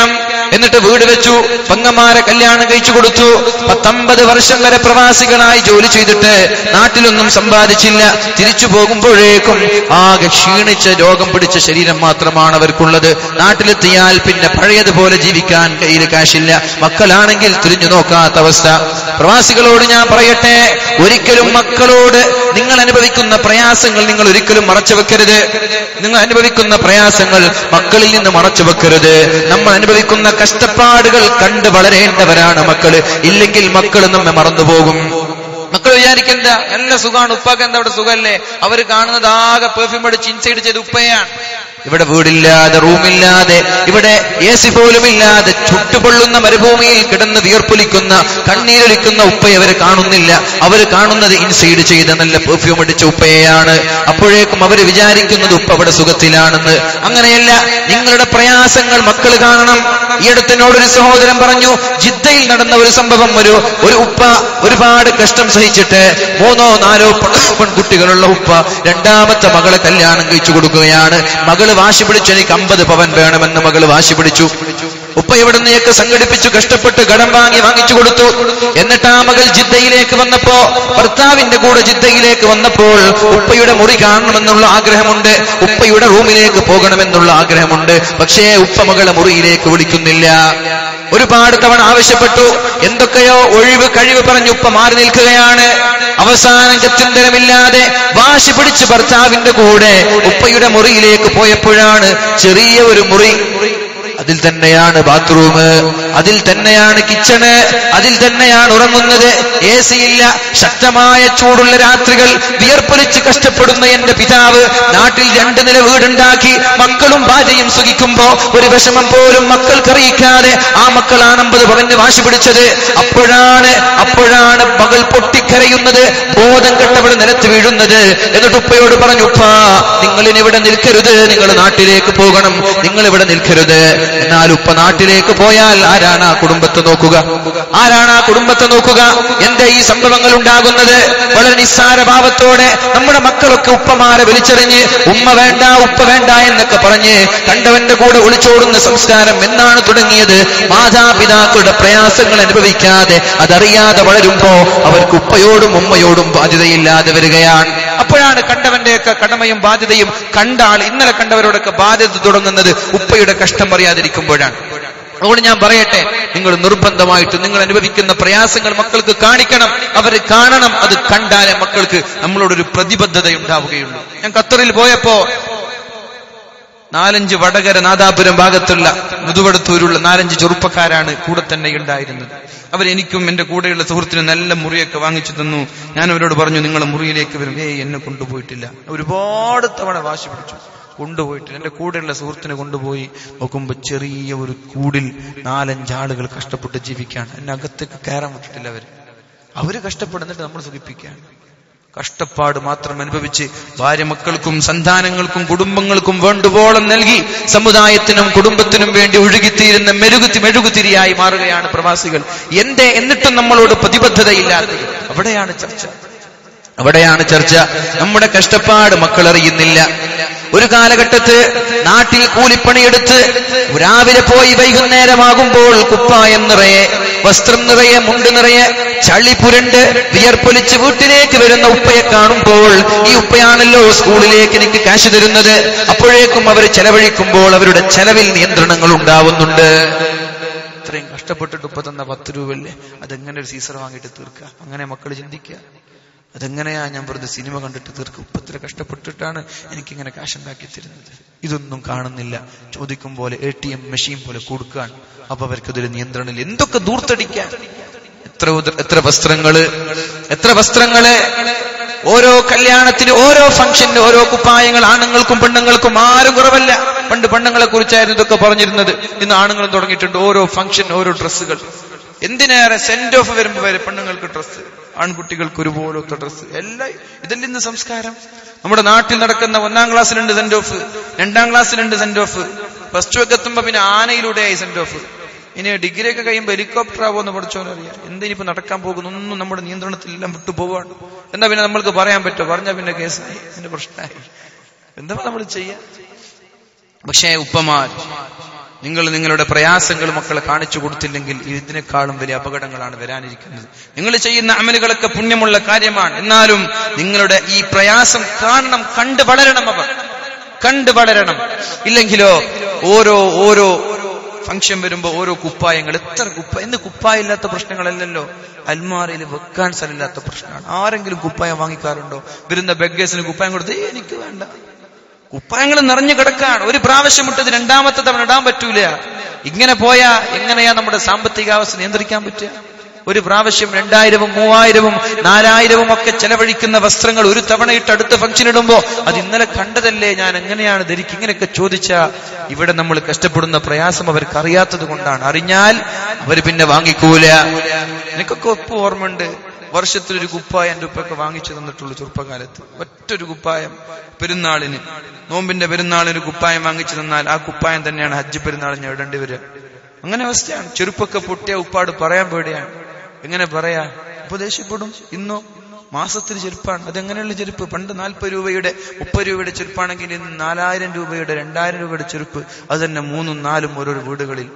എന്നിട്ട് വീട് വെച്ചു പെങ്ങന്മാരെ കല്യാണം കഴിച്ചു കൊടുത്തു പത്തൊമ്പത് വർഷം വരെ പ്രവാസികളായി ജോലി ചെയ്തിട്ട് നാട്ടിലൊന്നും സമ്പാദിച്ചില്ല തിരിച്ചു പോകുമ്പോഴേക്കും ആകെ ക്ഷീണിച്ച രോഗം പിടിച്ച ശരീരം മാത്രമാണ് അവർക്കുള്ളത് നാട്ടിലെത്തിയാൽ പിന്നെ പഴയതുപോലെ ജീവിക്കാൻ കയ്യിൽ കാശില്ല മക്കളാണെങ്കിൽ തിരിഞ്ഞു നോക്കാത്ത അവസ്ഥ പ്രവാസികളോട് ഞാൻ പറയട്ടെ ഒരിക്കലും മക്കളോട് നിങ്ങൾ അനുഭവിക്കുന്ന പ്രയാസങ്ങൾ നിങ്ങൾ ഒരിക്കലും മറച്ചു വെക്കരുത് നിങ്ങൾ അനുഭവിക്കുന്ന പ്രയാസങ്ങൾ മക്കളിൽ നിന്ന് മറച്ചു വെക്കരുത് നമ്മൾ അനുഭവിക്കുന്ന കഷ്ടപ്പാടുകൾ കണ്ട് വളരേണ്ടവരാണ് മക്കള് ഇല്ലെങ്കിൽ മക്കൾ നമ്മെ മറന്നുപോകും മക്കൾ വിചാരിക്കണ്ട നല്ല സുഖമാണ് ഉപ്പാക്ക് എന്താ അവിടെ സുഖമല്ലേ അവര് കാണുന്നത് ആകെ പെർഫ്യൂം അടിച്ച് ഇൻസൈഡ് ചെയ്ത് ഉപ്പയാണ് ഇവിടെ വീടില്ലാതെ റൂമില്ലാതെ ഇവിടെ എ സി പോലും ഇല്ലാതെ ചുട്ടുപൊള്ളുന്ന മരുഭൂമിയിൽ കിടന്ന് വിയർപ്പൊലിക്കുന്ന കണ്ണീരൊലിക്കുന്ന ഉപ്പയെ അവര് കാണുന്നില്ല അവര് കാണുന്നത് ഇൻസൈഡ് ചെയ്ത നല്ല പെർഫ്യൂം അടിച്ച ഉപ്പയെയാണ് അപ്പോഴേക്കും അവര് വിചാരിക്കുന്നത് ഉപ്പ അവിടെ സുഖത്തിലാണെന്ന് അങ്ങനെയല്ല നിങ്ങളുടെ പ്രയാസങ്ങൾ മക്കൾ കാണണം ഈ അടുത്തിനോടൊരു സഹോദരൻ പറഞ്ഞു ജിദ്ദയിൽ നടന്ന ഒരു സംഭവം ഒരു ഒരു ഉപ്പ ഒരുപാട് കഷ്ടം സഹിച്ചിട്ട് മൂന്നോ നാലോ പെൺ- പെൺകുട്ടികളുള്ള ഉപ്പ രണ്ടാമത്തെ മകളെ കല്യാണം കഴിച്ചു കൊടുക്കുകയാണ് മകള് വാശി പിടിച്ചു എനിക്ക് അമ്പത് പവൻ വേണമെന്ന് മകള് വാശി പിടിച്ചു ഉപ്പ എവിടുന്നേക്ക് സംഘടിപ്പിച്ചു കഷ്ടപ്പെട്ട് കടം വാങ്ങി വാങ്ങിച്ചു കൊടുത്തു എന്നിട്ട് ആ മകൾ ജിദ്ദയിലേക്ക് വന്നപ്പോ ഭർത്താവിന്റെ കൂടെ ജിദ്ദയിലേക്ക് വന്നപ്പോൾ ഉപ്പയുടെ മുറി കാണണമെന്നുള്ള ആഗ്രഹമുണ്ട് ഉപ്പയുടെ റൂമിലേക്ക് പോകണമെന്നുള്ള ആഗ്രഹമുണ്ട് പക്ഷേ ഉപ്പ മകളെ മുറിയിലേക്ക് വിളിക്കുന്നില്ല ഒരുപാട് തവണ ആവശ്യപ്പെട്ടു എന്തൊക്കെയോ ഒഴിവ് കഴിവ് പറഞ്ഞ് ഉപ്പ മാറി നിൽക്കുകയാണ് അവസാനം ഗത്യന്തരമില്ലാതെ വാശി പിടിച്ച് ഭർത്താവിന്റെ കൂടെ ഉപ്പയുടെ മുറിയിലേക്ക് പോയപ്പോഴാണ് ചെറിയ ഒരു മുറി അതിൽ തന്നെയാണ് ബാത്റൂം അതിൽ തന്നെയാണ് കിച്ചണ് അതിൽ തന്നെയാണ് ഉറങ്ങുന്നത് എ സി ഇല്ല ശക്തമായ ചൂടുള്ള രാത്രികൾ വിയർപ്പൊലിച്ച് കഷ്ടപ്പെടുന്ന എന്റെ പിതാവ് നാട്ടിൽ രണ്ട് നില വീടുണ്ടാക്കി മക്കളും ഭാര്യയും സുഖിക്കുമ്പോ ഒരു വിഷമം പോലും മക്കൾക്കറിയിക്കാതെ ആ മക്കളാണ് അമ്പത് പവന് വാശി പിടിച്ചത് അപ്പോഴാണ് അപ്പോഴാണ് മകൾ പൊട്ടിക്കരയുന്നത് ബോധം കെട്ടവൾ നിലത്ത് വീഴുന്നത് എന്നിട്ട് ഉപ്പയോട് പറഞ്ഞു ഉപ്പ നിങ്ങൾ ഇനി ഇവിടെ നിൽക്കരുത് നിങ്ങൾ നാട്ടിലേക്ക് പോകണം നിങ്ങൾ ഇവിടെ നിൽക്കരുത് എന്നാൽ ഉപ്പ നാട്ടിലേക്ക് പോയാൽ ആരാണ് ആ കുടുംബത്തെ നോക്കുക ആരാണ് ആ കുടുംബത്തെ നോക്കുക എന്റെ ഈ സംഭവങ്ങൾ ഉണ്ടാകുന്നത് വളരെ നിസ്സാര ഭാവത്തോടെ നമ്മുടെ മക്കളൊക്കെ ഉപ്പമാരെ വിളിച്ചെറിഞ്ഞ് ഉമ്മ വേണ്ട ഉപ്പ വേണ്ട എന്നൊക്കെ പറഞ്ഞ് കണ്ടവന്റെ കൂടെ ഒളിച്ചോടുന്ന സംസ്കാരം എന്നാണ് തുടങ്ങിയത് മാതാപിതാക്കളുടെ പ്രയാസങ്ങൾ അനുഭവിക്കാതെ അതറിയാതെ വളരുമ്പോ അവർക്ക് ഉപ്പയോടും ഉമ്മയോടും ബാധ്യതയില്ലാതെ വരികയാണ് അപ്പോഴാണ് കണ്ടവന്റെയൊക്കെ കടമയും ബാധ്യതയും കണ്ട ആൾ ഇന്നലെ കണ്ടവരോടൊക്കെ ബാധ്യത തുടങ്ങുന്നത് ഉപ്പയുടെ കഷ്ടം അറിയാതിരിക്കുമ്പോഴാണ് അതുകൊണ്ട് ഞാൻ പറയട്ടെ നിങ്ങൾ നിർബന്ധമായിട്ട് നിങ്ങൾ അനുഭവിക്കുന്ന പ്രയാസങ്ങൾ മക്കൾക്ക് കാണിക്കണം അവർ കാണണം അത് കണ്ടാലേ മക്കൾക്ക് നമ്മളോടൊരു പ്രതിബദ്ധത ഉണ്ടാവുകയുള്ളൂ ഞാൻ ഖത്തറിൽ പോയപ്പോ നാലഞ്ച് വടകര നാദാപുരം ഭാഗത്തുള്ള മുതുവടത്തൂരുള്ള നാലഞ്ച് ചെറുപ്പക്കാരാണ് കൂടെ തന്നെ ഉണ്ടായിരുന്നത് അവരെനിക്കും എന്റെ കൂടെയുള്ള സുഹൃത്തിനും നല്ല മുറിയൊക്കെ വാങ്ങിച്ചു തന്നു ഞാൻ അവരോട് പറഞ്ഞു നിങ്ങളെ മുറിയിലേക്ക് വരും ഏയ് എന്നെ കൊണ്ടുപോയിട്ടില്ല ഒരുപാട് തവണ വാശി പിടിച്ചു കൊണ്ടുപോയിട്ടില്ല എന്റെ കൂടെയുള്ള സുഹൃത്തിനെ കൊണ്ടുപോയി നോക്കുമ്പോ ചെറിയ ഒരു കൂടിൽ നാലഞ്ചാളുകൾ കഷ്ടപ്പെട്ട് ജീവിക്കാണ് എന്നെ അകത്തേക്ക് കയറാൻ വിട്ടിട്ടില്ല അവര് അവര് കഷ്ടപ്പെടുന്നിട്ട് നമ്മൾ സുഖിപ്പിക്കുകയാണ് കഷ്ടപ്പാട് മാത്രം അനുഭവിച്ച് ഭാര്യ മക്കൾക്കും സന്താനങ്ങൾക്കും കുടുംബങ്ങൾക്കും വേണ്ടുവോളം നൽകി സമുദായത്തിനും കുടുംബത്തിനും വേണ്ടി ഒഴുകിത്തീരുന്ന മെഴുകുത്തി മെഴുകുതിരിയായി മാറുകയാണ് പ്രവാസികൾ എന്തേ എന്നിട്ടും നമ്മളോട് പ്രതിബദ്ധതയില്ലാത്തത് അവിടെയാണ് ചർച്ച അവിടെയാണ് ചർച്ച നമ്മുടെ കഷ്ടപ്പാട് മക്കൾ അറിയുന്നില്ല ഒരു കാലഘട്ടത്ത് നാട്ടിൽ കൂലിപ്പണിയെടുത്ത് രാവിലെ പോയി വൈകുന്നേരമാകുമ്പോൾ കുപ്പായം നിറയെ വസ്ത്രം നിറയെ മുണ്ട് നിറയെ ചളി പുരണ്ട് വിയർപ്പൊലിച്ച് വീട്ടിലേക്ക് വരുന്ന ഉപ്പയെ കാണുമ്പോൾ ഈ ഉപ്പയാണല്ലോ സ്കൂളിലേക്ക് എനിക്ക് കാശ് തരുന്നത് അപ്പോഴേക്കും അവർ ചെലവഴിക്കുമ്പോൾ അവരുടെ ചെലവിൽ നിയന്ത്രണങ്ങൾ ഉണ്ടാവുന്നുണ്ട് ഇത്രയും കഷ്ടപ്പെട്ടിട്ട് ഉപ്പ തന്ന പത്ത് രൂപയല്ലേ അതെങ്ങനെ ഒരു സീസർ വാങ്ങിയിട്ട് തീർക്കുക അങ്ങനെ മക്കൾ ചിന്തിക്കുക അതെങ്ങനെയാ ഞാൻ വെറുതെ സിനിമ കണ്ടിട്ട് തീർക്കും ഉപ്പ ഇത്ര കഷ്ടപ്പെട്ടിട്ടാണ് എനിക്കിങ്ങനെ കാശ് ഉണ്ടാക്കി തരുന്നത് ഇതൊന്നും കാണുന്നില്ല ചോദിക്കും പോലെ എ ടി എം മെഷീൻ പോലെ കൊടുക്കാൻ അപ്പൊ അവർക്കതൊരു നിയന്ത്രണമില്ല എന്തൊക്കെ ദൂർത്തടിക്കാൻ എത്ര ഉദ- എത്ര വസ്ത്രങ്ങള് എത്ര വസ്ത്രങ്ങള് ഓരോ കല്യാണത്തിന് ഓരോ ഫംഗ്ഷന് ഓരോ കുപ്പായങ്ങൾ ആണുങ്ങൾക്കും പെണ്ണുങ്ങൾക്കും ആരും കുറവല്ല പണ്ട് പെണ്ണുങ്ങളെ കുറിച്ചായിരുന്നു ഇതൊക്കെ പറഞ്ഞിരുന്നത് ഇന്ന് ആണുങ്ങളും തുടങ്ങിയിട്ടുണ്ട് ഓരോ ഫംഗ്ഷൻ ഓരോ ഡ്രസ്സുകൾ എന്തിനേറെ സെന്റ് ഓഫ് വരുമ്പോ വരെ പെണ്ണുങ്ങൾക്ക് ഡ്രസ്സ് ആൺകുട്ടികൾക്ക് ഒരുപോലത്തെ ഡ്രസ്സ് എല്ലാം ഇതല്ല ഇന്ന് സംസ്കാരം നമ്മുടെ നാട്ടിൽ നടക്കുന്ന ഒന്നാം ക്ലാസ്സിലുണ്ട് സെന്റ് ഓഫ് രണ്ടാം ക്ലാസ്സിലുണ്ട് സെന്റ് ഓഫ് പ്ലസ് ടു ഒക്കെ എത്തുമ്പോ പിന്നെ ആനയിലൂടെയായി സെന്റ് ഓഫ് ഇനി ഡിഗ്രി ഒക്കെ കഴിയുമ്പോൾ ഹെലികോപ്റ്റർ ആവുമെന്ന് പഠിച്ചോനറിയാം എന്തിനിപ്പോ നടക്കാൻ പോകുന്നു ഒന്നും നമ്മുടെ നിയന്ത്രണത്തിലെല്ലാം വിട്ടുപോവാണ് എന്താ പിന്നെ നമ്മൾക്ക് പറയാൻ പറ്റുമോ പറഞ്ഞാൽ പിന്നെ കേസായി പിന്നെ പ്രശ്നമായി എന്താ നമ്മൾ ചെയ്യാ പക്ഷേ ഉപ്പമാർ നിങ്ങൾ നിങ്ങളുടെ പ്രയാസങ്ങൾ മക്കളെ കാണിച്ചു കൊടുത്തില്ലെങ്കിൽ ഇതിനേക്കാളും വലിയ അപകടങ്ങളാണ് വരാനിരിക്കുന്നത് നിങ്ങൾ ചെയ്യുന്ന അമലുകളൊക്കെ പുണ്യമുള്ള കാര്യമാണ് എന്നാലും നിങ്ങളുടെ ഈ പ്രയാസം കാണണം കണ്ട് വളരണം അവർ കണ്ട് വളരണം ഇല്ലെങ്കിലോ ഓരോ ഓരോ ഫംഗ്ഷൻ വരുമ്പോ ഓരോ കുപ്പായങ്ങൾ എത്ര കുപ്പ ഇന്ന് കുപ്പായില്ലാത്ത പ്രശ്നങ്ങളല്ലല്ലോ അൽമാറയിൽ വെക്കാൻ സ്ഥലമില്ലാത്ത പ്രശ്നമാണ് ആരെങ്കിലും കുപ്പായം വാങ്ങിക്കാറുണ്ടോ വരുന്ന ബെഗേഴ്സിന് കുപ്പായം കൊടുത്ത് "ഏയ്, എനിക്ക് വേണ്ട കുപ്പായങ്ങൾ നിറഞ്ഞു കിടക്കാണ് ഒരു പ്രാവശ്യം ഇട്ടത് രണ്ടാമത്തെ തവണ ഇടാൻ പറ്റൂല ഇങ്ങനെ പോയാ എങ്ങനെയാ നമ്മുടെ സാമ്പത്തികാവസ്ഥ നിയന്ത്രിക്കാൻ പറ്റുക ഒരു പ്രാവശ്യം രണ്ടായിരവും മൂവായിരവും നാലായിരവും ഒക്കെ ചെലവഴിക്കുന്ന വസ്ത്രങ്ങൾ ഒരു തവണ ഇട്ട് അടുത്ത ഫംഗ്ഷൻ ഇടുമ്പോ അത് ഇന്നലെ കണ്ടതല്ലേ ഞാൻ എങ്ങനെയാണ് ധരിക്കുക ഇങ്ങനെയൊക്കെ ചോദിച്ച ഇവിടെ നമ്മൾ കഷ്ടപ്പെടുന്ന പ്രയാസം അവർക്ക് അറിയാത്തത് കൊണ്ടാണ് അറിഞ്ഞാൽ അവർ പിന്നെ വാങ്ങിക്കൂല എനിക്കൊക്കെ ഒപ്പ് ഓർമ്മയുണ്ട് വർഷത്തിൽ ഒരു കുപ്പായം എന്റെ ഉപ്പൊക്കെ വാങ്ങിച്ചു തന്നിട്ടുള്ളൂ ചെറുപ്പകാലത്ത് ഒറ്റൊരു കുപ്പായം പെരുന്നാളിന് നോമ്പിന്റെ പെരുന്നാളിന് ഒരു കുപ്പായം വാങ്ങിച്ചു തന്നാൽ ആ കുപ്പായം തന്നെയാണ് ഹജ്ജ് പെരുന്നാളിന് ഇടേണ്ടി വരിക അങ്ങനെ അവസ്ഥയാണ് ചെരുപ്പൊക്കെ പൊട്ടിയ ഉപ്പാട് പറയാൻ പേടിയാണ് എങ്ങനെ പറയാ അപ്പൊ ദേഷ്യപ്പെടും ഇന്നോ മാസത്തിൽ ചെരുപ്പാണ് അതെങ്ങനെയുള്ള ചെരുപ്പ് പണ്ട് നാൽപ്പത് രൂപയുടെ മുപ്പത് രൂപയുടെ ചെരുപ്പാണെങ്കിൽ ഇന്ന് നാലായിരം രൂപയുടെ രണ്ടായിരം രൂപയുടെ ചെരുപ്പ് അത് തന്നെ മൂന്നും നാലും ഓരോരോ വീടുകളിൽ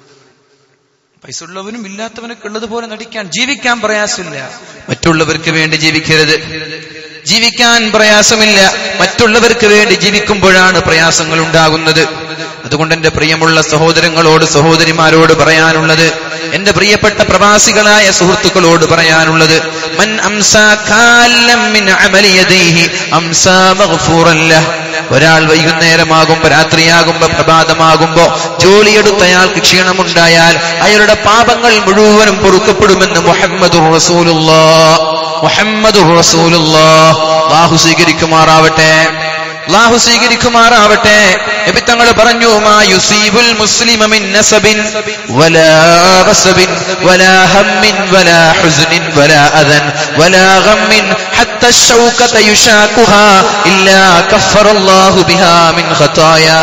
പൈസ ഉള്ളവനും ഇല്ലാത്തവനൊക്കെ ഉള്ളതുപോലെ നടിക്കാൻ ജീവിക്കാൻ പ്രയാസമില്ല മറ്റുള്ളവർക്ക് വേണ്ടി ജീവിക്കരുത് ജീവിക്കാൻ പ്രയാസമില്ല മറ്റുള്ളവർക്ക് വേണ്ടി ജീവിക്കുമ്പോഴാണ് പ്രയാസങ്ങൾ ഉണ്ടാകുന്നത് അതുകൊണ്ട് എന്റെ പ്രിയമുള്ള സഹോദരങ്ങളോട് സഹോദരിമാരോട് പറയാനുള്ളത് എന്റെ പ്രിയപ്പെട്ട പ്രവാസികളായ സുഹൃത്തുക്കളോട് പറയാനുള്ളത് മൻ അംസാ കാലം മിൻ അമലി യദൈഹി അംസാ മഗ്ഫൂറൻ ലഹ് ഒരാൾ വൈകുന്നേരമാകുമ്പോ രാത്രിയാകുമ്പോ പ്രഭാതമാകുമ്പോ ജോലിയെടുത്തയാൾക്ക് ക്ഷീണമുണ്ടായാൽ അയാളുടെ പാപങ്ങൾ മുഴുവനും പൊറുക്കപ്പെടുമെന്ന് മുഹമ്മദ് റസൂലുള്ളാ മുഹമ്മദ് റസൂലുള്ളാ അല്ലാഹു സ്വീകരിക്കുമാറാവട്ടെ അല്ലാഹു സ്വീകരിക്കുമാറാവട്ടെ നബി തങ്ങൾ പറഞ്ഞു മാ യുസീബുൽ മുസ്ലിമ മിൻ നസബിൻ വലാ വസബിൻ വലാ ഹമ്മിൻ വലാ ഹുസ്നിൻ വലാ അദൻ വലാ ഗമ്മിൻ ഹത്ത الشوكة يشاكها إلا كفر الله بها من خطايا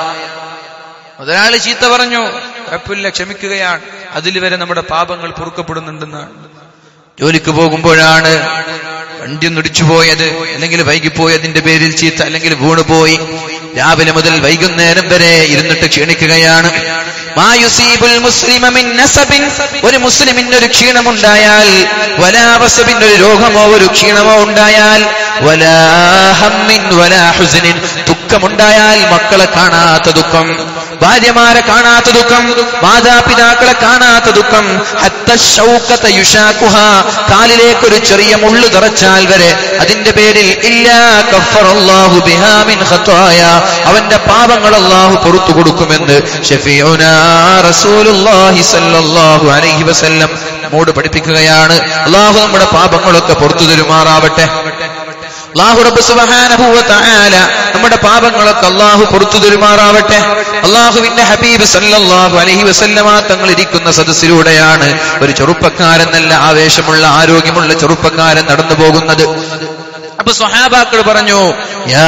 ഒരാള് ചീത്ത പറഞ്ഞു കുഴപ്പമില്ല ക്ഷമിക്കുകയാണ് അതിൽ വരെ നമ്മുടെ പാപങ്ങൾ പൊറുക്കപ്പെടുന്നുണ്ടെന്നാണ് ജോലിക്ക് പോകുമ്പോഴാണ് വണ്ടി ഒന്നിടിച്ചു പോയത് അല്ലെങ്കിൽ വൈകിപ്പോയതിന്റെ പേരിൽ ചീത്ത അല്ലെങ്കിൽ വീണുപോയി രാവിലെ മുതൽ വൈകുന്നേരം വരെ ഇരുന്നിട്ട് ക്ഷീണിക്കുകയാണ് മാ യുസീബുൽ മുസ്ലിമ മിൻ നസബിൻ ഒരു മുസ്ലിമിന് ഒരു ക്ഷീണമുണ്ടായാൽ വലാ വസബിൻ ഒരു രോഗമോ ഒരു ക്ഷീണമോ ഉണ്ടായാൽ വലാ ഹമ്മിൻ വലാ ഹുസ്നിൻ ദുഃഖമുണ്ടായാൽ മക്കളെ കാണാത്ത ദുഃഖം ഭാര്യമാരെ കാണാത്ത ദുഃഖം മാതാപിതാക്കളെ കാണാത്ത ദുഃഖം ഹത്ത ശൗക്കത്ത യുഷാക്കുഹ കാലിലേക്ക് ഒരു ചെറിയ മുള്ളു തറച്ചാൽ വരെ അതിന്റെ പേരിൽ ഇല്ലാ കഫറല്ലാഹു ബിഹാ മിൻ ഖത്തായ അവന്റെ പാപങ്ങൾ അല്ലാഹു പുറത്തു കൊടുക്കുമെന്ന് ഷഫീഉനാ റസൂലുള്ളാഹി സ്വല്ലല്ലാഹു അലൈഹി വസല്ലം നമ്മോട് പഠിപ്പിക്കുകയാണ് അല്ലാഹു നമ്മുടെ പാപങ്ങളൊക്കെ പുറത്തു തരുമാറാവട്ടെ അള്ളാഹു റബ്ബ് സുബ്ഹാനഹു വ തആല നമ്മുടെ പാപങ്ങളൊക്കെ അള്ളാഹു പുറത്തു തരുമാറാവട്ടെ അള്ളാഹുവിന്റെ ഹബീബ് സല്ലല്ലാഹു അലൈഹി വസല്ലമ തങ്ങൾ ഇരിക്കുന്ന സദസ്സിലൂടെയാണ് ഒരു ചെറുപ്പക്കാരൻ നല്ല ആവേശമുള്ള ആരോഗ്യമുള്ള ചെറുപ്പക്കാരൻ നടന്നു പോകുന്നത് അപ്പൊ സ്വഹാബാക്കൾ പറഞ്ഞു യാ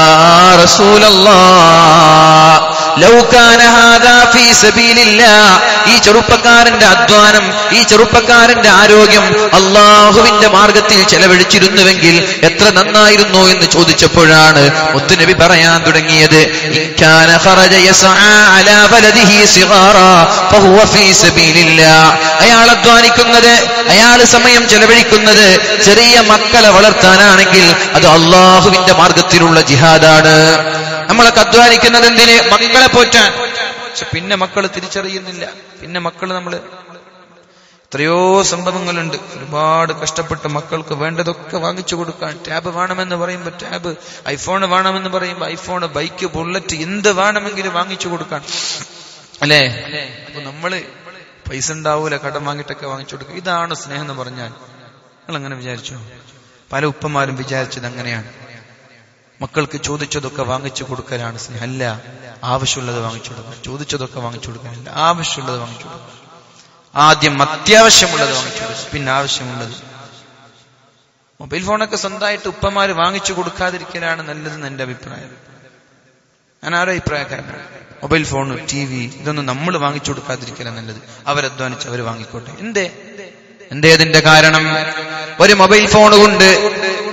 റസൂലല്ലാഹ് ലൗ കാന ഹാദാ ഫീ സബീലില്ലാഹ് ഈ ചെറുപ്പക്കാരന്റെ അധ്വാനം ഈ ചെറുപ്പക്കാരന്റെ ആരോഗ്യം അള്ളാഹുവിന്റെ മാർഗത്തിൽ ചെലവഴിച്ചിരുന്നുവെങ്കിൽ എത്ര നന്നായിരുന്നു എന്ന് ചോദിച്ചപ്പോഴാണ് മുത്തുനബി പറയാൻ തുടങ്ങിയത് ഇൻ കാന ഖറജ യസ്ആ അലാ വലദിഹി സിഗാറാ ഫഹുവ ഫീ സബീലില്ലാഹ് അയാൾ അധ്വാനിക്കുന്നത് അയാൾ സമയം ചെലവഴിക്കുന്നത് ചെറിയ മക്കളെ വളർത്താനാണെങ്കിൽ അത് അള്ളാഹുവിന്റെ മാർഗത്തിലുള്ള ജിഹാദാണ് നമ്മളൊക്കെ അധ്വാനിക്കുന്നത് എന്തിന് മക്കളെ പോറ്റാൻ പക്ഷെ പിന്നെ മക്കൾ തിരിച്ചറിയുന്നില്ല പിന്നെ മക്കൾ നമ്മള് എത്രയോ സംഭവങ്ങളുണ്ട് ഒരുപാട് കഷ്ടപ്പെട്ട് മക്കൾക്ക് വേണ്ടതൊക്കെ വാങ്ങിച്ചു കൊടുക്കാൻ ടാബ് വേണമെന്ന് പറയുമ്പോൾ ടാബ് ഐഫോൺ വേണമെന്ന് പറയുമ്പോൾ ഐഫോൺ ബൈക്ക് ബുള്ളറ്റ് എന്ത് വേണമെങ്കിലും വാങ്ങിച്ചു കൊടുക്കാൻ അല്ലേ അപ്പൊ നമ്മള് പൈസ ഉണ്ടാവൂല കടം വാങ്ങിയിട്ടൊക്കെ വാങ്ങിച്ചു കൊടുക്കുക ഇതാണ് സ്നേഹം എന്ന് പറഞ്ഞാൽ നിങ്ങൾ അങ്ങനെ വിചാരിച്ചോ പല ഉപ്പമാരും വിചാരിച്ചത് അങ്ങനെയാണ് മക്കൾക്ക് ചോദിച്ചതൊക്കെ വാങ്ങിച്ചു കൊടുക്കലാണ് സ്നേഹം അല്ല ആവശ്യമുള്ളത് വാങ്ങിച്ചു കൊടുക്കുക ചോദിച്ചതൊക്കെ വാങ്ങിച്ചു കൊടുക്കാനല്ല ആവശ്യമുള്ളത് വാങ്ങിച്ചു കൊടുക്കുക ആദ്യം അത്യാവശ്യമുള്ളത് വാങ്ങിച്ചു കൊടുക്കുക പിന്നെ ആവശ്യമുള്ളത് മൊബൈൽ ഫോണൊക്കെ സ്വന്തമായിട്ട് ഉപ്പമാര് വാങ്ങിച്ചു കൊടുക്കാതിരിക്കലാണ് നല്ലതെന്ന് എന്റെ അഭിപ്രായം ഞാൻ ആരോ അഭിപ്രായക്കാരനാണ് മൊബൈൽ ഫോൺ ടി വി ഇതൊന്നും നമ്മൾ വാങ്ങിച്ചു കൊടുക്കാതിരിക്കലാണ് നല്ലത് അവരധ്വാനിച്ച് അവർ വാങ്ങിക്കോട്ടെ എന്തേ എന്തേ അതിന്റെ കാരണം ഒരു മൊബൈൽ ഫോൺ കൊണ്ട്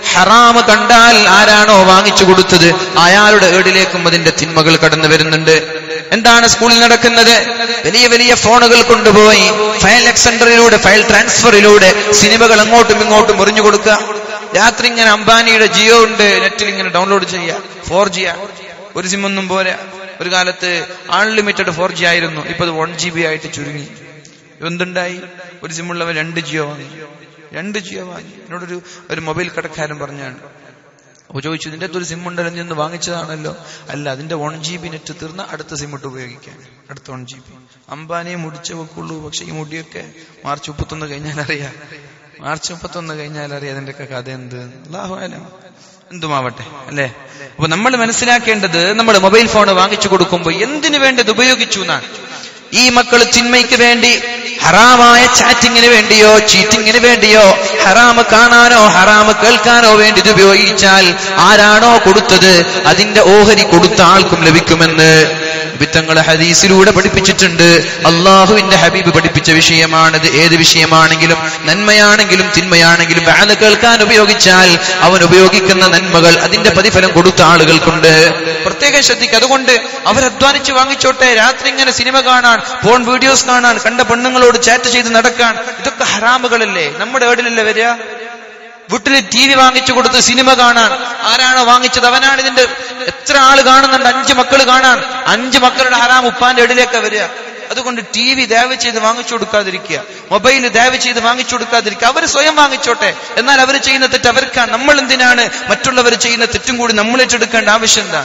ഹറാമ് കണ്ടാൽ ആരാണോ വാങ്ങിച്ചു കൊടുത്തത് അയാളുടെ ഏടിലേക്കും അതിന്റെ തിന്മകൾ കടന്നു വരുന്നുണ്ട് എന്താണ് സ്കൂളിൽ നടക്കുന്നത് വലിയ വലിയ ഫോണുകൾ കൊണ്ടുപോയി ഫയൽ എക്സെൻഡറിലൂടെ ഫയൽ ട്രാൻസ്ഫറിലൂടെ സിനിമകൾ അങ്ങോട്ടും ഇങ്ങോട്ടും എറിഞ്ഞു കൊടുക്കുക രാത്രി ഇങ്ങനെ അംബാനിയുടെ ജിയോ ഉണ്ട് നെറ്റിൽ ഇങ്ങനെ ഡൗൺലോഡ് ചെയ്യുക ഫോർ ജി ഒരു സിം ഒന്നും പോരാ ഒരു കാലത്ത് അൺലിമിറ്റഡ് ഫോർ ജി ആയിരുന്നു ഇപ്പൊ അത് വൺ ജി ബി ആയിട്ട് ചുരുങ്ങി എന്തുണ്ടായി ഒരു സിമ്മുള്ളവൻ രണ്ട് ജിയോ വാങ്ങി രണ്ട് ജിയോ വാങ്ങി എന്നോടൊരു ഒരു മൊബൈൽ കടക്കാരൻ പറഞ്ഞാണ് അപ്പൊ ചോദിച്ചു ഇതിന്റെ അകത്ത് ഒരു സിം ഉണ്ടല്ലോ നീ ഒന്ന് വാങ്ങിച്ചതാണല്ലോ അല്ല അതിന്റെ വൺ ജി ബി നെറ്റ് തീർന്ന അടുത്ത സിം ഇട്ട് ഉപയോഗിക്കാൻ അടുത്ത വൺ ജി ബി അംബാനിയെ മുടിച്ചേ വെക്കുള്ളൂ പക്ഷെ ഈ മുടിയൊക്കെ മാർച്ച് മുപ്പത്തൊന്ന് കഴിഞ്ഞാൽ അറിയാം മാർച്ച് മുപ്പത്തൊന്ന് കഴിഞ്ഞാൽ അറിയാം അതിന്റെയൊക്കെ കഥ എന്ത് അല്ലാഹുഅലം എന്തുമാവട്ടെ അല്ലേ അപ്പൊ നമ്മൾ മനസ്സിലാക്കേണ്ടത് നമ്മൾ മൊബൈൽ ഫോൺ വാങ്ങിച്ചു കൊടുക്കുമ്പോൾ എന്തിനു വേണ്ടത് ഉപയോഗിച്ചു എന്നാണ് ഈ മക്കൾ ചിന്മയ്ക്ക് വേണ്ടി ഹറാമായ ചാറ്റിങ്ങിന് വേണ്ടിയോ ചീറ്റിങ്ങിന് വേണ്ടിയോ ഹറാമ് കാണാനോ ഹറാമ് കേൾക്കാനോ വേണ്ടി ഇത് ഉപയോഗിച്ചാൽ ആരാണോ കൊടുത്തത് അതിന്റെ ഓഹരി കൊടുത്ത ആൾക്കും ലഭിക്കുമെന്ന് വിത്തങ്ങൾ ഹദീസിലൂടെ പഠിപ്പിച്ചിട്ടുണ്ട് അള്ളാഹുവിന്റെ ഹബീബ് പഠിപ്പിച്ച വിഷയമാണിത് ഏത് വിഷയമാണെങ്കിലും നന്മയാണെങ്കിലും തിന്മയാണെങ്കിലും വാല് കേൾക്കാൻ ഉപയോഗിച്ചാൽ അവൻ ഉപയോഗിക്കുന്ന നന്മകൾ അതിന്റെ പ്രതിഫലം കൊടുത്ത ആളുകൾക്കുണ്ട് പ്രത്യേകം ശ്രദ്ധിക്കുക അതുകൊണ്ട് അവർ അധ്വാനിച്ച് വാങ്ങിച്ചോട്ടെ രാത്രി ഇങ്ങനെ സിനിമ കാണാൻ ഫോൺ വീഡിയോസ് കാണാൻ കണ്ട പെണ്ണുങ്ങളോട് ചാറ്റ് ചെയ്ത് നടക്കാൻ ഇതൊക്കെ ഹറാമുകളല്ലേ നമ്മുടെ ഏടിലല്ലേ വരിക വീട്ടിൽ ടി വി വാങ്ങിച്ചു കൊടുത്ത് സിനിമ കാണാൻ ആരാണോ വാങ്ങിച്ചത് അവനാണ് ഇതിന്റെ എത്ര ആള് കാണുന്നുണ്ട് അഞ്ച് മക്കൾ കാണാൻ അഞ്ച് മക്കളുടെ ഹറാം ഉപ്പാന്റെ ഇടയിലേക്ക് വരിക അതുകൊണ്ട് ടി വി ദയവ് ചെയ്ത് വാങ്ങിച്ചു കൊടുക്കാതിരിക്കുക മൊബൈൽ ദയവ് ചെയ്ത് വാങ്ങിച്ചു കൊടുക്കാതിരിക്കുക അവർ സ്വയം വാങ്ങിച്ചോട്ടെ എന്നാൽ അവർ ചെയ്യുന്ന തെറ്റ് അവർക്കാണ് നമ്മൾ എന്തിനാണ് മറ്റുള്ളവർ ചെയ്യുന്ന തെറ്റും കൂടി നമ്മൾ ഏറ്റെടുക്കേണ്ട ആവശ്യം എന്താ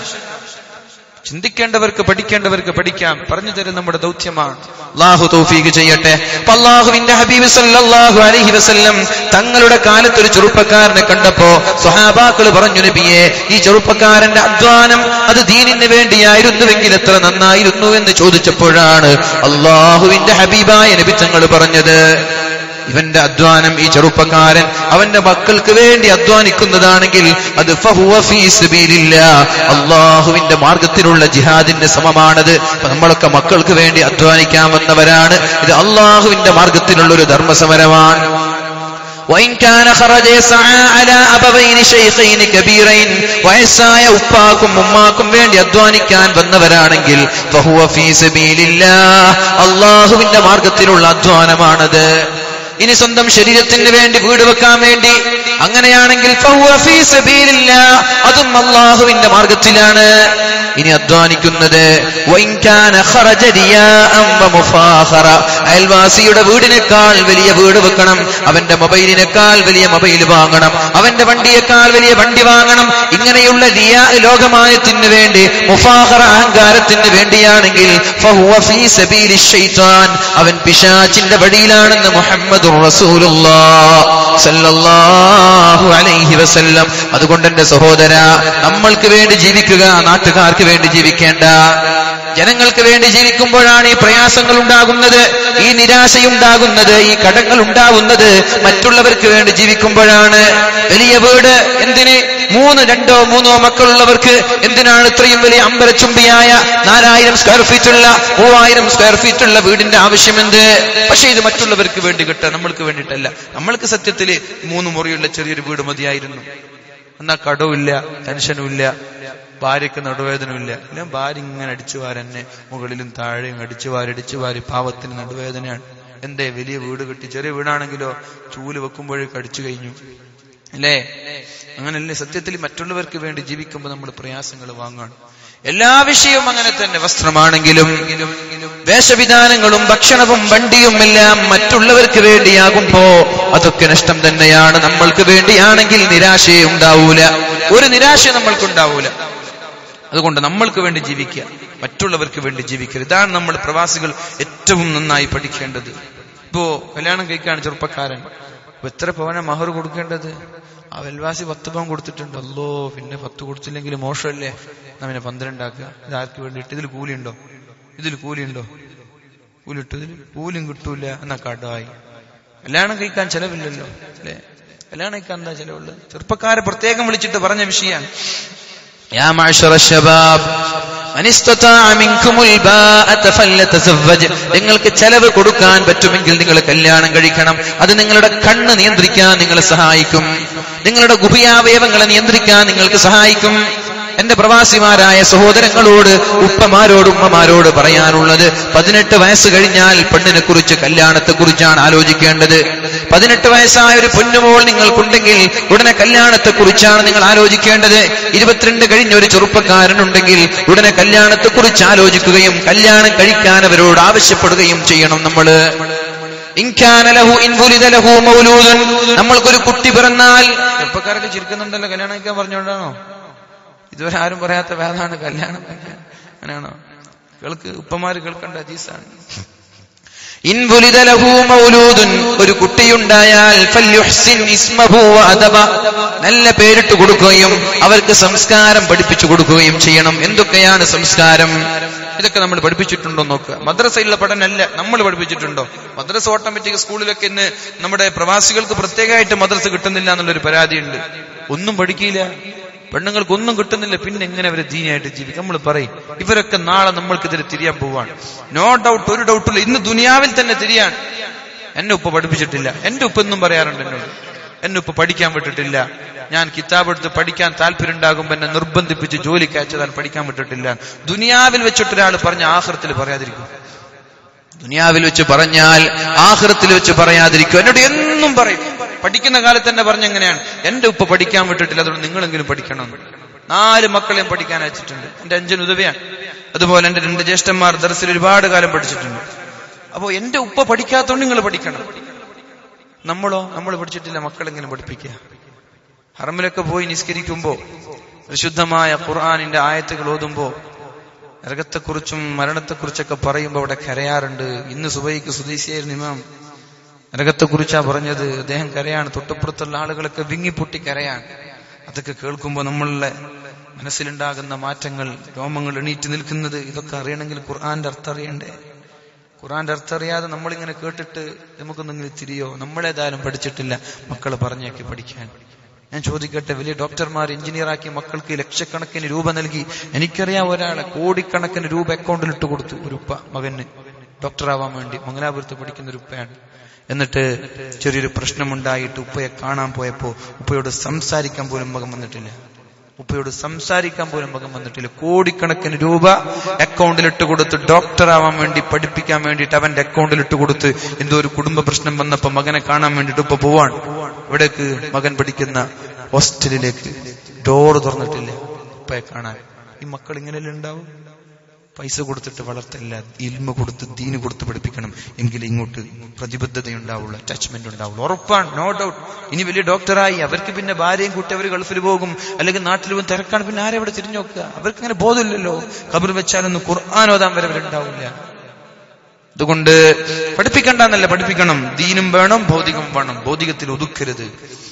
ചിന്തിക്കേണ്ടവർക്ക് പഠിക്കേണ്ടവർക്ക് പഠിക്കാം പറഞ്ഞു തരും നമ്മുടെ ദൗത്യമാണ് അള്ളാഹു തൗഫീഖ് ചെയ്യട്ടെ അപ്പൊ അള്ളാഹുവിന്റെ ഹബീബ് സല്ലല്ലാഹു അലൈഹി വസല്ലം തങ്ങളുടെ കാലത്ത് ഒരു ചെറുപ്പക്കാരനെ കണ്ടപ്പോ സ്വഹാബാക്കൾ പറഞ്ഞു നബിയെ ഈ ചെറുപ്പക്കാരന്റെ അധ്വാനം അത് ദീനിന് വേണ്ടിയായിരുന്നുവെങ്കിൽ എത്ര നന്നായിരുന്നു എന്ന് ചോദിച്ചപ്പോഴാണ് അള്ളാഹുവിന്റെ ഹബീബായ നബി തങ്ങൾ പറഞ്ഞത് ഇവന്റെ അധ്വാനം ഈ ചെറുപ്പക്കാരൻ അവന്റെ മക്കൾക്ക് വേണ്ടി അധ്വാനിക്കുന്നതാണെങ്കിൽ അത് ഫഹുവ ഫീ സബീലില്ലാ. അള്ളാഹുവിന്റെ മാർഗത്തിലുള്ള ജിഹാദിന്റെ സമമാണത് അപ്പൊ നമ്മളൊക്കെ മക്കൾക്ക് വേണ്ടി അധ്വാനിക്കാൻ വന്നവരാണ് ഇത് അള്ളാഹുവിന്റെ മാർഗത്തിലുള്ള ഒരു ധർമ്മസമരമാണ് وإن كان خرج يسعى على أبوين شيخين كبيرين വയസ്സായ ഉപ്പാക്കും ഉമ്മാക്കും വേണ്ടി അധ്വാനിക്കാൻ വന്നവരാണെങ്കിൽ ഫഹുവ ഫീ സബീലില്ലാഹ്. അള്ളാഹുവിന്റെ മാർഗത്തിലുള്ള അധ്വാനമാണത് ഇനി സ്വന്തം ശരീരത്തിന് വേണ്ടി വീട് വെക്കാൻ വേണ്ടി അങ്ങനെയാണെങ്കിൽ ഫഹുവ ഫീ സബീലില്ലാഹ്. അതും അള്ളാഹുവിന്റെ മാർഗത്തിലാണ് ഇനി അധ്വാനിക്കുന്നത് വഇൻ കാന ഖറജ റിയാഅൻ വമുഫാഖറ. അയൽവാസിയുടെ വീടിനേക്കാൾ വലിയ വീട് വെക്കണം അവന്റെ മൊബൈലിനേക്കാൾ വലിയ മൊബൈൽ വാങ്ങണം അവന്റെ വണ്ടിയേക്കാൾ വലിയ വണ്ടി വാങ്ങണം ഇങ്ങനെയുള്ള റിയാ ലോകമായത്തിന് വേണ്ടി മുഫാഖറ അഹങ്കാരത്തിന് വേണ്ടിയാണെങ്കിൽ ഫഹുവ ഫീ സബീലി ശൈത്താൻ അവൻ പിശാചിന്റെ വഴിയിലാണെന്ന് മുഹമ്മദ് സല്ലല്ലാഹു അലൈഹി വസല്ലം അതുകൊണ്ട് എന്റെ സഹോദര നമ്മൾക്ക് വേണ്ടി ജീവിക്കുക നാട്ടുകാർക്ക് വേണ്ടി ജീവിക്കേണ്ട ജനങ്ങൾക്ക് വേണ്ടി ജീവിക്കുമ്പോഴാണ് ഈ പ്രയാസങ്ങൾ ഉണ്ടാകുന്നത് ഈ നിരാശയുണ്ടാകുന്നത് ഈ കടങ്ങൾ ഉണ്ടാവുന്നത് മറ്റുള്ളവർക്ക് വേണ്ടി ജീവിക്കുമ്പോഴാണ് വലിയ വീട് എന്തിന് മൂന്ന് രണ്ടോ മൂന്നോ മക്കളുള്ളവർക്ക് എന്തിനാണ് ഇത്രയും വലിയ അമ്പലച്ചുംബിയായ നാലായിരം സ്ക്വയർ ഫീറ്റ് ഉള്ള മൂവായിരം സ്ക്വയർ ഫീറ്റ് ഉള്ള വീടിന്റെ ആവശ്യമെന്ത് പക്ഷേ ഇത് മറ്റുള്ളവർക്ക് വേണ്ടി കിട്ടുക നമ്മൾക്ക് വേണ്ടിയിട്ടല്ല നമ്മൾക്ക് സത്യത്തിൽ മൂന്ന് മുറിയുള്ള ചെറിയൊരു വീട് മതിയായിരുന്നു എന്നാ കടവുമില്ല ടെൻഷനുമില്ല ഭാര്യയ്ക്ക് നടുവേദനയില്ല എല്ലാം ഭാര്യ ഇങ്ങനെ അടിച്ചു വാരന്നെ മുകളിലും താഴെയും അടിച്ചു വാരി അടിച്ചു വാരി പാവത്തിന് നടുവേദനയാണ് എന്തേ വലിയ വീട് കിട്ടി ചെറിയ വീടാണെങ്കിലോ ചൂല് വെക്കുമ്പോഴേക്ക് അടിച്ചു കഴിഞ്ഞു അല്ലേ അങ്ങനല്ലേ സത്യത്തിൽ മറ്റുള്ളവർക്ക് വേണ്ടി ജീവിക്കുമ്പോൾ നമ്മൾ പ്രയാസങ്ങൾ വാങ്ങാണ് എല്ലാ വിഷയവും അങ്ങനെ തന്നെ വസ്ത്രമാണെങ്കിലും വേഷവിധാനങ്ങളും ഭക്ഷണവും വണ്ടിയും എല്ലാം മറ്റുള്ളവർക്ക് വേണ്ടിയാകുമ്പോ അതൊക്കെ നഷ്ടം തന്നെയാണ് നമ്മൾക്ക് വേണ്ടിയാണെങ്കിൽ നിരാശയെ ഉണ്ടാവൂല ഒരു നിരാശ നമ്മൾക്കുണ്ടാവൂല അതുകൊണ്ട് നമ്മൾക്ക് വേണ്ടി ജീവിക്കുക മറ്റുള്ളവർക്ക് വേണ്ടി ജീവിക്കരുത് ഇതാണ് നമ്മൾ പ്രവാസികൾ ഏറ്റവും നന്നായി പഠിക്കേണ്ടത് ഇപ്പോ കല്യാണം കഴിക്കാണ് ചെറുപ്പക്കാരൻ അപ്പൊ എത്ര പവന മഹർ കൊടുക്കേണ്ടത് ആ വെൽവാസി പത്ത് പവൻ കൊടുത്തിട്ടുണ്ട് അല്ലോ പിന്നെ പത്ത് കൊടുത്തില്ലെങ്കിൽ മോശമല്ലേ എന്നാ പിന്നെ പന്ത്രണ്ടാക്കുക ഇത് ആർക്ക് വേണ്ടിയിട്ട് ഇതിൽ കൂലിയുണ്ടോ ഇതിൽ കൂലിയുണ്ടോ കൂലിട്ടു ഇതിൽ കൂലിയും കിട്ടൂല എന്നാ കടമായി കല്യാണം കഴിക്കാൻ ചെലവില്ലല്ലോ അല്ലേ കല്യാണം കഴിക്കാൻ എന്താ ചെലവുള്ളത് ചെറുപ്പക്കാരെ പ്രത്യേകം വിളിച്ചിട്ട് പറഞ്ഞ വിഷയമാണ് يا معشر الشباب അനിസ്തതാഅ മിൻകുമുൽ ബാഅത ഫല്യതസവ്വജ്. നിങ്ങൾക്ക് ചെലവ് കൊടുക്കാൻ പറ്റുമെങ്കിൽ നിങ്ങൾ കല്യാണം കഴിക്കണം അത് നിങ്ങളുടെ കണ്ണ് നിയന്ത്രിക്കാൻ നിങ്ങളെ സഹായിക്കും നിങ്ങളുടെ ഗുഹയാവയവങ്ങളെ നിയന്ത്രിക്കാൻ നിങ്ങൾക്ക് സഹായിക്കും എന്റെ പ്രവാസിമാരായ സഹോദരങ്ങളോട് ഉപ്പമാരോട് ഉമ്മമാരോട് പറയാനുള്ളത് പതിനെട്ട് വയസ്സ് കഴിഞ്ഞാൽ പെണ്ണിനെ കുറിച്ച് കല്യാണത്തെ കുറിച്ചാണ് ആലോചിക്കേണ്ടത് പതിനെട്ട് വയസ്സായ ഒരു പൊന്നുമോൾ നിങ്ങൾക്കുണ്ടെങ്കിൽ ഉടനെ കല്യാണത്തെ കുറിച്ചാണ് നിങ്ങൾ ആലോചിക്കേണ്ടത് ഇരുപത്തിരണ്ട് കഴിഞ്ഞ ഒരു ചെറുപ്പക്കാരനുണ്ടെങ്കിൽ ഉടനെ കല്യാണത്തെ കുറിച്ച് ആലോചിക്കുകയും കല്യാണം കഴിക്കാൻ അവരോട് ആവശ്യപ്പെടുകയും ചെയ്യണം നമ്മള് ഇൻകാനലഹു ഇൻവുലിദലഹു മൗലൂദൻ നമ്മൾക്കൊരു കുട്ടി പിറന്നാൽ ചെറുപ്പക്കാരൊക്കെ ചിരിക്കുന്നുണ്ടല്ലോ കല്യാണം കഴിക്കാൻ പറഞ്ഞുകൊണ്ടാണോ ഇതുവരെ ആരും പറയാത്ത വേദാണ് കല്യാണം അങ്ങനെയാണോ കേൾക്ക് ഉപ്പമാര് കേൾക്കേണ്ട ഹദീസാണ് ഇൻവുലിദലഹു മൗലൂദുൻ ഒരു കുട്ടിയുണ്ടായാൽ ഫല്യുഹ്സിൻ ഇസ്മഹു വഅദബ നല്ല പേരിട്ട് കൊടുക്കുകയും അവർക്ക് സംസ്കാരം പഠിപ്പിച്ചു കൊടുക്കുകയും ചെയ്യണം എന്തൊക്കെയാണ് സംസ്കാരം ഇതൊക്കെ നമ്മൾ പഠിപ്പിച്ചിട്ടുണ്ടോ നോക്കുക മദ്രസയിലുള്ള പഠനമല്ല നമ്മൾ പഠിപ്പിച്ചിട്ടുണ്ടോ മദ്രസ ഓട്ടോമാറ്റിക് സ്കൂളിലൊക്കെ ഇന്ന് നമ്മുടെ പ്രവാസികൾക്ക് പ്രത്യേകമായിട്ട് മദ്രസ കിട്ടുന്നില്ല എന്നുള്ളൊരു പരാതിയുണ്ട് ഒന്നും പഠിക്കില്ല പെണ്ണുങ്ങൾക്ക് ഒന്നും കിട്ടുന്നില്ല പിന്നെ എങ്ങനെ അവരെ ദീനിയായിട്ട് ജീവിക്കും നമ്മൾ പറയും ഇവരൊക്കെ നാളെ നമ്മൾക്കെതിരെ തിരിയാൻ പോവാണ് നോ ഡൗട്ട് ഒരു ഡൗട്ടില്ല ഇന്ന് ദുനിയാവിൽ തന്നെ തിരിയാണ് എന്നെ ഉപ്പ പഠിപ്പിച്ചിട്ടില്ല എന്റെ ഉപ്പ എന്നും പറയാറുണ്ട് എന്നോട് എന്നെ ഉപ്പ പഠിക്കാൻ വിട്ടിട്ടില്ല ഞാൻ കിതാബ് എടുത്ത് പഠിക്കാൻ താല്പര്യം ഉണ്ടാകുമ്പോ എന്നെ നിർബന്ധിപ്പിച്ച് ജോലിക്ക് അയച്ചതാൻ പഠിക്കാൻ വിട്ടിട്ടില്ല ദുനിയാവിൽ വെച്ചിട്ട് ഒരാൾ പറഞ്ഞ ആഹൃത്തിൽ പറയാതിരിക്കും ദുനിയാവിൽ വെച്ച് പറഞ്ഞാൽ ആഹൃത്തിൽ വെച്ച് പറയാതിരിക്കും എന്നോട് എന്നും പറയും പഠിക്കുന്ന കാലത്ത് തന്നെ പറഞ്ഞെങ്ങനെയാണ് എന്റെ ഉപ്പ പഠിക്കാൻ വിട്ടിട്ടില്ല അതുകൊണ്ട് നിങ്ങളെങ്കിലും പഠിക്കണം നാല് മക്കളെയും പഠിക്കാൻ അയച്ചിട്ടുണ്ട് എന്റെ അഞ്ചൻ ഉദവിയാണ് അതുപോലെ എന്റെ രണ്ട് ജ്യേഷ്ഠന്മാർ ദർസിൽ ഒരുപാട് കാലം പഠിച്ചിട്ടുണ്ട് അപ്പോ എന്റെ ഉപ്പ പഠിക്കാത്തോണ്ട് നിങ്ങൾ പഠിക്കണം നമ്മളോ നമ്മൾ പഠിച്ചിട്ടില്ല മക്കളെങ്കിലും പഠിപ്പിക്കുക ഹറമിലൊക്കെ പോയി നിസ്കരിക്കുമ്പോ പരിശുദ്ധമായ ഖുർആാനിന്റെ ആയത്തുകൾ ഓതുമ്പോ നരകത്തെക്കുറിച്ചും മരണത്തെക്കുറിച്ചൊക്കെ പറയുമ്പോൾ അവിടെ കരയാറുണ്ട് ഇന്ന് സുബൈക്ക് സുദേശിയായിരുന്നു ഇമാം നരകത്തെക്കുറിച്ചാ പറഞ്ഞത് അദ്ദേഹം കരയാണ് തൊട്ടപ്പുറത്തുള്ള ആളുകളൊക്കെ വിങ്ങിപ്പൊട്ടി കരയാണ് അതൊക്കെ കേൾക്കുമ്പോൾ നമ്മളുടെ മനസ്സിലുണ്ടാകുന്ന മാറ്റങ്ങൾ രോമങ്ങൾ എണീറ്റ് നിൽക്കുന്നത് ഇതൊക്കെ അറിയണമെങ്കിൽ ഖുർആന്റെ അർത്ഥം അറിയണ്ടേ ഖുർആന്റെ അർത്ഥം അറിയാതെ നമ്മളിങ്ങനെ കേട്ടിട്ട് നമുക്കൊന്നെങ്കിലും തിരിയോ നമ്മളേതായാലും പഠിച്ചിട്ടില്ല മക്കളെ പറഞ്ഞേക്ക് പഠിക്കാൻ ഞാൻ ചോദിക്കട്ടെ വലിയ ഡോക്ടർമാർ എഞ്ചിനീയറാക്കി മക്കൾക്ക് ലക്ഷക്കണക്കിന് രൂപ നൽകി എനിക്കറിയാം ഒരാളെ കോടിക്കണക്കിന് രൂപ അക്കൗണ്ടിൽ ഇട്ട് കൊടുത്തു ഒരു ഉപ്പ മകന് ഡോക്ടറാവാൻ വേണ്ടി മംഗലാപുരത്ത് പഠിക്കുന്ന ഒരു ഉപ്പയാണ് എന്നിട്ട് ചെറിയൊരു പ്രശ്നമുണ്ടായിട്ട് ഉപ്പയെ കാണാൻ പോയപ്പോ ഉപ്പയോട് സംസാരിക്കാൻ പോലും മകൻ വന്നിട്ടില്ല ഉപ്പയോട് സംസാരിക്കാൻ പോലും മകൻ വന്നിട്ടില്ല കോടിക്കണക്കിന് രൂപ അക്കൗണ്ടിൽ ഇട്ട് കൊടുത്ത് ഡോക്ടറാവാൻ വേണ്ടി പഠിപ്പിക്കാൻ വേണ്ടിയിട്ട് അവന്റെ അക്കൗണ്ടിൽ ഇട്ട് കൊടുത്ത് എന്തോ ഒരു കുടുംബ പ്രശ്നം വന്നപ്പോ മകനെ കാണാൻ വേണ്ടിയിട്ട് ഉപ്പ പോവാണ് ഇവിടേക്ക് മകൻ പഠിക്കുന്ന ഹോസ്റ്റലിലേക്ക് ഡോറ് തുറന്നിട്ടില്ല ഉപ്പയെ കാണാൻ ഈ മക്കൾ ഇങ്ങനെയല്ലേ ഉണ്ടാവും പൈസ കൊടുത്തിട്ട് വളർത്തില്ല ഇൽമ കൊടുത്ത് ദീന് കൊടുത്ത് പഠിപ്പിക്കണം എങ്കിൽ ഇങ്ങോട്ട് പ്രതിബദ്ധതയുണ്ടാവുള്ളൂ അറ്റാച്ച്മെന്റ് ഉണ്ടാവുള്ളൂ ഉറപ്പാണ് നോ ഡൗട്ട് ഇനി വലിയ ഡോക്ടറായി അവർക്ക് പിന്നെ ഭാര്യയും കൂട്ടി അവർ ഗൾഫിൽ പോകും അല്ലെങ്കിൽ നാട്ടിൽ പോകും തിരക്കാണ് പിന്നെ ആരെ അവിടെ തിരിഞ്ഞു നോക്കുക അവർക്ക് അങ്ങനെ ബോധമില്ലല്ലോ കബർ വെച്ചാലൊന്നും ഖുർആൻ ഓതാൻ വരെ അവരുണ്ടാവില്ല അതുകൊണ്ട് പഠിപ്പിക്കണ്ടെന്നല്ല പഠിപ്പിക്കണം ദീനും വേണം ഭൗതികം വേണം ഭൗതികത്തിൽ ഒതുക്കരുത്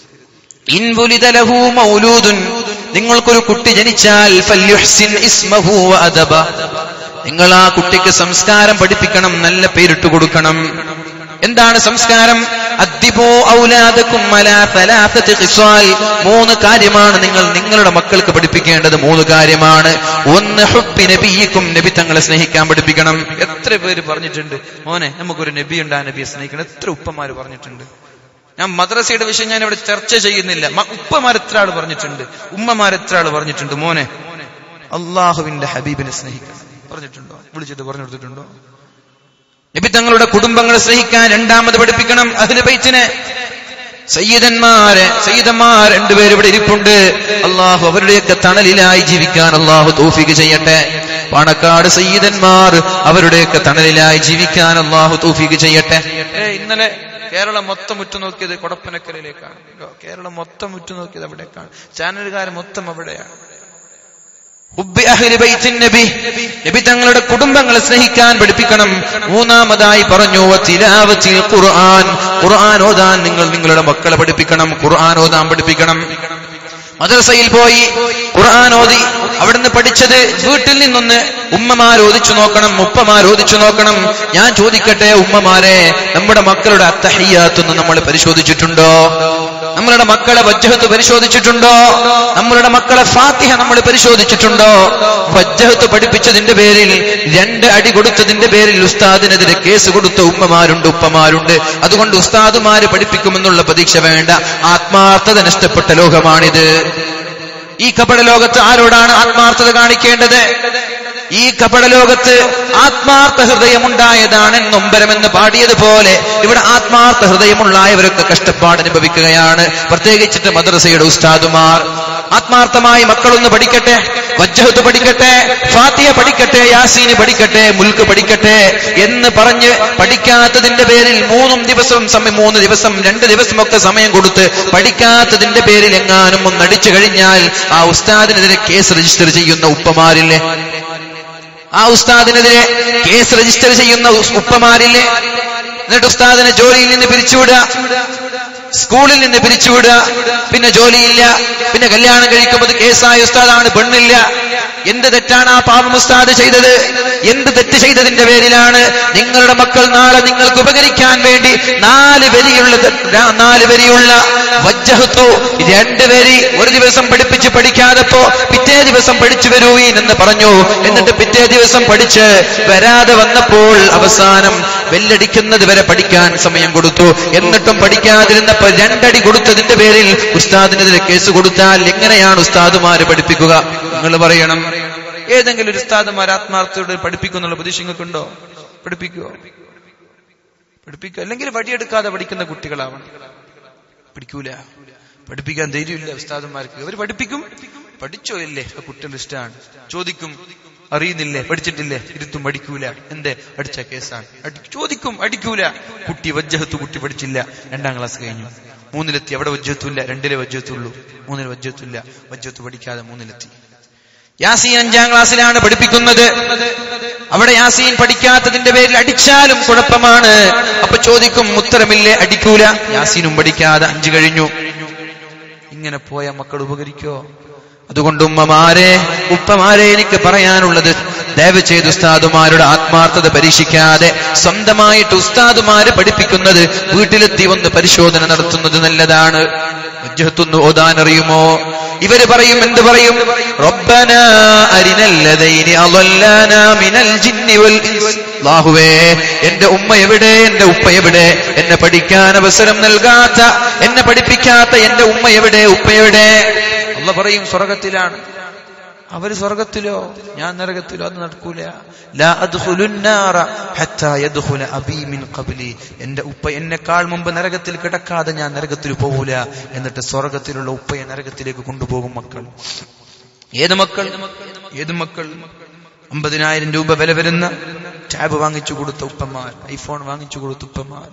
ഇൻവുലിദലഹു മൗലൂദുൻ നിങ്ങൾക്കൊരു കുട്ടി ജനിച്ചാൽ ഫല്യുഹ്സിൻ ഇസ്മഹു വഅദബ നിങ്ങൾ ആ കുട്ടിക്ക് സംസ്കാരം പഠിപ്പിക്കണം നല്ല പേരിട്ട് കൊടുക്കണം എന്താണ് സംസ്കാരം അദ്ദിബോ ഔലാദക്കും അലാ സലാസത്തി ഖിസ്വാൽ മൂന്ന് കാര്യമാണ് നിങ്ങൾ നിങ്ങളുടെ മക്കൾക്ക് പഠിപ്പിക്കേണ്ടത് മൂന്ന് കാര്യമാണ് ഒന്ന് ഹുബ്ബി നബിയിക്കും നബി തങ്ങളെ സ്നേഹിക്കാൻ പഠിപ്പിക്കണം എത്ര പേര് പറഞ്ഞിട്ടുണ്ട് മോനെ നമുക്കൊരു നബി ഉണ്ട് ആ നബിയെ സ്നേഹിക്കണം എത്ര ഉപ്പമാര് പറഞ്ഞിട്ടുണ്ട് ഞാൻ മദ്രസയുടെ വിഷയം ഞാൻ ഇവിടെ ചർച്ച ചെയ്യുന്നില്ല മ- ഉപ്പമാർ എത്ര ആള് പറഞ്ഞിട്ടുണ്ട് ഉമ്മമാർ എത്ര ആള് പറഞ്ഞിട്ടുണ്ട് മോനെ അള്ളാഹുവിന്റെ ഹബീബിനെ സ്നേഹിക്കണം പറഞ്ഞിട്ടുണ്ടോ വിളിച്ചിട്ട് പറഞ്ഞു കൊടുത്തിട്ടുണ്ടോ നബി തങ്ങളുടെ കുടുംബങ്ങളെ സ്നേഹിക്കാൻ രണ്ടാമത് പഠിപ്പിക്കണം അഹ്ലു ബൈത്തിനെ സയ്യിദന്മാരെ സയ്യിദന്മാർ രണ്ടുപേര് ഇവിടെ ഇരിപ്പുണ്ട് അള്ളാഹു അവരുടെയൊക്കെ തണലിലായി ജീവിക്കാൻ അള്ളാഹു തൗഫീക്ക് ചെയ്യട്ടെ പാണക്കാട് സയ്യിദന്മാർ അവരുടെയൊക്കെ തണലിലായി ജീവിക്കാൻ അള്ളാഹു തൗഫീക്ക് ചെയ്യട്ടെ ഏ, ഇന്നലെ കേരളം മൊത്തം ഉറ്റുനോക്കിയത് കൊടപ്പനക്കരയിലേക്കാണ് കേട്ടോ. കേരളം മൊത്തം ഉറ്റുനോക്കിയത് അവിടേക്കാണ് ചാനലുകാർ മൊത്തം അവിടെയാണ് ഹുബ്ബി അഹ്ലി ബൈത്തിൻ നബി നബി തങ്ങളുടെ കുടുംബങ്ങളെ സ്നേഹിക്കാൻ പഠിപ്പിക്കണം മൂന്നാമതായി പറഞ്ഞു തിലാവത്തിൽ ഖുർആൻ ഖുർആൻ ഓതാൻ നിങ്ങൾ നിങ്ങളുടെ മക്കളെ പഠിപ്പിക്കണം ഖുർആൻ ഓതാൻ പഠിപ്പിക്കണം മദ്രസയിൽ പോയി ഖുർആൻ ഓതി അവിടുന്ന് പഠിച്ചത് വീട്ടിൽ നിന്നൊന്ന് ഉമ്മമാർ ഓദിച്ചു നോക്കണം ഉപ്പമാർ ഓദിച്ചു നോക്കണം ഞാൻ ചോദിക്കട്ടെ ഉമ്മമാരെ നമ്മുടെ മക്കളുടെ അത്തഹയ്യാത്തൊന്ന് നമ്മൾ പരിശോധിച്ചിട്ടുണ്ടോ നമ്മളുടെ നമ്മളുടെ മക്കളെ വജ്ജഹത്ത് പരിശോധിച്ചിട്ടുണ്ടോ നമ്മളുടെ മക്കളെ ഫാത്തിഹ നമ്മൾ പരിശോധിച്ചിട്ടുണ്ടോ വജ്ജഹത്ത് പഠിപ്പിച്ചതിന്റെ പേരിൽ രണ്ട് അടി കൊടുത്തതിന്റെ പേരിൽ ഉസ്താദിനെതിരെ കേസ് കൊടുത്ത ഉമ്മമാരുണ്ട് ഉപ്പമാരുണ്ട് അതുകൊണ്ട് ഉസ്താദുമാര് പഠിപ്പിക്കുമെന്നുള്ള പ്രതീക്ഷ വേണ്ട ആത്മാർത്ഥത നഷ്ടപ്പെട്ട ലോകമാണിത് ഈ കപട ലോകത്ത് ആരോടാണ് ആത്മാർത്ഥത കാണിക്കേണ്ടത് ഈ കപട ലോകത്ത് ആത്മാർത്ഥ ഹൃദയമുണ്ടായതാണ് നൊമ്പരമെന്ന് പാടിയതുപോലെ ഇവിടെ ആത്മാർത്ഥ ഹൃദയമുള്ളായവരൊക്കെ കഷ്ടപ്പാട് അനുഭവിക്കുകയാണ് പ്രത്യേകിച്ചിട്ട് മദ്രസയുടെ ഉസ്താദുമാർ ആത്മാർത്ഥമായി മക്കളൊന്ന് പഠിക്കട്ടെ വജ്ജഹത്ത് പഠിക്കട്ടെ ഫാത്തിയ പഠിക്കട്ടെ യാസീന് പഠിക്കട്ടെ മുൽക്ക് പഠിക്കട്ടെ എന്ന് പറഞ്ഞ് പഠിക്കാത്തതിന്റെ പേരിൽ മൂന്നും ദിവസവും സമയം മൂന്ന് ദിവസം രണ്ട് ദിവസമൊക്കെ സമയം കൊടുത്ത് പഠിക്കാത്തതിന്റെ പേരിൽ എങ്ങാനും ഒന്നടിച്ചു കഴിഞ്ഞാൽ ആ ഉസ്താദിനെതിരെ കേസ് രജിസ്റ്റർ ചെയ്യുന്ന ഉപ്പമാരില്ലേ ആ ഉസ്താദിനെതിരെ കേസ് രജിസ്റ്റർ ചെയ്യുന്ന ഉസ് ഉപ്പമാരില്ലേ എന്നിട്ട് ഉസ്താദിനെ ജോലിയിൽ നിന്ന് പിരിച്ചുവിടുക സ്കൂളിൽ നിന്ന് പിരിച്ചുവിടുക പിന്നെ ജോലിയില്ല പിന്നെ കല്യാണം കഴിക്കുമ്പോൾ കേസായ ഉസ്താദാണ് പെണ്ണില്ല എന്ത് തെറ്റാണ് ആ പാപം ഉസ്താദ് ചെയ്തത് എന്ത് തെറ്റ് ചെയ്തതിന്റെ പേരിലാണ് നിങ്ങളുടെ മക്കൾ നാളെ നിങ്ങൾക്ക് ഉപകരിക്കാൻ വേണ്ടി നാല് വരിയുള്ള ത- ര- നാല് വരിയുള്ള വജ്ജഹത്തു രണ്ട് വരി ഒരു ദിവസം പഠിപ്പിച്ച് പഠിക്കാതെപ്പോ പിറ്റേ ദിവസം പഠിച്ചു വരൂവീൻ എന്ന് പറഞ്ഞു എന്നിട്ട് പിറ്റേ ദിവസം പഠിച്ച് വരാതെ വന്നപ്പോൾ അവസാനം വെല്ലടിക്കുന്നത് വരെ പഠിക്കാൻ സമയം കൊടുത്തു എന്നിട്ടും പഠിക്കാതിരുന്നപ്പോ രണ്ടടി കൊടുത്തതിന്റെ പേരിൽ ഉസ്താദിനെതിരെ കേസ് കൊടുത്താൽ എങ്ങനെയാണ് ഉസ്താദുമാര് പഠിപ്പിക്കുക നിങ്ങൾ പറയണം ഏതെങ്കിലും ഒരു ഉസ്താദുമാർ ആത്മാർത്ഥയോട് പഠിപ്പിക്കുന്നുള്ള പ്രതീക്ഷ നിങ്ങൾക്കുണ്ടോ പഠിപ്പിക്കുവോ പഠിപ്പിക്കുക അല്ലെങ്കിൽ വടിയെടുക്കാതെ പഠിക്കുന്ന കുട്ടികളാവണം പഠിക്കൂല പഠിപ്പിക്കാൻ ധൈര്യമില്ല ഉസ്താദന്മാർക്ക് അവർ പഠിപ്പിക്കും പഠിച്ചോ ഇല്ലേ ആ കുട്ടികൾ ഇഷ്ടമാണ് ചോദിക്കും അറിയുന്നില്ലേ പഠിച്ചിട്ടില്ലേ ഇരുത്തും പഠിക്കൂല എന്തേ അടിച്ച കേസാണ് അടി- ചോദിക്കും അടിക്കൂല കുട്ടി വജ്ജഹത്ത് കുട്ടി പഠിച്ചില്ല രണ്ടാം ക്ലാസ് കഴിഞ്ഞു മൂന്നിലെത്തി അവിടെ വജ്ജത്തുമില്ല രണ്ടിലെ വജ്ജത്തുള്ളൂ മൂന്നിൽ വജ്ജത്തില്ല വജ്ജത്ത് പഠിക്കാതെ മൂന്നിലെത്തി യാസീൻ അഞ്ചാം ക്ലാസ്സിലാണ് പഠിപ്പിക്കുന്നത് അവിടെ യാസീൻ പഠിക്കാത്തതിന്റെ പേരിൽ അടിച്ചാലും കുഴപ്പമാണ് അപ്പൊ ചോദിക്കും ഉത്തരമില്ലേ അടിക്കൂല യാസീനും പഠിക്കാതെ അഞ്ചു കഴിഞ്ഞു ഇങ്ങനെ പോയ മക്കൾ ഉപകരിക്കോ അതുകൊണ്ട് ഉമ്മമാരെ ഉപ്പമാരെ എനിക്ക് പറയാനുള്ളത് ദയവ് ചെയ്ത് ഉസ്താദുമാരുടെ ആത്മാർത്ഥത പരീക്ഷിക്കാതെ സ്വന്തമായിട്ട് ഉസ്താദുമാര് പഠിപ്പിക്കുന്നത് വീട്ടിലെത്തി ഒന്ന് പരിശോധന നടത്തുന്നത് നല്ലതാണ് വജ്ജഹത്തൊന്ന് ഓതാൻ അറിയുമോ ഇവര് പറയും എന്ത് പറയും റബ്ബന അരിനല്ലതൈനി അളല്ലാനാ മിനൽ ജിന്നി വൽ ഇൻസ് അല്ലാഹുവേ എന്റെ ഉമ്മ എവിടെ എന്റെ ഉപ്പ എവിടെ എന്നെ പഠിക്കാൻ അവസരം നൽകാത്ത എന്നെ പഠിപ്പിക്കാത്ത എന്റെ ഉമ്മ എവിടെ ഉപ്പ എവിടെ അല്ല പറയും സ്വർഗത്തിലാണ് അവര് സ്വർഗത്തിലോ ഞാൻ നരകത്തിലോ അത് നടക്കൂല ലാ അദ്ഖുലുന്നാറ ഹത്താ യദ്ഖുല അബീ മിൻ ഖബ്ലി എന്റെ ഉപ്പ എന്നെക്കാൾ മുമ്പ് നരകത്തിൽ കിടക്കാതെ ഞാൻ നരകത്തിൽ പോകൂല എന്നിട്ട് സ്വർഗത്തിലുള്ള ഉപ്പയെ നരകത്തിലേക്ക് കൊണ്ടുപോകും മക്കൾ ഏത് മക്കൾ ഏത് മക്കൾ അമ്പതിനായിരം രൂപ വില വരുന്ന ടാബ് വാങ്ങിച്ചു കൊടുത്ത ഉപ്പമാർ ഐഫോൺ വാങ്ങിച്ചു കൊടുത്ത ഉപ്പമാർ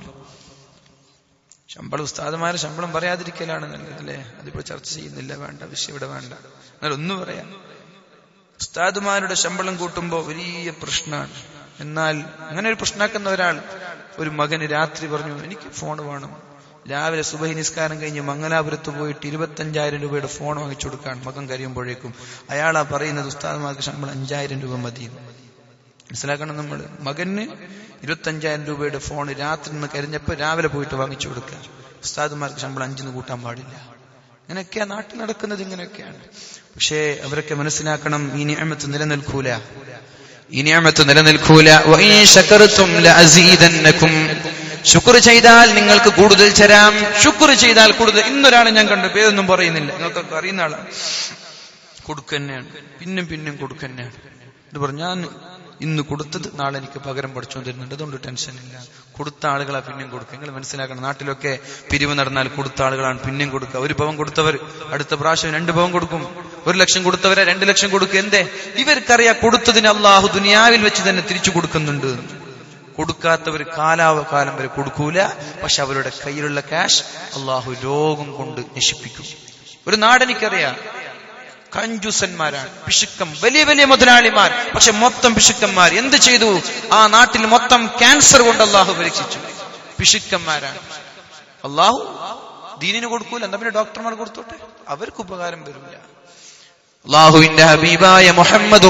ശമ്പളം ഉസ്താദമാരെ ശമ്പളം പറയാതിരിക്കലാണ് നല്ലത് അല്ലേ അതിപ്പോ ചർച്ച ചെയ്യുന്നില്ല വേണ്ട വിഷയം ഇവിടെ വേണ്ട എന്നാൽ ഒന്ന് പറയാം ഉസ്താദുമാരുടെ ശമ്പളം കൂട്ടുമ്പോ വലിയ പ്രശ്നമാണ് എന്നാൽ അങ്ങനെ ഒരു പ്രശ്നമാക്കുന്ന ഒരാൾ ഒരു മകന് രാത്രി പറഞ്ഞു എനിക്ക് ഫോൺ വേണം രാവിലെ സുബഹി നിസ്കാരം കഴിഞ്ഞ് മംഗലാപുരത്ത് പോയിട്ട് ഇരുപത്തഞ്ചായിരം രൂപയുടെ ഫോൺ വാങ്ങിച്ചു കൊടുക്കാൻ മകൻ കഴിയുമ്പോഴേക്കും അയാളാ പറയുന്നത് ഉസ്താദുമാർക്ക് ശമ്പളം അഞ്ചായിരം രൂപ മതി മനസ്സിലാക്കണം നമ്മൾ മകന് ഇരുപത്തഞ്ചായിരം രൂപയുടെ ഫോൺ രാത്രി നിന്ന് കരിഞ്ഞപ്പോ രാവിലെ പോയിട്ട് വാങ്ങിച്ചു കൊടുക്കുക ഉസ്താദുമാർക്ക് ശമ്പളം അഞ്ചിന്ന് കൂട്ടാൻ പാടില്ല ഇങ്ങനെയൊക്കെയാ നാട്ടിൽ നടക്കുന്നത് ഇങ്ങനെയൊക്കെയാണ് പക്ഷേ അവരൊക്കെ മനസ്സിലാക്കണം ഈ നിയമത്ത് നിലനിൽക്കൂല ഈ നിയമത്ത് നിലനിൽക്കൂല വഇൻ ശകർതും ലഅസീദന്നകും ശുക്ർ ചെയ്താൽ നിങ്ങൾക്ക് കൂടുതൽ തരാം ശുക്ർ ചെയ്താൽ കൂടുതൽ ഇന്നൊരാളെ ഞാൻ കണ്ടു പേരൊന്നും പറയുന്നില്ല നിങ്ങൾക്കൊക്കെ അറിയുന്ന ആളാണ് കൊടുക്കന്നെയാണ് പിന്നും പിന്നും കൊടുക്കന്നെയാണ് ഇത് പറഞ്ഞു ഞാൻ ഇന്ന് കൊടുത്തത് നാളെ എനിക്ക് പകരം പഠിച്ചു തരുന്നുണ്ട് അതുകൊണ്ട് ടെൻഷൻ ഇല്ല കൊടുത്ത ആളുകളാ പിന്നെയും കൊടുക്കുക നിങ്ങൾ മനസ്സിലാക്കണം നാട്ടിലൊക്കെ പിരിവ് നടന്നാൽ കൊടുത്ത ആളുകളാണ് പിന്നെയും കൊടുക്കുക ഒരു ഭവൻ കൊടുത്തവർ അടുത്ത പ്രാവശ്യം രണ്ട് ഭവൻ കൊടുക്കും ഒരു ലക്ഷം കൊടുത്തവരെ രണ്ട് ലക്ഷം കൊടുക്കുക എന്തേ ഇവർക്കറിയാം കൊടുത്തതിന് അള്ളാഹു ദുനിയാവിൽ വെച്ച് തന്നെ തിരിച്ചു കൊടുക്കുന്നുണ്ട് കൊടുക്കാത്തവർ കാലാവകാലം വരെ കൊടുക്കൂല പക്ഷെ അവരുടെ കയ്യിലുള്ള ക്യാഷ് അള്ളാഹു രോഗം കൊണ്ട് നശിപ്പിക്കും ഒരു നാടെനിക്കറിയാം കഞ്ചൂസന്മാരാണ് പിശുക്കം വലിയ വലിയ മുതലാളിമാർ പക്ഷെ മൊത്തം പിശുക്കന്മാർ എന്ത് ചെയ്തു ആ നാട്ടിൽ മൊത്തം ക്യാൻസർ കൊണ്ട് അള്ളാഹു പരീക്ഷിച്ചു പിശുക്കന്മാരാണ് അള്ളാഹു ദീനിന് കൊടുക്കൂല എന്താ പിന്നെ ഡോക്ടർമാർ കൊടുത്തോട്ടെ അവർക്ക് ഉപകാരം വരില്ല അള്ളാഹുവിന്റെ ഹബീബായ മുഹമ്മദ്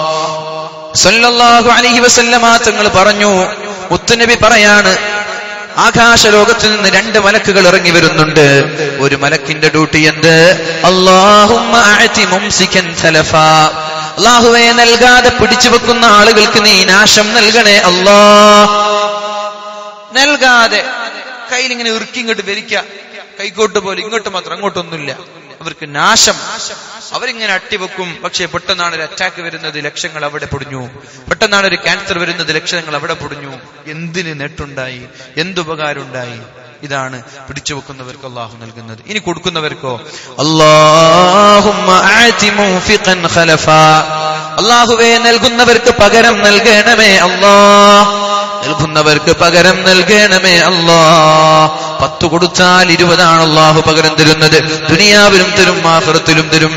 സല്ലല്ലാഹു അലൈഹി വസല്ലമ തങ്ങൾ പറഞ്ഞു മുത്തുനബി പറയാണ് ആകാശ ലോകത്ത് നിന്ന് രണ്ട് മലക്കുകൾ ഇറങ്ങി വരുന്നുണ്ട് ഒരു മലക്കിന്റെ ഡ്യൂട്ടി എന്ത് അള്ളാഹുമ്മ അഅതി മുംസിക്കൻ തലഫാ അള്ളാഹുവെ നൽകാതെ പിടിച്ചു വെക്കുന്ന ആളുകൾക്ക് നീ നാശം നൽകണേ അല്ലാ നൽകാതെ കയ്യിലിങ്ങനെ ഇറുക്കി ഇങ്ങോട്ട് വലിക്ക കൈക്കോട്ട് പോലെ ഇങ്ങോട്ട് മാത്രം അങ്ങോട്ടൊന്നുമില്ല അവർക്ക് നാശം അവരിങ്ങനെ അട്ടിവെക്കും പക്ഷേ പെട്ടെന്നാണ് ഒരു അറ്റാക്ക് വരുന്നത് ലക്ഷങ്ങൾ അവിടെ പൊടിഞ്ഞു പെട്ടെന്നാണ് ഒരു ക്യാൻസർ വരുന്നത് ലക്ഷങ്ങൾ അവിടെ പൊടിഞ്ഞു എന്തിന് നെട്ടുണ്ടായി എന്തുപകാരം ഉണ്ടായി ഇതാണ് പിടിച്ചു വെക്കുന്നവർക്ക് അള്ളാഹു നൽകുന്നത് ഇനി കൊടുക്കുന്നവർക്കോ അള്ളാഹുവെ നൽകുന്നവർക്ക് പകരം നൽകണമേ അല്ലാ നൽകുന്നവർക്ക് പകരം നൽകണമേ അല്ലാ പത്ത് കൊടുത്താൽ ഇരുപതാണ് അള്ളാഹു പകരം തരുന്നത് ദുനിയാവിലും തരും ആഹ്റത്തിലും തരും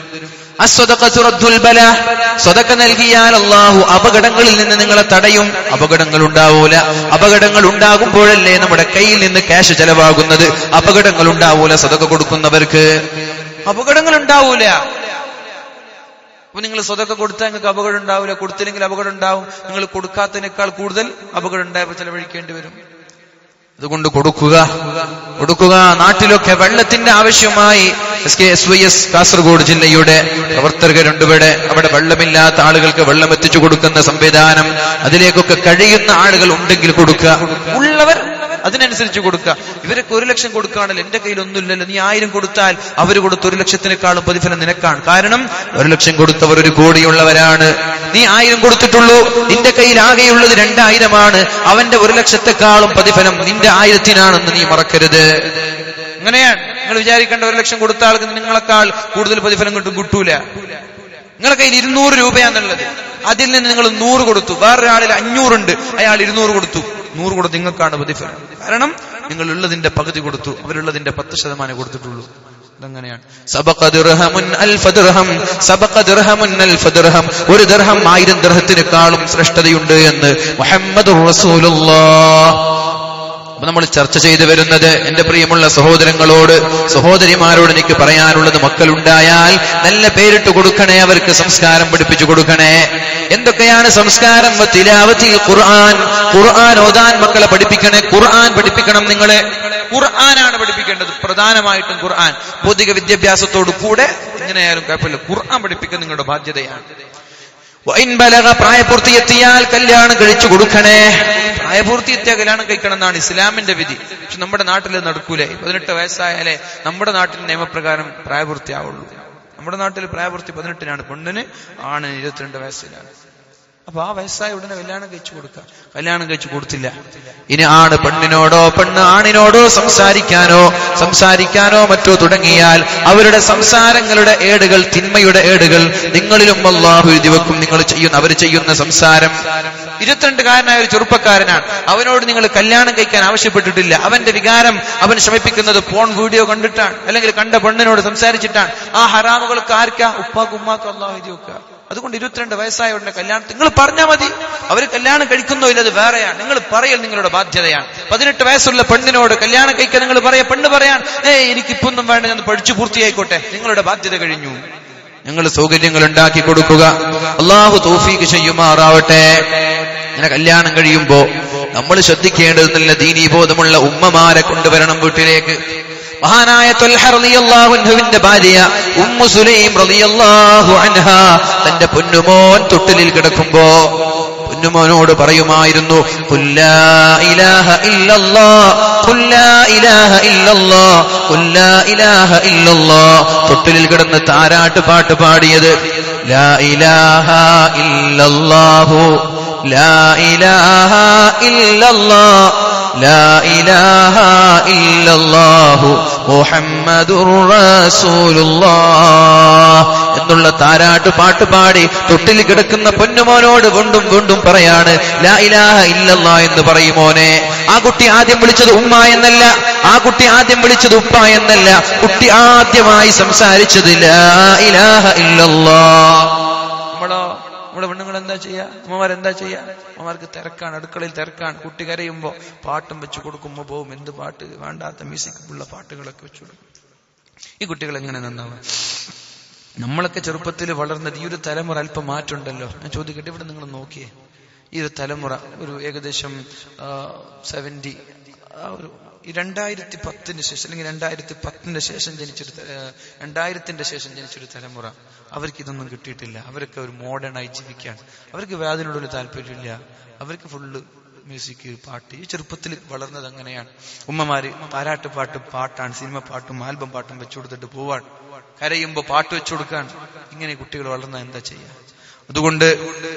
സ്വതക്ക നൽകിയാൽ അള്ളാഹു അപകടങ്ങളിൽ നിന്ന് നിങ്ങളെ തടയും അപകടങ്ങൾ ഉണ്ടാവൂല അപകടങ്ങൾ ഉണ്ടാകുമ്പോഴല്ലേ നമ്മുടെ കയ്യിൽ നിന്ന് ക്യാഷ് ചെലവാകുന്നത് അപകടങ്ങൾ ഉണ്ടാവൂല സ്വതക്ക കൊടുക്കുന്നവർക്ക് അപകടങ്ങൾ ഉണ്ടാവൂല അപ്പൊ നിങ്ങൾ സ്വതൊക്കെ കൊടുത്താൽ നിങ്ങൾക്ക് അപകടം ഉണ്ടാവില്ല കൊടുത്തില്ലെങ്കിൽ അപകടം ഉണ്ടാവും നിങ്ങൾ കൊടുക്കാത്തതിനേക്കാൾ കൂടുതൽ അപകടം ഉണ്ടായപ്പോൾ ചെലവഴിക്കേണ്ടി വരും അതുകൊണ്ട് കൊടുക്കുക കൊടുക്കുക നാട്ടിലൊക്കെ വെള്ളത്തിന്റെ ആവശ്യമായി S K S Y S Kasaragod ജില്ലയുടെ പ്രവർത്തകരുണ്ട് ഇവിടെ അവിടെ വെള്ളമില്ലാത്ത ആളുകൾക്ക് വെള്ളം എത്തിച്ചു കൊടുക്കുന്ന സംവിധാനം അതിലേക്കൊക്കെ കഴിയുന്ന ആളുകൾ ഉണ്ടെങ്കിൽ കൊടുക്കുക ഉള്ളവർ അതിനനുസരിച്ച് കൊടുക്കുക ഇവരൊക്കെ ഒരു ലക്ഷം കൊടുക്കുകയാണല്ലോ എന്റെ കയ്യിൽ ഒന്നുമില്ലല്ലോ നീ ആയിരം കൊടുത്താൽ അവർ കൊടുത്ത ഒരു ലക്ഷത്തിനേക്കാളും പ്രതിഫലം നിനക്കാണ് കാരണം ഒരു ലക്ഷം കൊടുത്തവർ ഒരു കോടിയുള്ളവരാണ് നീ ആയിരം കൊടുത്തിട്ടുള്ളൂ നിന്റെ കയ്യിൽ ആകെയുള്ളത് രണ്ടായിരമാണ് അവന്റെ ഒരു ലക്ഷത്തെക്കാളും പ്രതിഫലം നിന്റെ ആയിരത്തിനാണെന്ന് നീ മറക്കരുത് അങ്ങനെയാണ് നിങ്ങൾ വിചാരിക്കേണ്ട ഒരു ലക്ഷം കൊടുത്ത ആൾക്ക് നിങ്ങളെക്കാൾ കൂടുതൽ പ്രതിഫലം കിട്ടും കിട്ടൂല നിങ്ങളെ കയ്യിൽ ഇരുന്നൂറ് രൂപയാന്നുള്ളത് അതിൽ നിന്ന് നിങ്ങൾ നൂറ് കൊടുത്തു വേറൊരാളിൽ അഞ്ഞൂറുണ്ട് അയാൾ ഇരുന്നൂറ് കൊടുത്തു നൂറ് കൊടുത്ത് നിങ്ങൾക്കാണ് പ്രതിഫലം കാരണം നിങ്ങൾ ഉള്ളതിന്റെ പകുതി കൊടുത്തു അവരുള്ളതിന്റെ പത്ത് ശതമാനം കൊടുത്തിട്ടുള്ളൂ ഇതങ്ങനെയാണ് ഒരു ദർഹം ആയിരം ദർഹത്തിനേക്കാളും ശ്രേഷ്ഠതയുണ്ട് എന്ന് മുഹമ്മദ് അപ്പൊ നമ്മൾ ചർച്ച ചെയ്തു വരുന്നത് എന്റെ പ്രിയമുള്ള സഹോദരങ്ങളോട് സഹോദരിമാരോട് എനിക്ക് പറയാനുള്ളത് മക്കളുണ്ടായാൽ നല്ല പേരിട്ട് കൊടുക്കണേ അവർക്ക് സംസ്കാരം പഠിപ്പിച്ചു കൊടുക്കണേ എന്തൊക്കെയാണ് സംസ്കാരം തിലാവത്തിൽ ഖുർആൻ ഖുർആൻ ഓതാൻ മക്കളെ പഠിപ്പിക്കണേ ഖുർആൻ പഠിപ്പിക്കണം നിങ്ങളെ ഖുർആനാണ് പഠിപ്പിക്കേണ്ടത് പ്രധാനമായിട്ടും ഖുർആൻ ഭൗതിക വിദ്യാഭ്യാസത്തോടു കൂടെ എങ്ങനെയായാലും കുഴപ്പമില്ല ഖുർആൻ പഠിപ്പിക്കുക നിങ്ങളുടെ ബാധ്യതയാണ് പ്രായപൂർത്തിയെത്തിയാൽ കല്യാണം കഴിച്ചു കൊടുക്കണേ പ്രായപൂർത്തിയെത്തിയ കല്യാണം കഴിക്കണം എന്നാണ് ഇസ്ലാമിന്റെ വിധി പക്ഷെ നമ്മുടെ നാട്ടിൽ നടക്കൂലേ പതിനെട്ട് വയസ്സായാലേ നമ്മുടെ നാട്ടിൽ നിയമപ്രകാരം പ്രായപൂർത്തിയാവുള്ളൂ നമ്മുടെ നാട്ടിൽ പ്രായപൂർത്തി പതിനെട്ടിനാണ് പെണ്ണിന് ആണ് ഇരുപത്തിരണ്ട് വയസ്സിലാണ് അപ്പൊ ആ വയസ്സായ ഉടനെ കല്യാണം കഴിച്ചു കൊടുക്കുക കല്യാണം കഴിച്ചു കൊടുത്തില്ല ഇനി ആണ് പെണ്ണിനോടോ പെണ്ണ് ആണിനോടോ സംസാരിക്കാനോ സംസാരിക്കാനോ മറ്റോ തുടങ്ങിയാൽ അവരുടെ സംസാരങ്ങളുടെ ഏടുകൾ തിന്മയുടെ ഏടുകൾ നിങ്ങളിലും അള്ളാഹു എഴുതി വെക്കും നിങ്ങൾ ചെയ്യുന്ന അവർ ചെയ്യുന്ന സംസാരം ഇരുപത്തിരണ്ടുകാരനായ ഒരു ചെറുപ്പക്കാരനാണ് അവനോട് നിങ്ങൾ കല്യാണം കഴിക്കാൻ ആവശ്യപ്പെട്ടിട്ടില്ല അവന്റെ വികാരം അവൻ ശമിപ്പിക്കുന്നത് ഫോൺ വീഡിയോ കണ്ടിട്ടാണ് അല്ലെങ്കിൽ കണ്ട പെണ്ണിനോട് സംസാരിച്ചിട്ടാണ് ആ ഹറാമുകൾക്ക് ആർക്കാ ഉപ്പാക്ക് ഉമ്മാക്ക് അള്ളാഹു എഴുതി വെക്കുക അതുകൊണ്ട് ഇരുപത്തിരണ്ട് വയസ്സായ ഉടനെ കല്യാണം നിങ്ങൾ പറഞ്ഞാൽ മതി അവർ കല്യാണം കഴിക്കുന്നോ ഇല്ല അത് വേറെയാണ് നിങ്ങൾ പറയൽ നിങ്ങളുടെ ബാധ്യതയാണ് പതിനെട്ട് വയസ്സുള്ള പെണ്ണിനോട് കല്യാണം കഴിക്കാൻ നിങ്ങൾ പറയാ പെണ്ണ് പറയാൻ ഏ എനിക്ക് ഇപ്പൊന്നും വേണ്ട ഞാൻ പഠിച്ചു പൂർത്തിയായിക്കോട്ടെ നിങ്ങളുടെ ബാധ്യത കഴിഞ്ഞു ഞങ്ങൾ സൗകര്യങ്ങൾ ഉണ്ടാക്കി കൊടുക്കുക അള്ളാഹു തൗഫീക്ക് ചെയ്യുമാറാവട്ടെ ഇങ്ങനെ കല്യാണം കഴിയുമ്പോ നമ്മൾ ശ്രദ്ധിക്കേണ്ടത് നല്ല ദീനീബോധമുള്ള ഉമ്മമാരെ കൊണ്ടുവരണം വീട്ടിലേക്ക് മഹാനായ തൊൽഹറിയാഹുവിന്റെ ഭാര്യ ഉമ്മു സുലൈം റളിയല്ലാഹു അൻഹ തന്റെ പൊന്നുമോൻ തൊട്ടിലിൽ കിടക്കുമ്പോ പൊന്നുമോനോട് പറയുമായിരുന്നു കുല്ലാ ഇലാഹ ഇല്ലല്ലാ കുല്ലാ ഇലാഹ ഇല്ലല്ലാ കുല്ലാ ഇലാഹ ഇല്ലല്ലാ തൊട്ടിലിൽ കിടന്ന് താരാട്ട് പാട്ട് പാടിയത് ലാ ഇലാഹ ഇല്ലല്ലാഹു ലാ ഇലാഹ ഇല്ലല്ലാ ലാ ഇലാഹ ഇല്ലല്ലാഹു മുഹമ്മദുർ റസൂലുള്ളാഹ് എന്നുള്ള താരാട്ട് പാട്ട് പാടി തൊട്ടിൽ കിടക്കുന്ന പൊന്നുമോനോട് വീണ്ടും വീണ്ടും പറയാണ് ലാ ഇലാഹ ഇല്ലല്ലാ എന്ന് പറയുമോനെ ആ കുട്ടി ആദ്യം വിളിച്ചത് ഉമ്മ എന്നല്ല ആ കുട്ടി ആദ്യം വിളിച്ചത് ഉപ്പ എന്നല്ല കുട്ടി ആദ്യമായി സംസാരിച്ചത് ലാ ഇലാഹ ഇല്ലല്ലാ നമ്മളോ നമ്മുടെ പെണ്ണുങ്ങൾ എന്താ ചെയ്യാ അമ്മമാർ എന്താ ചെയ്യാ അമ്മമാർക്ക് തിരക്കാണ് അടുക്കളയിൽ തിരക്കാണ് കുട്ടി കരയുമ്പോ പാട്ടും വെച്ച് കൊടുക്കുമ്പോ പോവും എന്ത് പാട്ട് വേണ്ടാത്ത മ്യൂസിക് ഉള്ള പാട്ടുകളൊക്കെ വെച്ചു കൊടുക്കും ഈ കുട്ടികൾ എങ്ങനെ നന്നാവും നമ്മളൊക്കെ ചെറുപ്പത്തിൽ വളർന്നത് ഈ ഒരു തലമുറ അല്പം മാറ്റമുണ്ടല്ലോ ഞാൻ ചോദിക്കട്ടെ ഇവിടെ നിങ്ങൾ നോക്കിയേ ഈ ഒരു തലമുറ ഒരു ഏകദേശം സെവന്റി ആ ഒരു ഈ രണ്ടായിരത്തി പത്തിന് ശേഷം അല്ലെങ്കിൽ രണ്ടായിരത്തി പത്തിന്റെ ശേഷം ജനിച്ചൊരു ത- ഏഹ് രണ്ടായിരത്തിന്റെ ശേഷം ജനിച്ചൊരു തലമുറ അവർക്ക് ഇതൊന്നും കിട്ടിയിട്ടില്ല അവരൊക്കെ ഒരു മോഡേണായി ജീവിക്കാൻ അവർക്ക് അതിനോടൊരു താല്പര്യമില്ല അവർക്ക് ഫുള്ള് മ്യൂസിക് പാട്ട് ഈ ചെറുപ്പത്തിൽ വളർന്നത് അങ്ങനെയാണ് ഉമ്മമാര് താരാട്ട് പാട്ടും പാട്ടാണ് സിനിമ പാട്ടും ആൽബം പാട്ടും വെച്ചു കൊടുത്തിട്ട് പോവാൻ കരയുമ്പോ പാട്ട് വെച്ചു കൊടുക്കാൻ ഇങ്ങനെ കുട്ടികൾ വളർന്ന എന്താ ചെയ്യാ അതുകൊണ്ട്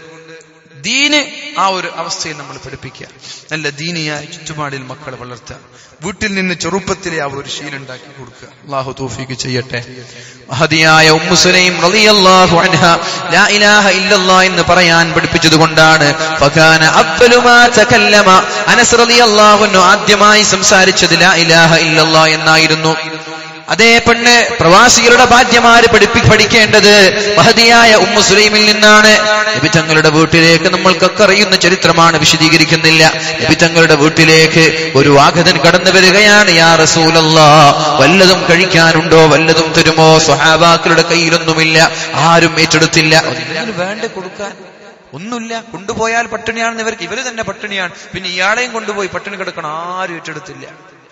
ദീന് ആ ഒരു അവസ്ഥയിൽ നമ്മൾ പഠിപ്പിക്കുക നല്ല ദീനിയായ ചുറ്റുപാടിൽ മക്കളെ വളർത്തുക വീട്ടിൽ നിന്ന് ചെറുപ്പത്തിലെ ആ ഒരു ശീലം ഉണ്ടാക്കി കൊടുക്കുക അള്ളാഹു തൗഫീക്ക് ചെയ്യട്ടെ മഹതിയായ ഉമ്മുസുലൈം റളിയല്ലാഹു അൻഹ ലാ ഇലാഹ ഇല്ലല്ലാഹ് എന്ന് പറയാൻ പഠിപ്പിച്ചത് കൊണ്ടാണ് ഫകാന അവ്വലു മാ തകല്ലമ അനസ് റളിയല്ലാഹു അൻഹു ആദ്യമായി സംസാരിച്ചത് ലാ ഇലാഹ ഇല്ലല്ലാഹ് എന്നായിരുന്നു അതേ പെണ്ണ് പ്രവാസികളുടെ ബാധ്യമാര് പഠിപ്പി പഠിക്കേണ്ടത് മഹതിയായ ഉമ്മു സുലൈമിൽ നിന്നാണ് നബി തങ്ങളുടെ വീട്ടിലേക്ക് നമ്മൾക്കൊക്കെ അറിയുന്ന ചരിത്രമാണ് വിശദീകരിക്കുന്നില്ല നബി തങ്ങളുടെ വീട്ടിലേക്ക് ഒരു ആഗതൻ കടന്നു വരികയാണ് യാ റസൂലല്ലാ വല്ലതും കഴിക്കാനുണ്ടോ വല്ലതും തരുമോ സ്വഹാബാക്കളുടെ കയ്യിലൊന്നുമില്ല ആരും ഏറ്റെടുത്തില്ല എന്തെങ്കിലും വേണ്ട കൊടുക്കാൻ ഒന്നുമില്ല കൊണ്ടുപോയാൽ പട്ടിണിയാണെന്ന് ഇവർക്ക് ഇവര് തന്നെ പട്ടിണിയാണ് പിന്നെ ഇയാളെയും കൊണ്ടുപോയി പട്ടിണി കിടക്കണം ആരും ഏറ്റെടുത്തില്ല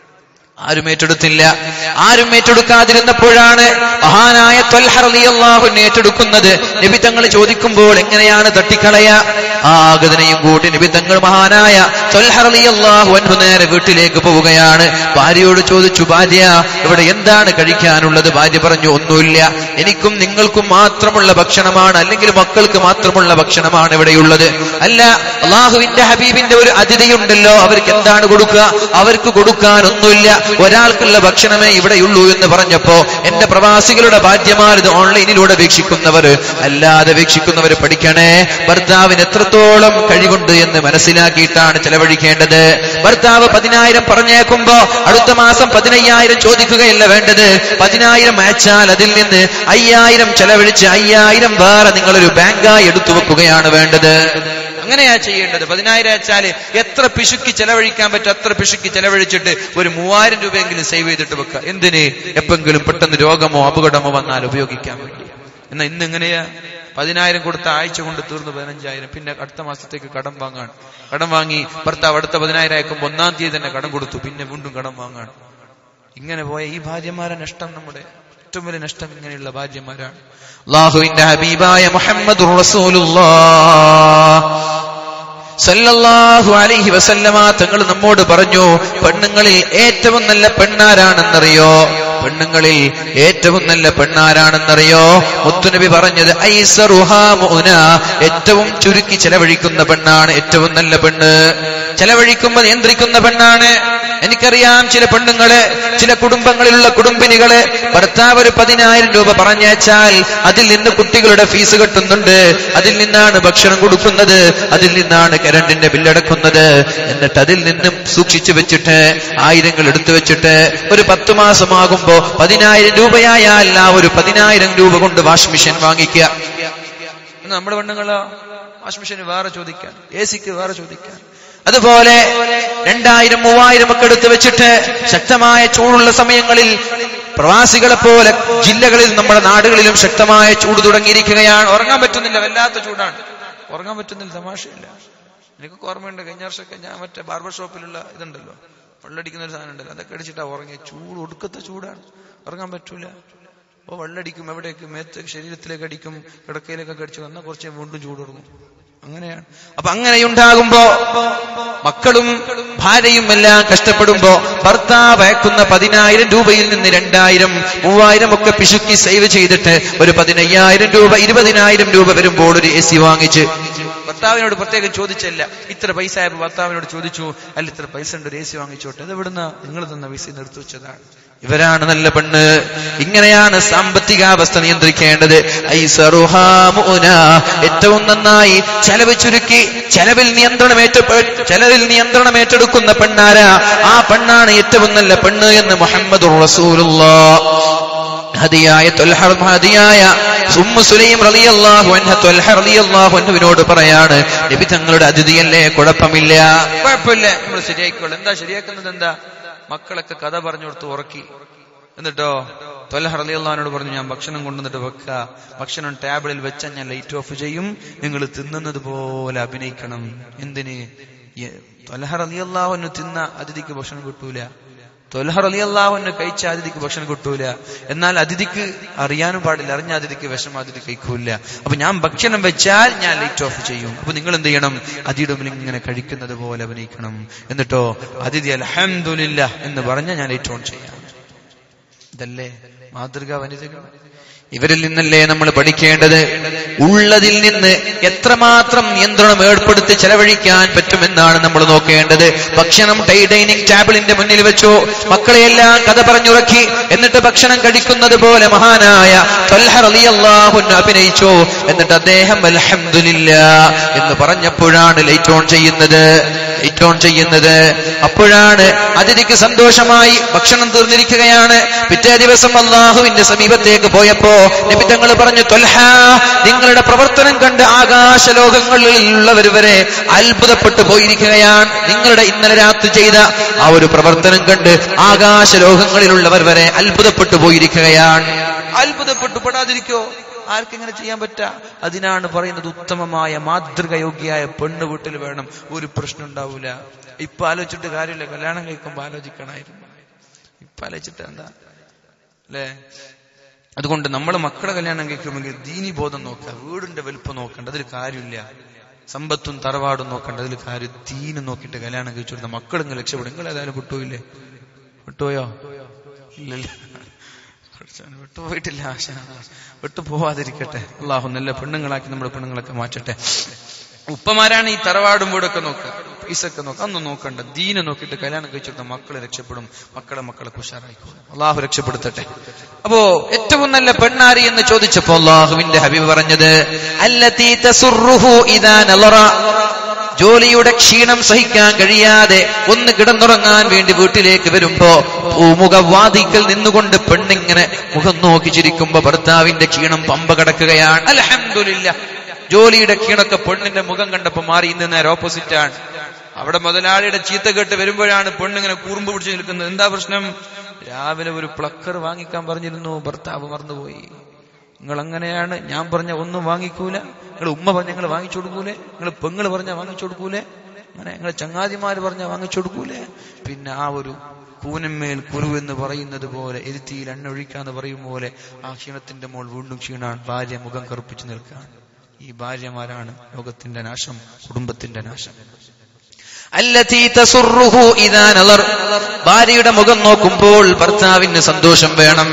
ആരും ഏറ്റെടുത്തില്ല ആരും ഏറ്റെടുക്കാതിരുന്നപ്പോഴാണ് മഹാനായ ത്വൽഹറിയാഹുവിനെ ഏറ്റെടുക്കുന്നത് നബി തങ്ങൾ ചോദിക്കുമ്പോൾ എങ്ങനെയാണ് തട്ടിക്കളയ ആഗതനെയും കൂട്ടി നബി തങ്ങൾ മഹാനായ ത്വൽഹറിയാഹു അൻഹു നേരെ വീട്ടിലേക്ക് പോവുകയാണ് ഭാര്യയോട് ചോദിച്ചു ഭാര്യ ഇവിടെ എന്താണ് കഴിക്കാനുള്ളത് ഭാര്യ പറഞ്ഞു ഒന്നുമില്ല എനിക്കും നിങ്ങൾക്കും മാത്രമുള്ള ഭക്ഷണമാണ് അല്ലെങ്കിൽ മക്കൾക്ക് മാത്രമുള്ള ഭക്ഷണമാണ് ഇവിടെയുള്ളത് അല്ല അള്ളാഹുവിന്റെ ഹബീബിന്റെ ഒരു അതിഥിയുണ്ടല്ലോ അവർക്ക് എന്താണ് കൊടുക്കുക അവർക്ക് കൊടുക്കാനൊന്നുമില്ല ഒരാൾക്കുള്ള ഭക്ഷണമേ ഇവിടെയുള്ളൂ എന്ന് പറഞ്ഞപ്പോ എന്റെ പ്രവാസികളുടെ ബാധ്യമാർ ഇത് ഓൺലൈനിലൂടെ വീക്ഷിക്കുന്നവർ അല്ലാതെ വീക്ഷിക്കുന്നവർ പഠിക്കണേ ഭർത്താവിന് എത്രത്തോളം കഴിവുണ്ട് എന്ന് മനസ്സിലാക്കിയിട്ടാണ് ചെലവഴിക്കേണ്ടത് ഭർത്താവ് പതിനായിരം പറഞ്ഞേക്കുമ്പോ അടുത്ത മാസം പതിനയ്യായിരം ചോദിക്കുകയല്ല വേണ്ടത് പതിനായിരം അയച്ചാൽ അതിൽ നിന്ന് അയ്യായിരം ചെലവഴിച്ച് അയ്യായിരം വേറെ നിങ്ങളൊരു ബാങ്കായി എടുത്തു വെക്കുകയാണ് വേണ്ടത് അങ്ങനെയാ ചെയ്യേണ്ടത് പതിനായിരം അയച്ചാല് എത്ര പിശുക്കി ചെലവഴിക്കാൻ പറ്റും അത്ര പിശുക്കി ചെലവഴിച്ചിട്ട് ഒരു മൂവായിരം രൂപയെങ്കിലും സേവ് ചെയ്തിട്ട് വെക്കുക എന്തിന് എപ്പെങ്കിലും പെട്ടെന്ന് രോഗമോ അപകടമോ വന്നാൽ ഉപയോഗിക്കാൻ വേണ്ടി എന്നാ ഇന്ന് എങ്ങനെയാ പതിനായിരം കൊടുത്ത ആഴ്ച കൊണ്ട് തീർന്നു പതിനഞ്ചായിരം പിന്നെ അടുത്ത മാസത്തേക്ക് കടം വാങ്ങാൻ കടം വാങ്ങി ഭർത്താവ് അടുത്ത പതിനായിരം അയക്കുമ്പോൾ ഒന്നാം തീയതി തന്നെ കടം കൊടുത്തു പിന്നെ വീണ്ടും കടം വാങ്ങാൻ ഇങ്ങനെ പോയ ഈ ഭാര്യമാരെ നഷ്ടം നമ്മുടെ ഏറ്റവും വലിയ നഷ്ടം ഇങ്ങനെയുള്ള ഭാര്യമാരാണ് അള്ളാഹുവിന്റെ ഹബീബായ മുഹമ്മദ് സല്ലല്ലാഹു അലൈഹി വസല്ലമ തങ്ങൾ നമ്മോട് പറഞ്ഞു പെണ്ണുങ്ങളിൽ ഏറ്റവും നല്ല പെണ്ണാരാണെന്നറിയോ പെണ്ണുങ്ങളിൽ ഏറ്റവും നല്ല പെണ്ണാരാണെന്നറിയോ മുത്തുനബി പറഞ്ഞത് ഐസറുഹാ മുഅ്ന ഏറ്റവും ചുരുക്കി ചെലവഴിക്കുന്ന പെണ്ണാണ് ഏറ്റവും നല്ല പെണ്ണ് ചെലവഴിക്കുമ്പോൾ നിയന്ത്രിക്കുന്ന പെണ്ണാണ് എനിക്കറിയാം ചില പെണ്ണുങ്ങള് ചില കുടുംബങ്ങളിലുള്ള കുടുംബിനികള് ഭർത്താവ് ഒരു പതിനായിരം രൂപ പറഞ്ഞയച്ചാൽ അതിൽ നിന്ന് കുട്ടികളുടെ ഫീസ് കെട്ടുന്നുണ്ട് അതിൽ നിന്നാണ് ഭക്ഷണം കൊടുക്കുന്നത് അതിൽ നിന്നാണ് കരണ്ടിന്റെ ബില്ലടക്കുന്നത് എന്നിട്ട് അതിൽ നിന്നും സൂക്ഷിച്ചു വെച്ചിട്ട് ആയിരങ്ങൾ എടുത്തു വെച്ചിട്ട് ഒരു പത്തു മാസമാകുമ്പോ പതിനായിരം രൂപയായാൽ ആ ഒരു പതിനായിരം രൂപ കൊണ്ട് വാഷ് മെഷീൻ വാങ്ങിക്കുക ഇന്ന് നമ്മുടെ പെണ്ണുങ്ങളോ വാഷ് മെഷീന് വേറെ ചോദിക്കാൻ എ സിക്ക് വേറെ ചോദിക്കാൻ അതുപോലെ രണ്ടായിരം മൂവായിരം ഒക്കെ എടുത്തു വെച്ചിട്ട് ശക്തമായ ചൂടുള്ള സമയങ്ങളിൽ പ്രവാസികളെ പോലെ ജില്ലകളിൽ നമ്മുടെ നാടുകളിലും ശക്തമായ ചൂട് തുടങ്ങിയിരിക്കുകയാണ് ഉറങ്ങാൻ പറ്റുന്നില്ല വല്ലാത്ത ചൂടാണ് ഉറങ്ങാൻ പറ്റുന്നില്ല തമാശയില്ല എനിക്കൊക്കെ ഓർമ്മയുണ്ട് കഴിഞ്ഞ വർഷമൊക്കെ ഞാൻ മറ്റേ ബാർബർ ഷോപ്പിലുള്ള ഇതുണ്ടല്ലോ വെള്ളടിക്കുന്ന ഒരു സാധനം ഉണ്ടല്ലോ അതൊക്കെ അടിച്ചിട്ടാ ഉറങ്ങിയ ചൂട് ഒടുക്കത്തെ ചൂടാണ് ഉറങ്ങാൻ പറ്റൂല അപ്പൊ വെള്ളടിക്കും എവിടേക്ക് മേത്ത് ശരീരത്തിലേക്ക് അടിക്കും കിടക്കയിലേക്കൊക്കെ അടിച്ചു വന്നാൽ കുറച്ച് വീണ്ടും ചൂട് തുടങ്ങും അങ്ങനെയാണ് അപ്പൊ അങ്ങനെയുണ്ടാകുമ്പോ മക്കളും ഭാര്യയും എല്ലാം കഷ്ടപ്പെടുമ്പോ ഭർത്താവ് അയക്കുന്ന പതിനായിരം രൂപയിൽ നിന്ന് രണ്ടായിരം മൂവായിരം ഒക്കെ പിശുക്കി സേവ് ചെയ്തിട്ട് ഒരു പതിനയ്യായിരം രൂപ ഇരുപതിനായിരം രൂപ വരുമ്പോൾ ഒരു എ സി വാങ്ങിച്ച് ഭർത്താവിനോട് പ്രത്യേകം ചോദിച്ചല്ല ഇത്ര പൈസ ആയപ്പോ ഭർത്താവിനോട് ചോദിച്ചു അല്ല ഇത്ര പൈസ ഉണ്ട് ഒരു എ സി വാങ്ങിച്ചോട്ടെ അത് എവിടുന്ന നിങ്ങൾ തന്ന പൈസ നിർത്തി വെച്ചതാണ് ഇവരാണ് നല്ല പെണ്ണ് ഇങ്ങനെയാണ് സാമ്പത്തികാവസ്ഥ നിയന്ത്രിക്കേണ്ടത് ഐസറുഹാ മുഅ്ന. ഏറ്റവും നന്നായി ചെലവ് ചുരുക്കി ചെലവിൽ നിയന്ത്രണം ഏറ്റ ചെലവിൽ നിയന്ത്രണം ഏറ്റെടുക്കുന്ന പെണ്ണാരാ ആ പെണ്ണാണ് ഏറ്റവും നല്ല പെണ്ണ് എന്ന് മുഹമ്മദ് ഹദിയായ ത്വൽഹ ഹദിയായ ഉമ്മു സുലൈം റളിയല്ലാഹു അൻഹ ത്വൽഹ റളിയല്ലാഹു അൻഹുവിനോട് പറയാണ് നബി തങ്ങളുടെ അതിഥിയല്ലേ കുഴപ്പമില്ല കുഴപ്പമില്ല നമ്മൾ ശരിയായിക്കോളൂ എന്താ ശരിയാക്കുന്നത് എന്താ മക്കളൊക്കെ കഥ പറഞ്ഞു കൊടുത്ത് ഉറക്കി എന്നിട്ടോ ത്വൽഹ റളിയല്ലാഹുവിനോട് പറഞ്ഞു ഞാൻ ഭക്ഷണം കൊണ്ടുവന്നിട്ട് വെക്ക ഭക്ഷണം ടേബിളിൽ വെച്ചാൽ ഞാൻ ലൈറ്റ് ഓഫ് ചെയ്യും നിങ്ങൾ തിന്നുന്നത് പോലെ അഭിനയിക്കണം എന്തിന് തൊലഹർ അലിയല്ലാഹുന്ന് തിന്ന അതിഥിക്ക് ഭക്ഷണം കിട്ടൂല തൊലഹർ അലിയല്ലാഹുന്ന് കഴിച്ച അതിഥിക്ക് ഭക്ഷണം കിട്ടൂല എന്നാൽ അതിഥിക്ക് അറിയാനും പാടില്ല അറിഞ്ഞ അതിഥിക്ക് വിഷമം അതിഥി കഴിക്കൂല അപ്പൊ ഞാൻ ഭക്ഷണം വെച്ചാൽ ഞാൻ ലൈറ്റ് ഓഫ് ചെയ്യും അപ്പൊ നിങ്ങൾ എന്ത് ചെയ്യണം അതിയുടെ മുന്നിൽ ഇങ്ങനെ കഴിക്കുന്നത് പോലെ അഭിനയിക്കണം എന്നിട്ടോ അതിഥി അലഹമില്ല എന്ന് പറഞ്ഞാൽ ഞാൻ ലൈറ്റ് ഓൺ ചെയ്യാം ഇതല്ലേ മാതൃക വനിതകൾ ഇവരിൽ നിന്നല്ലേ നമ്മൾ പഠിക്കേണ്ടത് ഉള്ളതിൽ നിന്ന് എത്രമാത്രം നിയന്ത്രണം ഏർപ്പെടുത്തി ചെലവഴിക്കാൻ പറ്റുമെന്നാണ് നമ്മൾ നോക്കേണ്ടത് ഭക്ഷണം ടൈ ഡൈനിങ് ടേബിളിന്റെ മുന്നിൽ വെച്ചോ മക്കളെയെല്ലാം കഥ പറഞ്ഞുറക്കി എന്നിട്ട് ഭക്ഷണം കഴിക്കുന്നത് പോലെ മഹാനായ അള്ളാഹുന് അഭിനയിച്ചോ എന്നിട്ട് അദ്ദേഹം അൽഹംദുലില്ല എന്ന് പറഞ്ഞപ്പോഴാണ് ലൈറ്റ് ഓൺ ചെയ്യുന്നത് ലൈറ്റ് ഓൺ ചെയ്യുന്നത് അപ്പോഴാണ് അതിഥിക്ക് സന്തോഷമായി ഭക്ഷണം തീർന്നിരിക്കുകയാണ് പിറ്റേ ദിവസം അള്ളാഹുവിന്റെ സമീപത്തേക്ക് പോയപ്പോ നിമിത്തങ്ങൾ പറഞ്ഞു തൊൽഹ നിങ്ങളുടെ പ്രവർത്തനം കണ്ട് ആകാശ ലോകങ്ങളിലുള്ളവർ വരെ അത്ഭുതപ്പെട്ടു പോയിരിക്കുകയാണ് നിങ്ങളുടെ ഇന്നലെ രാത്രി ചെയ്ത ആ ഒരു പ്രവർത്തനം കണ്ട് ആകാശ ലോകങ്ങളിലുള്ളവർ വരെ അത്ഭുതപ്പെട്ടു പോയിരിക്കുകയാണ് അത്ഭുതപ്പെട്ടു പെടാതിരിക്കോ ആർക്കിങ്ങനെ ചെയ്യാൻ പറ്റാ അതിനാണ് പറയുന്നത് ഉത്തമമായ മാതൃകയോഗ്യയായ പെണ്ണ് വീട്ടിൽ വേണം ഒരു പ്രശ്നം ഉണ്ടാവൂല ഇപ്പൊ ആലോചിച്ചിട്ട് കാര്യമില്ല കല്യാണം കഴിക്കുമ്പോ ആലോചിക്കണമായിരുന്നു ഇപ്പൊ ആലോചിച്ചിട്ട് എന്താ അല്ലേ അതുകൊണ്ട് നമ്മൾ മക്കളെ കല്യാണം കഴിക്കുമെങ്കിൽ ദീനി ബോധം നോക്കുക വീടിന്റെ വലുപ്പം നോക്കണ്ട അതിൽ കാര്യമില്ല സമ്പത്തും തറവാടും നോക്കണ്ട അതിൽ കാര്യം ദീനും നോക്കിയിട്ട് കല്യാണം കഴിച്ചു കൊടുത്ത മക്കൾ ഇങ്ങനെ രക്ഷപ്പെടും നിങ്ങൾ ഏതായാലും വിട്ടുപോയില്ലേ വിട്ടുപോയോ ഇല്ലല്ല വിട്ടുപോയിട്ടില്ല ആശ വിട്ടു പോവാതിരിക്കട്ടെ അള്ളാഹു നല്ല പെണ്ണുങ്ങളാക്കി നമ്മുടെ പെണ്ണുങ്ങളൊക്കെ മാറ്റട്ടെ ഉപ്പമാരാണ് ഈ തറവാടും വീടൊക്കെ നോക്കുക പൈസൊക്കെ നോക്കുക അതൊന്നും നോക്കണ്ട ദീന നോക്കിയിട്ട് കല്യാണം കഴിച്ചിട്ട് മക്കളെ രക്ഷപ്പെടും മക്കളെ മക്കളെ കുഷാറായിക്കോളും അള്ളാഹു രക്ഷപ്പെടുത്തട്ടെ അപ്പോ ഏറ്റവും നല്ല പെണ്ണാരി എന്ന് ചോദിച്ചപ്പോ അള്ളാഹുവിന്റെ ഹബീബ് പറഞ്ഞത് അല്ലതീ തസുറുഹു ഇദാ നളറ ജോലിയുടെ ക്ഷീണം സഹിക്കാൻ കഴിയാതെ ഒന്ന് കിടന്നുറങ്ങാൻ വേണ്ടി വീട്ടിലേക്ക് വരുമ്പോ പൂമുഖവാദിക്കൽ നിന്നുകൊണ്ട് പെണ്ണിങ്ങനെ മുഖം നോക്കി ചിരിക്കുമ്പോ ഭർത്താവിന്റെ ക്ഷീണം പമ്പ കിടക്കുകയാണ് അലഹമില്ല ജോലിയുടെ ക്ഷീണൊക്കെ പെണ്ണിന്റെ മുഖം കണ്ടപ്പോ മാറി ഇന്ന് നേരെ ഓപ്പോസിറ്റ് ആണ് അവിടെ മുതലാളിയുടെ ചീത്ത കേട്ട് വരുമ്പോഴാണ് പെണ്ണിങ്ങനെ കൂറുമ്പ് പിടിച്ച് നിൽക്കുന്നത് എന്താ പ്രശ്നം രാവിലെ ഒരു പ്ലക്കർ വാങ്ങിക്കാൻ പറഞ്ഞിരുന്നു ഭർത്താവ് മറന്നുപോയി നിങ്ങൾ അങ്ങനെയാണ് ഞാൻ പറഞ്ഞ ഒന്നും വാങ്ങിക്കൂല നിങ്ങൾ ഉമ്മ പറഞ്ഞ നിങ്ങൾ വാങ്ങിച്ചു കൊടുക്കൂലേ നിങ്ങൾ പെങ്ങൾ പറഞ്ഞ വാങ്ങിച്ചു കൊടുക്കൂലേ അങ്ങനെ നിങ്ങൾ ചങ്ങാതിമാര് പറഞ്ഞ വാങ്ങിച്ചു കൊടുക്കൂലേ പിന്നെ ആ ഒരു കൂനന്മേൽ കുരു എന്ന് പറയുന്നത് പോലെ എരുത്തിയിൽ എണ്ണ ഒഴിക്കാന്ന് പറയും പോലെ ആ ക്ഷീണത്തിന്റെ മോൾ വീണ്ടും ക്ഷീണാണ് ഭാര്യ മുഖം കറുപ്പിച്ചു നിൽക്കുകയാണ് ഈ ഭാര്യമാരാണ് ലോകത്തിന്റെ നാശം കുടുംബത്തിന്റെ നാശം അല്ലതീ തസുറുഹു ഇദാ നളർ ഭാര്യയുടെ മുഖം നോക്കുമ്പോൾ ഭർത്താവിന് സന്തോഷം വേണം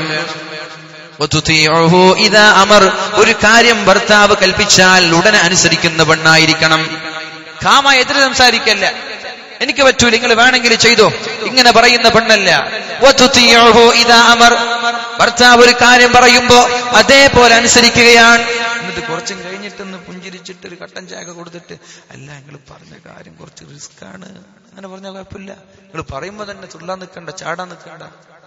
വതുതീഉഹു ഇദാ അമർ ഒരു കാര്യം ഭർത്താവ് കൽപ്പിച്ചാൽ ഉടനെ അനുസരിക്കുന്ന പെണ്ണായിരിക്കണം കാമ എതിര് സംസാരിക്കല്ല എനിക്ക് പറ്റൂല നിങ്ങൾ വേണമെങ്കിൽ ചെയ്തോ ഇങ്ങനെ പറയുന്ന പെണ്ണല്ല വതുതീഉഹു ഇദാ അമർ ഭർത്താവ് ഒരു കാര്യം പറയുമ്പോ അതേപോലെ അനുസരിക്കുകയാണ് എന്നിട്ട് കുറച്ചും കഴിഞ്ഞിട്ടൊന്ന് പുഞ്ചിരിച്ചിട്ട് ഒരു കട്ടൻ ചായ കൊടുത്തിട്ട് അല്ല നിങ്ങൾ പറഞ്ഞ കാര്യം കുറച്ച് റിസ്ക് ആണ് അങ്ങനെ പറഞ്ഞാൽ കുഴപ്പമില്ല നിങ്ങൾ പറയുമ്പോ തന്നെ തുള്ളാൻ നിൽക്കണ്ട ചാടാൻ നിൽക്കണ്ട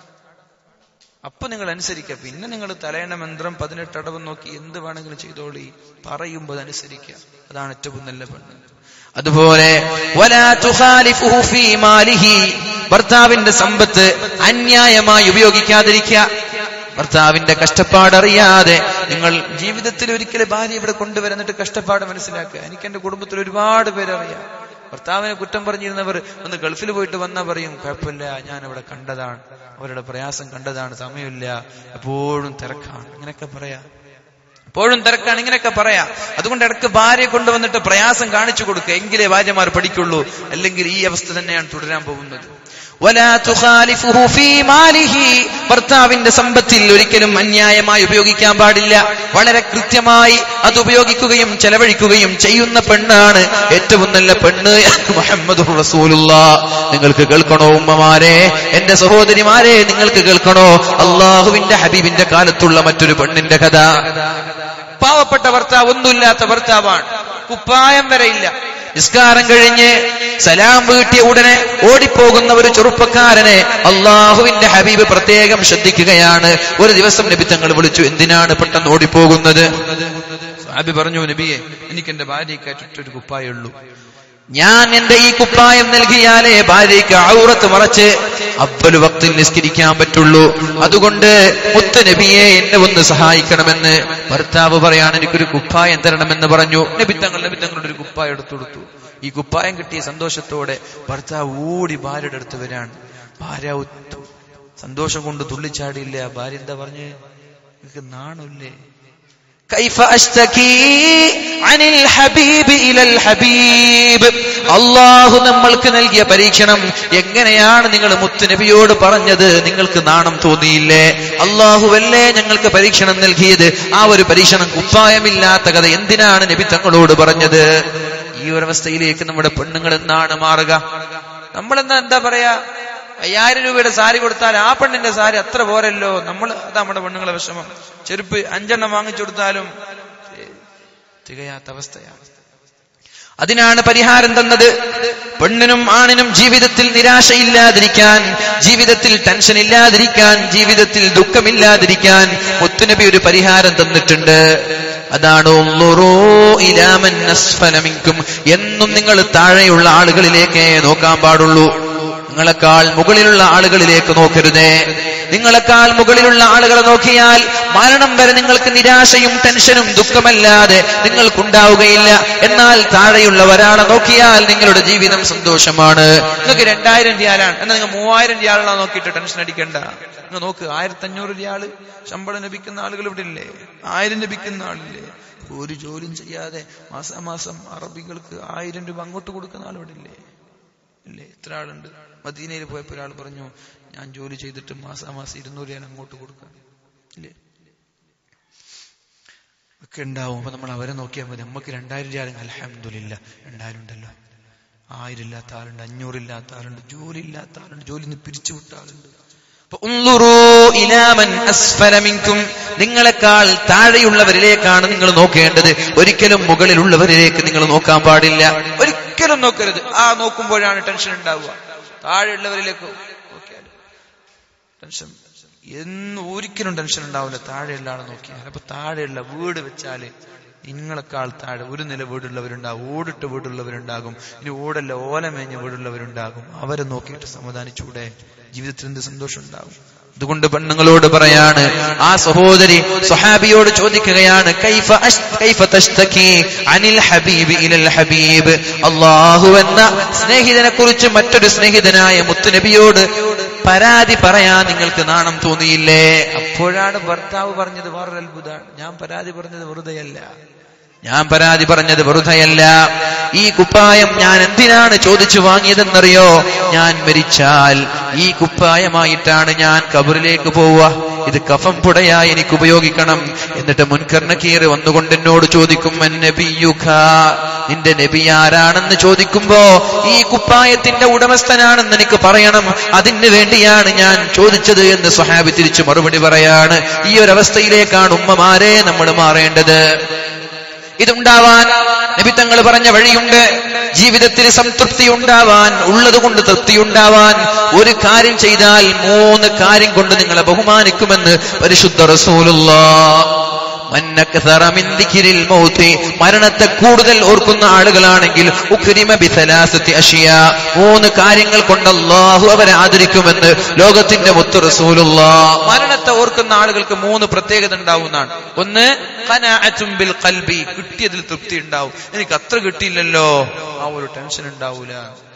അപ്പൊ നിങ്ങൾ അനുസരിക്കുക പിന്നെ നിങ്ങൾ തലയണ മന്ത്രം പതിനെട്ട് അടവ് നോക്കി എന്ത് വേണമെങ്കിലും ചെയ്തോളി പറയുമ്പോൾ അതനുസരിക്കുക അതാണ് ഏറ്റവും നല്ല പെണ്ണ് അതുപോലെ വലാ തുഖാലിഫുഹു ഫീ മാലിഹി ഭർത്താവിന്റെ സമ്പത്ത് അന്യായമായി ഉപയോഗിക്കാതിരിക്കുക ഭർത്താവിന്റെ കഷ്ടപ്പാടറിയാതെ നിങ്ങൾ ജീവിതത്തിൽ ഒരിക്കലും ഭാര്യ ഇവിടെ കൊണ്ടുവരുന്നിട്ട് കഷ്ടപ്പാട് മനസ്സിലാക്കുക എനിക്ക് എന്റെ കുടുംബത്തിൽ ഒരുപാട് പേരറിയാം ഭർത്താവിനെ കുറ്റം പറഞ്ഞിരുന്നവർ ഒന്ന് ഗൾഫിൽ പോയിട്ട് വന്നാ പറയും കുഴപ്പമില്ല ഞാൻ ഇവിടെ കണ്ടതാണ് അവരുടെ പ്രയാസം കണ്ടതാണ് സമയമില്ല എപ്പോഴും തിരക്കാണ് അങ്ങനെയൊക്കെ പറയാ എപ്പോഴും തിരക്കാണ് ഇങ്ങനെയൊക്കെ പറയാം അതുകൊണ്ട് ഇടക്ക് ഭാര്യയെ കൊണ്ടുവന്നിട്ട് പ്രയാസം കാണിച്ചു കൊടുക്കുക എങ്കിലേ ഭാര്യമാർ പഠിക്കുള്ളൂ അല്ലെങ്കിൽ ഈ അവസ്ഥ തന്നെയാണ് തുടരാൻ പോകുന്നത് വലാ തുഖാലിഫുഹു ഫീ മാലിഹി ഭർത്താവിന്റെ സമ്പത്തിൽ ഒരിക്കലും അന്യായമായി ഉപയോഗിക്കാൻ പാടില്ല വളരെ കൃത്യമായി അത് ഉപയോഗിക്കുകയും ചെലവഴിക്കുകയും ചെയ്യുന്ന പെണ്ണാണ് ഏറ്റവും നല്ല പെണ്ണ് മുഹമ്മദ് റസൂലുള്ള നിങ്ങൾക്ക് കേൾക്കണോ ഉമ്മമാരെ എന്റെ സഹോദരിമാരെ നിങ്ങൾക്ക് കേൾക്കണോ അള്ളാഹുവിന്റെ ഹബീബിന്റെ കാലത്തുള്ള മറ്റൊരു പെണ്ണിന്റെ കഥ പാവപ്പെട്ട ഭർത്താവ് ഒന്നുമില്ലാത്ത ഭർത്താവാണ് കുപ്പായം വരെ ഇല്ല നിസ്കാരം കഴിഞ്ഞ് സലാം വീട്ടിയ ഉടനെ ഓടിപ്പോകുന്ന ഒരു ചെറുപ്പക്കാരനെ അള്ളാഹുവിന്റെ ഹബീബ് പ്രത്യേകം ശ്രദ്ധിക്കുകയാണ് ഒരു ദിവസം നബി തങ്ങൾ വിളിച്ചു എന്തിനാണ് പെട്ടെന്ന് ഓടിപ്പോകുന്നത് സാബി പറഞ്ഞു നബിയെ എനിക്ക് എന്റെ ഭാര്യയ്ക്ക് ചുറ്റൊരു കുപ്പായുള്ളൂ ഞാൻ എന്റെ ഈ കുപ്പായം നൽകിയാലേ ഭാര്യയ്ക്ക് ഔറത്ത് മറച്ച് അബ്ബല് വക്തിൽ നിസ്കരിക്കാൻ പറ്റുള്ളൂ അതുകൊണ്ട് മുത്ത് നബിയെ എന്നെ ഒന്ന് സഹായിക്കണമെന്ന് ഭർത്താവ് പറയാണ് എനിക്കൊരു കുപ്പായം തരണമെന്ന് പറഞ്ഞു നബിത്തങ്ങൾ നബിത്തങ്ങളുടെ ഒരു കുപ്പായം എടുത്തു കൊടുത്തു ഈ കുപ്പായം കിട്ടിയ സന്തോഷത്തോടെ ഭർത്താവ് ഓടി ഭാര്യയുടെ അടുത്ത് വരാണ് ഭാര്യ ഉത്തു- സന്തോഷം കൊണ്ട് തുള്ളിച്ചാടിയില്ല ഭാര്യ എന്താ പറഞ്ഞ് നിങ്ങൾക്ക് നാണില്ലേ كيف أشتكي عن الحبيب إلى الحبيب അള്ളാഹു നമ്മൾക്ക് നൽകിയ പരീക്ഷണം എങ്ങനെയാണ് നിങ്ങൾ മുത്തുനബിയോട് പറഞ്ഞത് നിങ്ങൾക്ക് നാണം തോന്നിയില്ലേ അള്ളാഹുവല്ലേ ഞങ്ങൾക്ക് പരീക്ഷണം നൽകിയത് ആ ഒരു പരീക്ഷണം കുപ്പായമില്ലാത്ത കഥ എന്തിനാണ് നബി തങ്ങളോട് പറഞ്ഞത് ഈ ഒരു അവസ്ഥയിലേക്ക് നമ്മുടെ പെണ്ണുങ്ങൾ എന്നാണ് മാറുക നമ്മളെന്നാ എന്താ പറയാ അയ്യായിരം രൂപയുടെ സാരി കൊടുത്താൽ ആ പെണ്ണിന്റെ സാരി അത്ര പോരല്ലോ നമ്മൾ അതാ നമ്മുടെ പെണ്ണുങ്ങളെ വിഷമം ചെരുപ്പ് അഞ്ചെണ്ണം വാങ്ങിച്ചു കൊടുത്താലും ഏ, തികയാത്ത അവസ്ഥയാണ് അതിനാണ് പരിഹാരം തന്നത് പെണ്ണിനും ആണിനും ജീവിതത്തിൽ നിരാശയില്ലാതിരിക്കാൻ ജീവിതത്തിൽ ടെൻഷൻ ഇല്ലാതിരിക്കാൻ ജീവിതത്തിൽ ദുഃഖമില്ലാതിരിക്കാൻ മുത്തുനബി ഒരു പരിഹാരം തന്നിട്ടുണ്ട് അതാണ് ഉള്ളുറൂ ഇലാമൻ അസ്ഫല മിൻകും. എന്നും നിങ്ങൾ താഴെയുള്ള ആളുകളിലേക്കേ നോക്കാൻ പാടുള്ളൂ നിങ്ങളെക്കാൾ മുകളിലുള്ള ആളുകളിലേക്ക് നോക്കരുതേ നിങ്ങളെക്കാൾ മുകളിലുള്ള ആളുകളെ നോക്കിയാൽ മരണം വരെ നിങ്ങൾക്ക് നിരാശയും ടെൻഷനും ദുഃഖമല്ലാതെ നിങ്ങൾക്കുണ്ടാവുകയില്ല എന്നാൽ താഴെയുള്ള ഒരാളെ നോക്കിയാൽ നിങ്ങളുടെ ജീവിതം സന്തോഷമാണ് നിങ്ങൾക്ക് രണ്ടായിരം റിയാലാണ് എന്നാൽ നിങ്ങൾ മൂവായിരം റിയാളാണ് നോക്കിയിട്ട് ടെൻഷൻ അടിക്കണ്ട നിങ്ങൾ നോക്ക് ആയിരത്തി അഞ്ഞൂറ് റിയാള് ശമ്പളം ലഭിക്കുന്ന ആളുകൾ ഇവിടെ ഇല്ലേ ആയിരം ലഭിക്കുന്ന ആളില്ലേ ഒരു ജോലിയും ചെയ്യാതെ മാസാമാസം അറബികൾക്ക് ആയിരം രൂപ അങ്ങോട്ട് കൊടുക്കുന്ന ആൾ ഇവിടെ ഇല്ലേ ഇല്ലേ എത്ര ആളുണ്ട് മദീനയിൽ പോയപ്പോൾ ഒരാൾ പറഞ്ഞു ഞാൻ ജോലി ചെയ്തിട്ട് മാസാമാസം ഇരുന്നൂറ് ഞാൻ അങ്ങോട്ട് കൊടുക്കാം ഇല്ലേ ഒക്കെ ഉണ്ടാവും അപ്പൊ നമ്മൾ അവരെ നോക്കിയാൽ മതി നമുക്ക് രണ്ടായിരം രൂപ അലഹമില്ല രണ്ടായിരം ഉണ്ടല്ലോ ആയിരം ഇല്ലാത്ത ആളുണ്ട് അഞ്ഞൂറില്ലാത്ത ആളുണ്ട് ജോലി ഇല്ലാത്ത ആളുണ്ട് ജോലി നിന്ന് പിരിച്ചുവിട്ട ആളുണ്ട് അപ്പൊ ഉൻളുറൂ ഇലാ മൻ അസ്ഫല മിൻകും. നിങ്ങളെക്കാൾ താഴെയുള്ളവരിലേക്കാണ് നിങ്ങൾ നോക്കേണ്ടത് ഒരിക്കലും മുകളിലുള്ളവരിലേക്ക് നിങ്ങൾ നോക്കാൻ പാടില്ല ഒരിക്കലും നോക്കരുത് ആ നോക്കുമ്പോഴാണ് ടെൻഷൻ ഉണ്ടാവുക താഴെയുള്ളവരിലേക്ക് നോക്കിയാൽ ടെൻഷൻ എന്ന് ഒരിക്കലും ടെൻഷൻ ഉണ്ടാവില്ല താഴെയുള്ള ആളെ നോക്കിയാൽ അപ്പൊ താഴെയുള്ള വീട് വെച്ചാല് നിങ്ങളെക്കാൾ താഴെ ഒരു നില വീടുള്ളവരുണ്ടാകും ഓടിട്ട് വീടുള്ളവരുണ്ടാകും ഇനി ഓടല്ല ഓലമേഞ്ഞ വീടുള്ളവരുണ്ടാകും അവരെ നോക്കിയിട്ട് സമാധാനിച്ചൂടെ ജീവിതത്തിൽ എന്ത് സന്തോഷം ഉണ്ടാകും അതുകൊണ്ട് പെണ്ണുങ്ങളോട് പറയാണ് ആ സഹോദരി സ്വഹാബിയോട് ചോദിക്കുകയാണ് കൈഫ അഷ്- കൈഫ തഷ്തകി അനിൽ ഹബീബ് ഇലൽ ഹബീബ് അള്ളാഹു എന്ന സ്നേഹിതനെ കുറിച്ച് മറ്റൊരു സ്നേഹിതനായ മുത്തുനബിയോട് പരാതി പറയാൻ നിങ്ങൾക്ക് നാണം തോന്നിയില്ലേ അപ്പോഴാണ് ഭർത്താവ് പറഞ്ഞത് വേറൊരു അത്ഭുതമാണ് ഞാൻ പരാതി പറഞ്ഞത് വെറുതെയല്ല ഞാൻ പരാതി പറഞ്ഞത് വെറുതെയല്ല ഈ കുപ്പായം ഞാൻ എന്തിനാണ് ചോദിച്ചു വാങ്ങിയതെന്നറിയോ ഞാൻ മരിച്ചാൽ ഈ കുപ്പായമായിട്ടാണ് ഞാൻ കബറിലേക്ക് പോവുക ഇത് കഫം പുടയായി എനിക്ക് ഉപയോഗിക്കണം എന്നിട്ട് മുൻകർണക്കീറ് വന്നുകൊണ്ട് എന്നോട് ചോദിക്കും "മൻ നബിയുക?" നിന്റെ നബി ആരാണെന്ന് ചോദിക്കുമ്പോ ഈ കുപ്പായത്തിന്റെ ഉടമസ്ഥനാണെന്ന് എനിക്ക് പറയണം അതിന് വേണ്ടിയാണ് ഞാൻ ചോദിച്ചത് എന്ന് സ്വഹാബി തിരിച്ചു മറുപടി പറയാണ് ഈ ഒരു അവസ്ഥയിലേക്കാണ് ഉമ്മമാരെ നമ്മൾ മാറേണ്ടത് ഇതുണ്ടാവാൻ നബി തങ്ങൾ പറഞ്ഞ വഴിയുണ്ട് ജീവിതത്തിൽ സംതൃപ്തി ഉണ്ടാവാൻ ഉള്ളത് കൊണ്ട് തൃപ്തി ഉണ്ടാവാൻ ഒരു കാര്യം ചെയ്താൽ മൂന്ന് കാര്യം കൊണ്ട് നിങ്ങളെ ബഹുമാനിക്കുമെന്ന് പരിശുദ്ധ റസൂലുള്ള മന്നക്സറ മിൻ ദിക്രിൽ മൗത്ത് മരണത്തെ കൂടുതൽ ഓർക്കുന്ന ആളുകളാണെങ്കിൽ ഉക്രിമ ബിസലാസത്തി അഷിയ മൂന്ന് കാര്യങ്ങൾ കൊണ്ട് അല്ലാഹു അവരെ ആദരിക്കുമെന്ന് ലോകത്തിന്റെ മുത്ത് റസൂലുള്ള മരണത്തെ ഓർക്കുന്ന ആളുകൾക്ക് മൂന്ന് പ്രത്യേകത ഉണ്ടാവുന്നതാണ് ഒന്ന് ഖനാഅത്തും ബിൽ ഖൽബി കിട്ടിയതിൽ തൃപ്തി ഉണ്ടാവും എനിക്ക് അത്ര കിട്ടിയില്ലല്ലോ ആ ഒരു ടെൻഷൻ ഉണ്ടാവൂല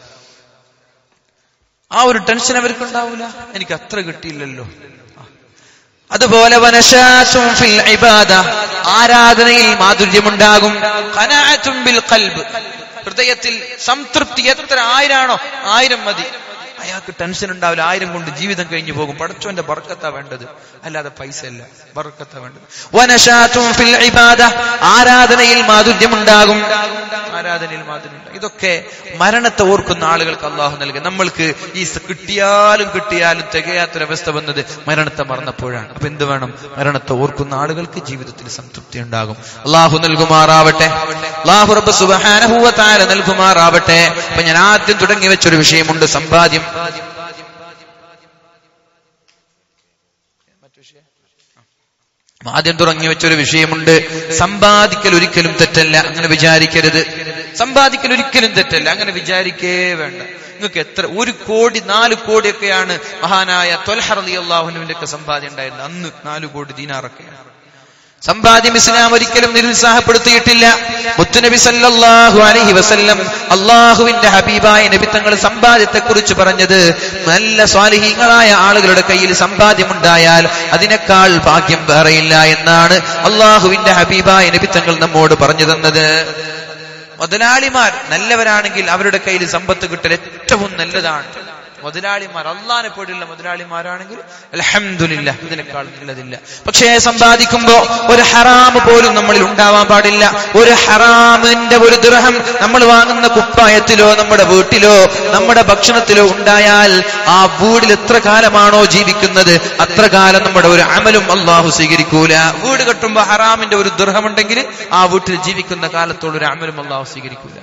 ആ ഒരു ടെൻഷൻ അവർക്ക് ഉണ്ടാവൂല എനിക്ക് അത്ര കിട്ടിയില്ലല്ലോ അതുപോലെ വനശാസും ഫിൽ ഇബാദ ആരാധനയിൽ മാധുര്യമുണ്ടാകും ഖനാഅത്തും ബിൽ ഖൽബ് ഹൃദയത്തിൽ സംതൃപ്തി എത്ര ആയിരാണോ ആയിരം മതി അയാൾക്ക് ടെൻഷൻ ഉണ്ടാവില്ല ആയിരം കൊണ്ട് ജീവിതം കഴിഞ്ഞു പോകും പടച്ചോന്റെ ബർക്കത്താ വേണ്ടത് അല്ലാതെ പൈസ അല്ല ബർക്കത്താ വേണ്ടത് വനശാത്തും ഫിൽ ഇബാദ ആരാധനയിൽ മാധുര്യമുണ്ടാകും ആരാധനയിൽ മാധുര്യം ഇതൊക്കെ മരണത്തെ ഓർക്കുന്ന ആളുകൾക്ക് അള്ളാഹു നൽകുക നമ്മൾക്ക് ഈ സ- കിട്ടിയാലും കിട്ടിയാലും തികയാത്തൊരവസ്ഥ വന്നത് മരണത്തെ മറന്നപ്പോഴാണ് അപ്പൊ എന്ത് വേണം മരണത്തെ ഓർക്കുന്ന ആളുകൾക്ക് ജീവിതത്തിൽ സംതൃപ്തി ഉണ്ടാകും അള്ളാഹു നൽകുമാറാവട്ടെ അള്ളാഹു റബ്ബ് സുബ്ഹാനഹു വ തആല നൽകുമാറാവട്ടെ അപ്പൊ ഞാൻ ആദ്യം തുടങ്ങി വെച്ചൊരു വിഷയമുണ്ട് സമ്പാദ്യം ആദ്യം തുടങ്ങി വെച്ചൊരു വിഷയമുണ്ട് സമ്പാദിക്കൽ ഒരിക്കലും തെറ്റല്ല അങ്ങനെ വിചാരിക്കരുത് സമ്പാദിക്കൽ ഒരിക്കലും തെറ്റല്ല അങ്ങനെ വിചാരിക്കേ വേണ്ട നിങ്ങൾക്ക് എത്ര ഒരു കോടി നാല് കോടിയൊക്കെയാണ് മഹാനായ തൊൽഹർ അലി അള്ളാഹുനുവിന്റെ ഒക്കെ സമ്പാദ്യം ഉണ്ടായിരുന്നത് അന്ന് നാല് കോടി ദീനാറൊക്കെയാണ് സമ്പാദ്യം ഇസ്ലാം ഒരിക്കലും നിരുത്സാഹപ്പെടുത്തിയിട്ടില്ല മുത്തുനബി സല്ലല്ലാഹു അലൈഹി വസല്ലം അള്ളാഹുവിന്റെ ഹബീബായ നബി തങ്ങൾ സമ്പാദ്യത്തെ കുറിച്ച് പറഞ്ഞത് നല്ല സ്വാലിഹീങ്ങളായ ആളുകളുടെ കയ്യിൽ സമ്പാദ്യമുണ്ടായാൽ അതിനേക്കാൾ ഭാഗ്യം വേറെയില്ല എന്നാണ് അള്ളാഹുവിന്റെ ഹബീബായ നബി തങ്ങൾ നമ്മോട് പറഞ്ഞു തന്നത് മുതലാളിമാർ നല്ലവരാണെങ്കിൽ അവരുടെ കയ്യിൽ സമ്പത്ത് കിട്ടൽ ഏറ്റവും നല്ലതാണ് മുതലാളിമാർ അള്ളാനെ പോലുള്ള മുതലാളിമാരാണെങ്കിൽ അലഹമില്ല ഇതിനേക്കാൾ നല്ലതില്ല പക്ഷേ സമ്പാദിക്കുമ്പോ ഒരു ഹറാമ് പോലും നമ്മളിൽ ഉണ്ടാവാൻ പാടില്ല ഒരു ഹറാമിന്റെ ഒരു ദൃഹം നമ്മൾ വാങ്ങുന്ന കുപ്പായത്തിലോ നമ്മുടെ വീട്ടിലോ നമ്മുടെ ഭക്ഷണത്തിലോ ഉണ്ടായാൽ ആ വീടിൽ എത്ര കാലമാണോ ജീവിക്കുന്നത് അത്ര കാലം നമ്മുടെ ഒരു അമലും അള്ളാഹു സ്വീകരിക്കൂല വീട് കെട്ടുമ്പോ ഹറാമിന്റെ ഒരു ദൃഹമുണ്ടെങ്കിൽ ആ വീട്ടിൽ ജീവിക്കുന്ന കാലത്തോളം ഒരു അമലും അള്ളാഹു സ്വീകരിക്കൂല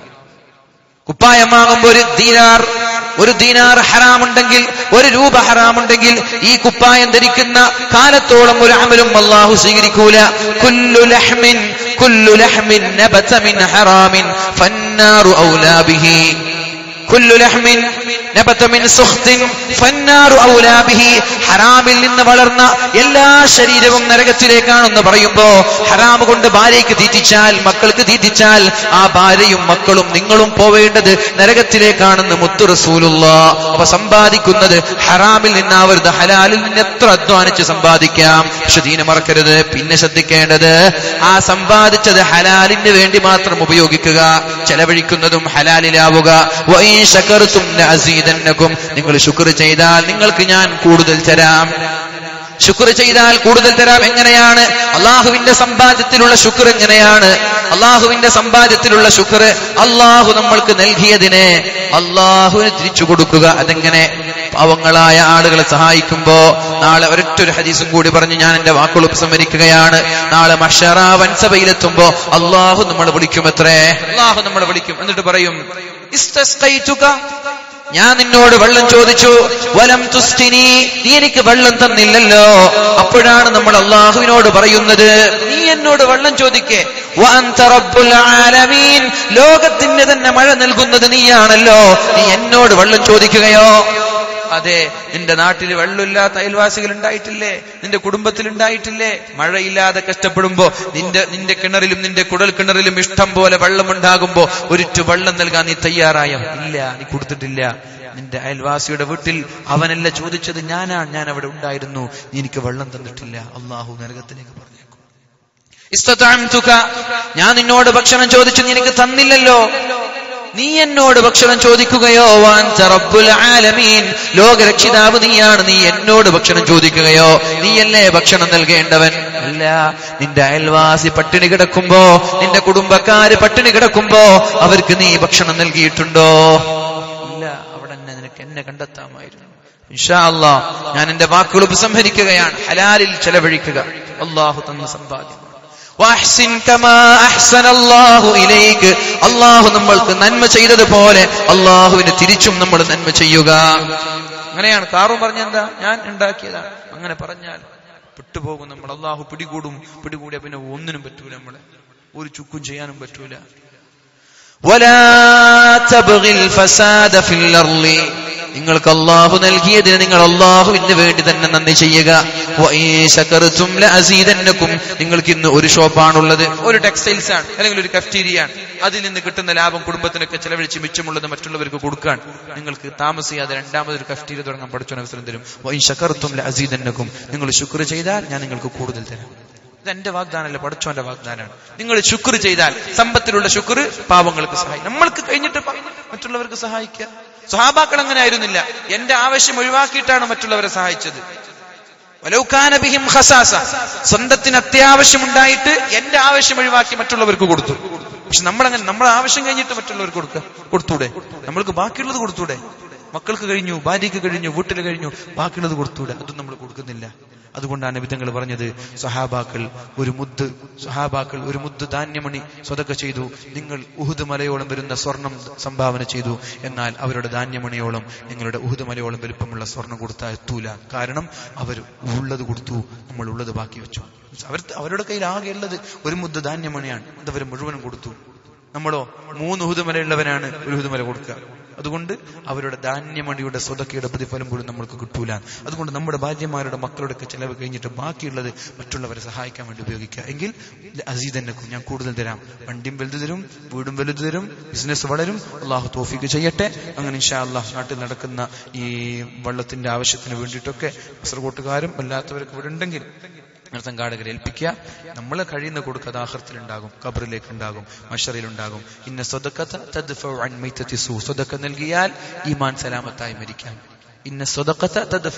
കുപ്പായം വാങ്ങുമ്പോ ഒരു ദീനാർ ഒരു ദീനാർ ഹറാമുണ്ടെങ്കിൽ ഒരു രൂപ ഹറാമുണ്ടെങ്കിൽ ഈ കുപ്പായം ധരിക്കുന്ന കാലത്തോളം ഒരു അമലും അള്ളാഹു സ്വീകരിക്കൂല കുല്ലു ലഹ്മിൻ കുല്ലു ലഹ്മിൻ നബത മിൻ ഹറാമിൻ ഫന്നാറു ഔലാ ബിഹി കുല്ലു ലഹ്മിൻ നബത മിൻ സുഖ്തിൻ ഫന്നാറു ഔലാ ബിഹി ഹറാമിൽ നിന്ന് വളർന്ന എല്ലാ ശരീരവും നരകത്തിലേക്കാണെന്ന് പറയുമ്പോ ഹറാം കൊണ്ട് ഭാര്യയ്ക്ക് തീറ്റിച്ചാൽ മക്കൾക്ക് തീറ്റിച്ചാൽ ആ ഭാര്യയും മക്കളും നിങ്ങളും പോവേണ്ടത് നരകത്തിലേക്കാണെന്ന് മുത്തു റസൂലുള്ള അപ്പൊ സമ്പാദിക്കുന്നത് ഹറാമിൽ നിന്നാവരുത് ഹലാലിൽ നിന്ന് എത്ര അധ്വാനിച്ച് സമ്പാദിക്കാം പക്ഷെ ദീന മറക്കരുത് പിന്നെ ശ്രദ്ധിക്കേണ്ടത് ആ സമ്പാദിച്ചത് ഹലാലിന് വേണ്ടി മാത്രം ഉപയോഗിക്കുക ചെലവഴിക്കുന്നതും ഹലാലിലാവുക വൈ ശകർത്തും അസീതന്നക്കും നിങ്ങൾ ശുക്ർ ചെയ്താൽ നിങ്ങൾക്ക് ഞാൻ കൂടുതൽ തരാം ശുക്ർ ചെയ്താൽ കൂടുതൽ തരാം എങ്ങനെയാണ് അള്ളാഹുവിന്റെ സമ്പാദ്യത്തിലുള്ള ശുക്ർ എങ്ങനെയാണ് അള്ളാഹുവിന്റെ സമ്പാദ്യത്തിലുള്ള ശുക്ർ അള്ളാഹു നമ്മൾക്ക് നൽകിയതിനെ അള്ളാഹുവിന് തിരിച്ചു കൊടുക്കുക അതെങ്ങനെ പാവങ്ങളായ ആളുകളെ സഹായിക്കുമ്പോ നാളെ ഒരൊറ്റൊരു ഹദീസും കൂടി പറഞ്ഞ് ഞാൻ എന്റെ വാക്കുകൾ ഉപസംഹരിക്കുകയാണ് നാളെ മഷറ വൻസഭയിലെത്തുമ്പോ അള്ളാഹു നമ്മൾ വിളിക്കുമത്രേ അള്ളാഹു നമ്മൾ വിളിക്കും എന്നിട്ട് പറയും ഇസ്തസ്കൈതുക ഞാൻ നിന്നോട് വെള്ളം ചോദിച്ചു വലം തുസ്റ്റിനി നീ എനിക്ക് വെള്ളം തന്നില്ലല്ലോ അപ്പോഴാണ് നമ്മൾ അള്ളാഹുവിനോട് പറയുന്നത് നീ എന്നോട് വെള്ളം ചോദിക്കേ വഅൻത റബ്ബുൽ ആലമീൻ ലോകത്തിന് തന്നെ മഴ നൽകുന്നത് നീയാണല്ലോ നീ എന്നോട് വെള്ളം ചോദിക്കുകയോ അതെ നിന്റെ നാട്ടിൽ വെള്ളമില്ലാത്ത അയൽവാസികൾ ഉണ്ടായിട്ടില്ലേ നിന്റെ കുടുംബത്തിൽ ഉണ്ടായിട്ടില്ലേ മഴയില്ലാതെ കഷ്ടപ്പെടുമ്പോ നിന്റെ നിന്റെ കിണറിലും നിന്റെ കുടൽ കിണറിലും ഇഷ്ടം പോലെ വെള്ളമുണ്ടാകുമ്പോ ഒരിറ്റു വെള്ളം നൽകാൻ നീ തയ്യാറായോ ഇല്ല നീ കൊടുത്തിട്ടില്ല നിന്റെ അയൽവാസിയുടെ വീട്ടിൽ അവനല്ല ചോദിച്ചത് ഞാനാണ് ഞാൻ അവിടെ ഉണ്ടായിരുന്നു നീ എനിക്ക് വെള്ളം തന്നിട്ടില്ല അള്ളാഹു നരകത്തിലേക്ക് പറഞ്ഞേക്കും ഇസ്തതാംതുക ഞാൻ നിന്നോട് ഭക്ഷണം ചോദിച്ചു നീ എനിക്ക് തന്നില്ലല്ലോ നീ എന്നോട് ഭക്ഷണം ചോദിക്കുകയോ വാൻ റബ്ബുൽ ആലമീൻ ലോകരക്ഷിതാവ് നീയാണ് നീ എന്നോട് ഭക്ഷണം ചോദിക്കുകയോ നീയല്ലേ ഭക്ഷണം നൽകേണ്ടവൻ അല്ല നിന്റെ അയൽവാസി പട്ടിണി കിടക്കുമ്പോ നിന്റെ കുടുംബക്കാര് പട്ടിണി കിടക്കുമ്പോ അവർക്ക് നീ ഭക്ഷണം നൽകിയിട്ടുണ്ടോ ഇല്ല അവിടെ തന്നെ നിനക്ക് എന്നെ കണ്ടെത്താമായിരുന്നു ഇൻഷാ അല്ലാ ഞാൻ എന്റെ വാക്കുകൾ ഉപസംഹരിക്കുകയാണ് ഹലാലിൽ ചെലവഴിക്കുക അള്ളാഹു തന്ന സമ്പാദ്യം വാഹ്സിൻ കമാ അഹ്സന അല്ലാഹു ഇലൈക്ക് അള്ളാഹു നമ്മൾക്ക് നന്മ ചെയ്തതുപോലെ അള്ളാഹുവിന് തിരിച്ചും നമ്മൾ നന്മ ചെയ്യുക അങ്ങനെയാണ് കാറും പറഞ്ഞെന്താ ഞാൻ ഉണ്ടാക്കിയതാണ് അങ്ങനെ പറഞ്ഞാൽ പെട്ടുപോകും നമ്മൾ അള്ളാഹു പിടികൂടും പിടികൂടിയ പിന്നെ ഒന്നിനും പറ്റൂല നമ്മളെ ഒരു ചുക്കും ചെയ്യാനും പറ്റൂല ولا تبغي الفساد في الأرض നിങ്ങൾക്ക് അള്ളാഹു നൽകിയതിന് നിങ്ങൾ അള്ളാഹുവിന് വേണ്ടി തന്നെ നന്ദി ചെയ്യുക ശകർത്തും ലഅസീദന്നക്കും നിങ്ങൾക്ക് ഇന്ന് ഒരു ഷോപ്പാണുള്ളത് ഒരു ടെക്സ്റ്റൈൽസ് ആണ് അല്ലെങ്കിൽ ഒരു കഫ്റ്റീരിയ ആണ് അതിൽ നിന്ന് കിട്ടുന്ന ലാഭം കുടുംബത്തിനൊക്കെ ചെലവഴിച്ച് മിച്ചമുള്ളത് മറ്റുള്ളവർക്ക് കൊടുക്കാൻ നിങ്ങൾക്ക് താമസിയാതെ രണ്ടാമതൊരു കഫ്റ്റീരിയ തുടങ്ങാൻ പഠിച്ചോൻ അവസരം തരും ശകർത്തും ലഅസീദന്നക്കും നിങ്ങൾ ശുക്ർ ചെയ്താൽ ഞാൻ നിങ്ങൾക്ക് കൂടുതൽ തരാം ഇത് എന്റെ വാഗ്ദാനമല്ല പഠിച്ചോന്റെ വാഗ്ദാനമാണ് നിങ്ങൾ ശുക്ർ ചെയ്താൽ സമ്പത്തിലുള്ള ശുക്ർ പാവങ്ങൾക്ക് സഹായിക്കും നമ്മൾക്ക് കഴിഞ്ഞിട്ട് പ- മറ്റുള്ളവർക്ക് സഹായിക്കുക സ്വഹാബാക്കൾ അങ്ങനെ ആയിരുന്നില്ല എന്റെ ആവശ്യം ഒഴിവാക്കിയിട്ടാണ് മറ്റുള്ളവരെ സഹായിച്ചത് വലൗകാന ബിഹിം ഖസാസ സ്വന്തത്തിന് അത്യാവശ്യമുണ്ടായിട്ട് എന്റെ ആവശ്യം ഒഴിവാക്കി മറ്റുള്ളവർക്ക് കൊടുത്തു പക്ഷെ നമ്മളങ്ങനെ നമ്മുടെ ആവശ്യം കഴിഞ്ഞിട്ട് മറ്റുള്ളവർക്ക് കൊടുക്കുക കൊടുത്തൂടെ നമ്മൾക്ക് ബാക്കിയുള്ളത് കൊടുത്തൂടെ മക്കൾക്ക് കഴിഞ്ഞു ഭാര്യയ്ക്ക് കഴിഞ്ഞു വീട്ടിൽ കഴിഞ്ഞു ബാക്കിയുള്ളത് കൊടുത്തൂടെ അതും നമ്മൾ കൊടുക്കുന്നില്ല അതുകൊണ്ടാണ് വിധങ്ങൾ പറഞ്ഞത് സഹാബാക്കൾ ഒരു മുദ്ദ് സഹാബാക്കൾ ഒരു മുദ്ദ് ധാന്യമണി സ്വതക്ക ചെയ്തു നിങ്ങൾ ഉഹുദ് മലയോളം വരുന്ന സ്വർണം സംഭാവന ചെയ്തു എന്നാൽ അവരുടെ ധാന്യമണിയോളം നിങ്ങളുടെ ഉഹുദ് മലയോളം വലുപ്പമുള്ള സ്വർണം കൊടുത്താൽ എത്തൂല കാരണം അവർ ഉള്ളത് കൊടുത്തു നമ്മൾ ഉള്ളത് ബാക്കി വെച്ചു അവർ അവരുടെ കയ്യിൽ ആകെ ഉള്ളത് ഒരു മുദ്ദ ധാന്യമണിയാണ് അതവർ മുഴുവനും കൊടുത്തു നമ്മളോ മൂന്ന് ഉഹുദമലയുള്ളവനാണ് ഒരു ഉഹുദമല കൊടുക്കുക അതുകൊണ്ട് അവരുടെ ധാന്യമണിയുടെ സ്വതക്കയുടെ പ്രതിഫലം പോലും നമ്മൾക്ക് കിട്ടൂല അതുകൊണ്ട് നമ്മുടെ ഭാര്യമാരുടെ മക്കളുടെ ഒക്കെ ചെലവ് കഴിഞ്ഞിട്ട് ബാക്കിയുള്ളത് മറ്റുള്ളവരെ സഹായിക്കാൻ വേണ്ടി ഉപയോഗിക്കുക എങ്കിൽ അസീദന്നക്കും ഞാൻ കൂടുതൽ തരാം വണ്ടിയും വലുത് തരും വീടും വലുത് തരും ബിസിനസ് വളരും അള്ളാഹു തോഫിക്ക് ചെയ്യട്ടെ അങ്ങനെ ഇൻഷാ അള്ളാഹ് നാട്ടിൽ നടക്കുന്ന ഈ വെള്ളത്തിന്റെ ആവശ്യത്തിന് വേണ്ടിയിട്ടൊക്കെ കാസർഗോട്ടുകാരും അല്ലാത്തവരൊക്കെ ഇവിടെ ഉണ്ടെങ്കിൽ സംഘാടകരെ ഏൽപ്പിക്കുക നമ്മൾ കഴിയുന്ന കൊടുക്കുക അത് ആഹൃത്തിലുണ്ടാകും കബറിലേക്ക് ഉണ്ടാകും മഷറിലുണ്ടാകും ഇന്ന സ്വതക്കത്ത സ്വതക്ക നൽകിയാൽ ഈമാൻ സലാമത്തായി മരിക്കാം ഇന്ന സ്വതക്കത്ത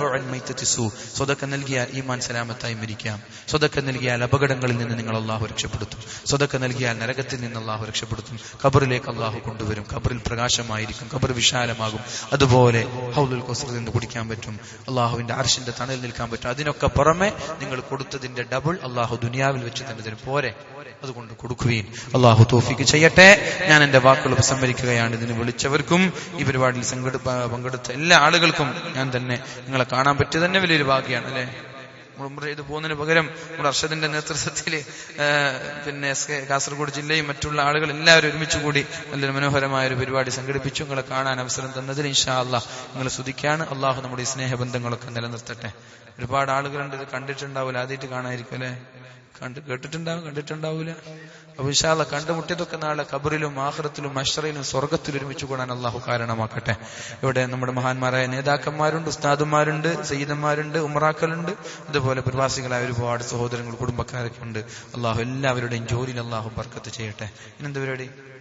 സ്വതക്ക നൽകിയാൽ ഈമാൻ സലാമത്തായി മരിക്കാം സ്വതക്ക നൽകിയാൽ അപകടങ്ങളിൽ നിന്ന് നിങ്ങൾ അള്ളാഹു രക്ഷപ്പെടുത്തും സ്വതക്ക നൽകിയാൽ നരകത്തിൽ നിന്ന് അള്ളാഹു രക്ഷപ്പെടുത്തും കബറിലേക്ക് അള്ളാഹു കൊണ്ടുവരും കബറിൽ പ്രകാശമായിരിക്കും കബർ വിശാലമാകും അതുപോലെ ഹൗലുൽ കൊസറിൽ നിന്ന് കുടിക്കാൻ പറ്റും അള്ളാഹുവിന്റെ അർഷിന്റെ തണലിൽ നിൽക്കാൻ പറ്റും അതിനൊക്കെ പുറമെ നിങ്ങൾ കൊടുത്തതിന്റെ ഡബിൾ അള്ളാഹു ദുനിയാവിൽ വെച്ച് തന്നെ തരും പോരെ അതുകൊണ്ട് കൊടുക്കുകയും അള്ളാഹു തോഫിക്ക് ചെയ്യട്ടെ ഞാൻ എന്റെ വാക്കുകൾ ഉപസംഹരിക്കുകയാണ് ഇതിന് വിളിച്ചവർക്കും ഈ പരിപാടിയിൽ സംഘട പങ്കെടുത്ത എല്ലാ ആളുകൾക്കും ഞാൻ തന്നെ നിങ്ങളെ കാണാൻ പറ്റിയ തന്നെ വലിയൊരു ഭാഗ്യമാണ് അല്ലെ ഉംറ ചെയ്ത് പോകുന്നതിന് പകരം നമ്മുടെ അർഷദിന്റെ നേതൃത്വത്തിൽ പിന്നെ കാസർഗോഡ് ജില്ലയും മറ്റുള്ള ആളുകൾ എല്ലാവരും ഒരുമിച്ച് കൂടി നല്ലൊരു മനോഹരമായ ഒരു പരിപാടി സംഘടിപ്പിച്ചു നിങ്ങളെ കാണാൻ അവസരം തന്നതിൽ ഇൻഷാ അള്ളാഹ് നിങ്ങൾ സ്തുതിക്കാണ് അള്ളാഹു നമ്മുടെ ഈ സ്നേഹബന്ധങ്ങളൊക്കെ നിലനിർത്തട്ടെ ഒരുപാട് ആളുകളുണ്ട് ഇത് കണ്ടിട്ടുണ്ടാവില്ല ആദ്യമായിട്ട് കാണാതിരിക്കും അല്ലെ കണ്ട് കേട്ടിട്ടുണ്ടാവും കണ്ടിട്ടുണ്ടാവൂല അപ്പൊ വിശാല കണ്ടുമുട്ടിയതൊക്കെ നാളെ കബറിലും ആഹ്റത്തിലും അഷ്റയിലും സ്വർഗത്തിലും ഒരുമിച്ച് കൂടാൻ അള്ളാഹു കാരണമാക്കട്ടെ ഇവിടെ നമ്മുടെ മഹാന്മാരായ നേതാക്കന്മാരുണ്ട് ഉസ്താദുമാരുണ്ട് സയ്യിദന്മാരുണ്ട് ഉമറാക്കളുണ്ട് അതുപോലെ പ്രവാസികളായ ഒരുപാട് സഹോദരങ്ങൾ കുടുംബക്കാരൊക്കെ ഉണ്ട് അള്ളാഹു എല്ലാവരുടെയും ജോലിയിൽ അള്ളാഹു ബർക്കത്ത് ചെയ്യട്ടെ ഇനെന്ത് പരിപാടി